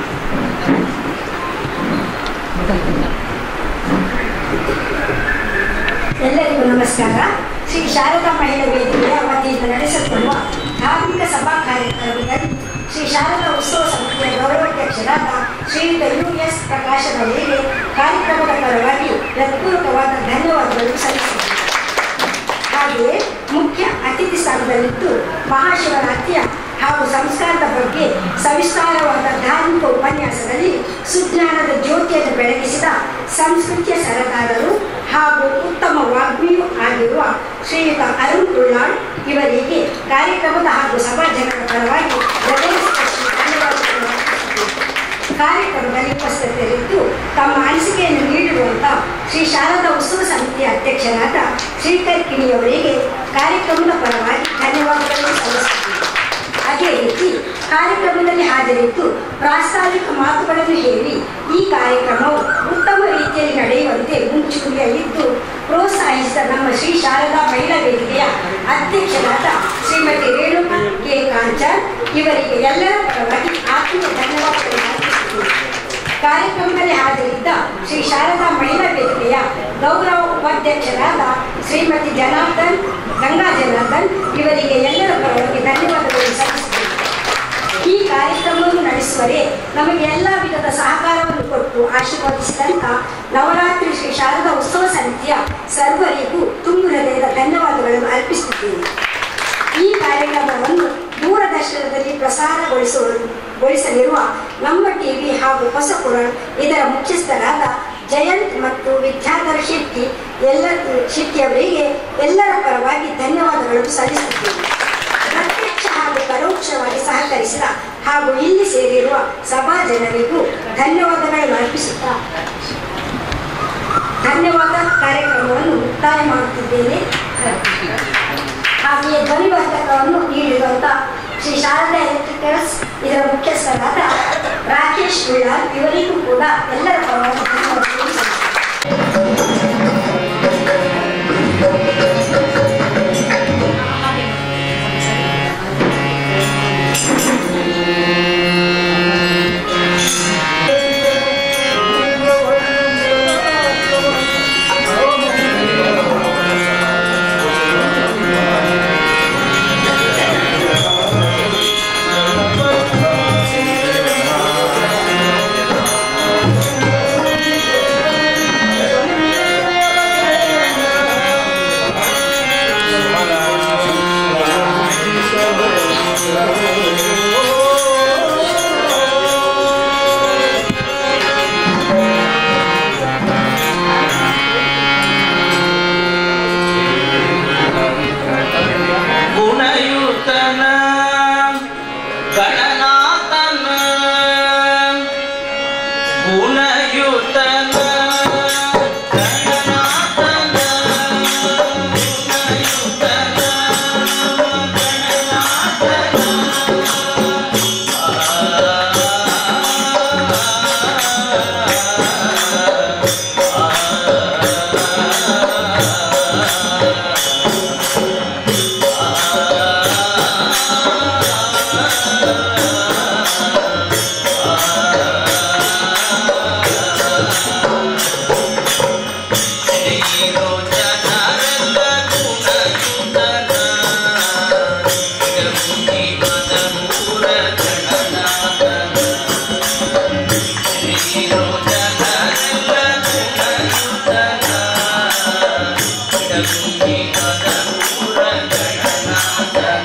ಎಲ್ಲರಿಗೂ ನಮಸ್ಕಾರ ಶ್ರೀ ಶಾರದಾ ಮಹಿಳಾ ವೇದಿಕೆಯ ವತಿಯಿಂದ ನಡೆಸಲ್ಪಡುವ ಧಾರ್ಮಿಕ ಸಭಾ ಕಾರ್ಯಕ್ರಮದಲ್ಲಿ ಶ್ರೀ ಶಾರದಾ ಉತ್ಸವ ಸಮಿತಿಯ ಗೌರವಾಧ್ಯಕ್ಷರಾದ ಶ್ರೀಯುತ ಯು ಎಸ್ ಪ್ರಕಾಶನವರಿಗೆ ಕಾರ್ಯಕ್ರಮದ ಪರವಾಗಿ ಹೃತ್ಪೂರ್ವಕವಾದ ಧನ್ಯವಾದಗಳು ಸಲ್ಲಿಸಿದ್ದೇನೆ ಹಾಗೆಯೇ ಮುಖ್ಯ ಅತಿಥಿ ಸ್ಥಾನದಲ್ಲಿದ್ದು ಮಹಾಶಿವರಾತ್ರಿಯ ಹಾಗೂ ಸಂಸ್ಕಾರದ ಬಗ್ಗೆ ಸವಿಸ್ತಾರವಾದ ಧಾರ್ಮಿಕ ಉಪನ್ಯಾಸದಲ್ಲಿ ಸುಜ್ಞಾನದ ಜ್ಯೋತಿಯನ್ನು ಬೆಳಗಿಸಿದ ಸಂಸ್ಕೃತಿಯ ಸರದಾರರು ಹಾಗೂ ಉತ್ತಮ ವಾಗ್ಮಿಯೂ ಆಗಿರುವ ಶ್ರೀಯುತ ಅರುಣ್ ಉಳ್ಳಾಳ್ ಇವರಿಗೆ ಕಾರ್ಯಕ್ರಮದ ಹಾಗೂ ಸಭಾ ಜನರ ಪರವಾಗಿ ಹೃದಯಸ್ಪರ್ಶಿ ಧನ್ಯವಾದಗಳು ಅರ್ಪಿಸುತ್ತೇನೆ. ಕಾರ್ಯಕ್ರಮದಲ್ಲಿ ಉಪಸ್ಥಿತರಿದ್ದು ತಮ್ಮ ಅನಿಸಿಕೆಯನ್ನು ನೀಡಿರುವಂಥ ಶ್ರೀ ಶಾರದಾ ಉತ್ಸವ ಸಮಿತಿಯ ಅಧ್ಯಕ್ಷರಾದ ಶ್ರೀಕರ್ ಕಿಣಿಯವರಿಗೆ ಕಾರ್ಯಕ್ರಮದ ಪರವಾಗಿ ಧನ್ಯವಾದಗಳನ್ನು ಸಲ್ಲಿಸುತ್ತೇನೆ ಅದೇ ರೀತಿ ಕಾರ್ಯಕ್ರಮದಲ್ಲಿ ಹಾಜರಿದ್ದು ಪ್ರಾಸ್ತಾವಿಕ ಮಾತುಗಳನ್ನು ಹೇಳಿ ಈ ಕಾರ್ಯಕ್ರಮವು ಉತ್ತಮ ರೀತಿಯಲ್ಲಿ ನಡೆಯುವಂತೆ ಮುಂಚೂಣಿಯಲ್ಲಿದ್ದು ಪ್ರೋತ್ಸಾಹಿಸಿದ ನಮ್ಮ ಶ್ರೀ ಶಾರದಾ ಮಹಿಳಾ ವೇದಿಕೆಯ ಅಧ್ಯಕ್ಷರಾದ ಶ್ರೀಮತಿ ರೇಣುಕಾ ಕೆ ಕಾಂಚರ್ ಇವರಿಗೆ ಎಲ್ಲರ ಪರವಾಗಿ ಆತ್ಮೀಯ ಧನ್ಯವಾದಗಳನ್ನು ಅರ್ಪಿಸುತ್ತೇನೆ ಕಾರ್ಯಕ್ರಮದಲ್ಲಿ ಹಾಜರಿದ್ದ ಶ್ರೀ ಶಾರದಾ ಮಹಿಳಾ ವೇದಿಕೆಯ ಗೌರವ ಉಪಾಧ್ಯಕ್ಷರಾದ ಶ್ರೀಮತಿ ಜನಾರ್ದನ್ ಗಂಗಾ ಜನಾರ್ದನ್ ಇವರಿಗೆ ಎಲ್ಲರ ಪರವಾಗಿ ಧನ್ಯವಾದಗಳನ್ನು ಸಲ್ಲಿಸುತ್ತೇನೆ ಈ ಕಾರ್ಯಕ್ರಮವನ್ನು ನಡೆಸುವರೆ ನಮಗೆ ಎಲ್ಲ ವಿಧದ ಸಹಕಾರವನ್ನು ಕೊಟ್ಟು ಆಶೀರ್ವದಿಸಿದಂತ ನವರಾತ್ರಿ ಶ್ರೀ ಶಾರದಾ ಉತ್ಸವ ಸಮಿತಿಯ ಸರ್ವರಿಗೂ ತುಂಬು ಹೃದಯದ ಧನ್ಯವಾದಗಳನ್ನು ಅರ್ಪಿಸುತ್ತೇನೆ ಈ ಕಾರ್ಯಕ್ರಮವನ್ನು ದೂರದರ್ಶನದಲ್ಲಿ ಪ್ರಸಾರಗೊಳಿಸುವ ಗೊಳಿಸಲಿರುವ ನಮ್ಮ ಟಿವಿ ಹಾಗೂ ಹೊಸಪುರ ಇದರ ಮುಖ್ಯಸ್ಥರಾದ ಜಯಂತ್ ಮತ್ತು ವಿದ್ಯಾಧರ ಶೆಟ್ಟಿ ಎಲ್ಲ ಶೆಟ್ಟಿಯವರಿಗೆ ಎಲ್ಲರ ಪರವಾಗಿ ಧನ್ಯವಾದಗಳನ್ನು ಸಲ್ಲಿಸುತ್ತೇನೆ ಪ್ರತ್ಯಕ್ಷ ಹಾಗೂ ಪರೋಕ್ಷವಾಗಿ ಸಹಕರಿಸಿದ ಹಾಗೂ ಇಲ್ಲಿ ಸೇರಿರುವ ಸಭಾ ಜನರಿಗೂ ಧನ್ಯವಾದಗಳನ್ನು ಅರ್ಪಿಸುತ್ತಾ ಧನ್ಯವಾದ ಕಾರ್ಯಕ್ರಮವನ್ನು ಮುಕ್ತಾಯ ಮಾಡುತ್ತಿದ್ದೇನೆ ಹಾಗೆಯೇ ಧ್ವನಿವರ್ಧಕವನ್ನು ನೀಡಿರುವಂಥ ಶ್ರೀ ಶಾರದಾ ಎಲೆಕ್ಟ್ರಿಕಲ್ಸ್ ಇದರ ಮುಖ್ಯಸ್ಥರಾದ ರಾಕೇಶ್ ಉಳ್ಳಾರ್ ಇವರಿಗೂ ಕೂಡ ಎಲ್ಲರ ಪರವಾಗಿ ಧನ್ಯವಾದಗಳು ಸಲ್ಲಿಸುತ್ತೇನೆ. ಧನ್ಯವಾದ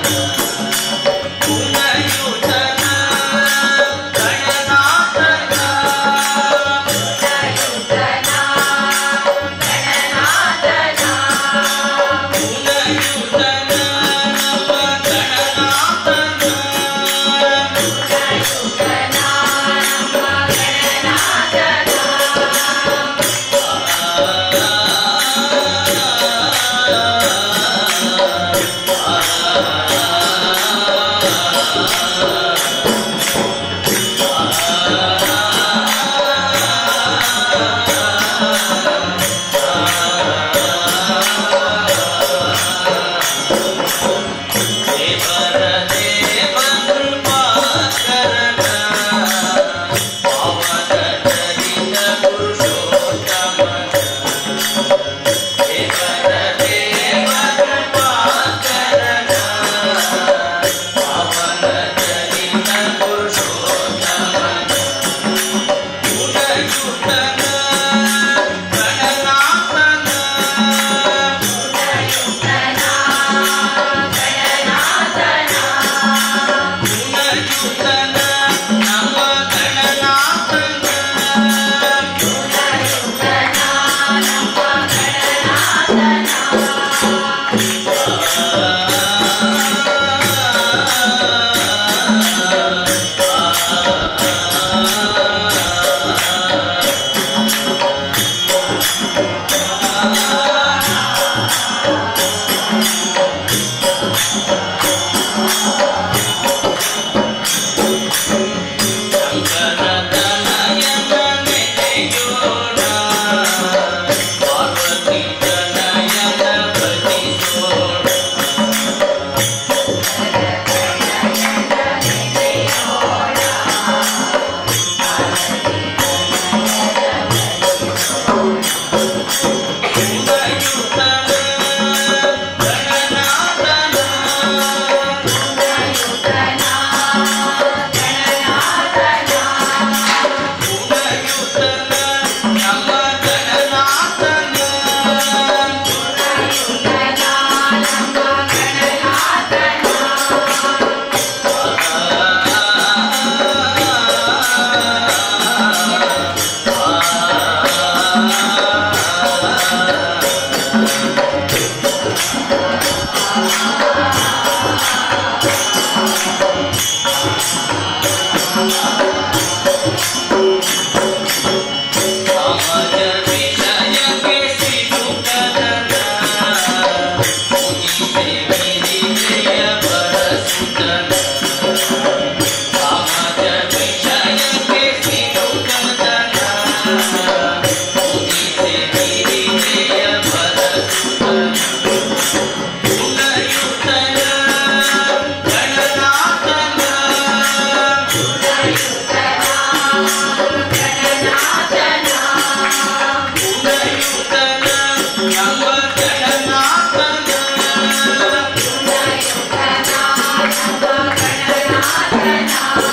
ಗಣನಾಥನ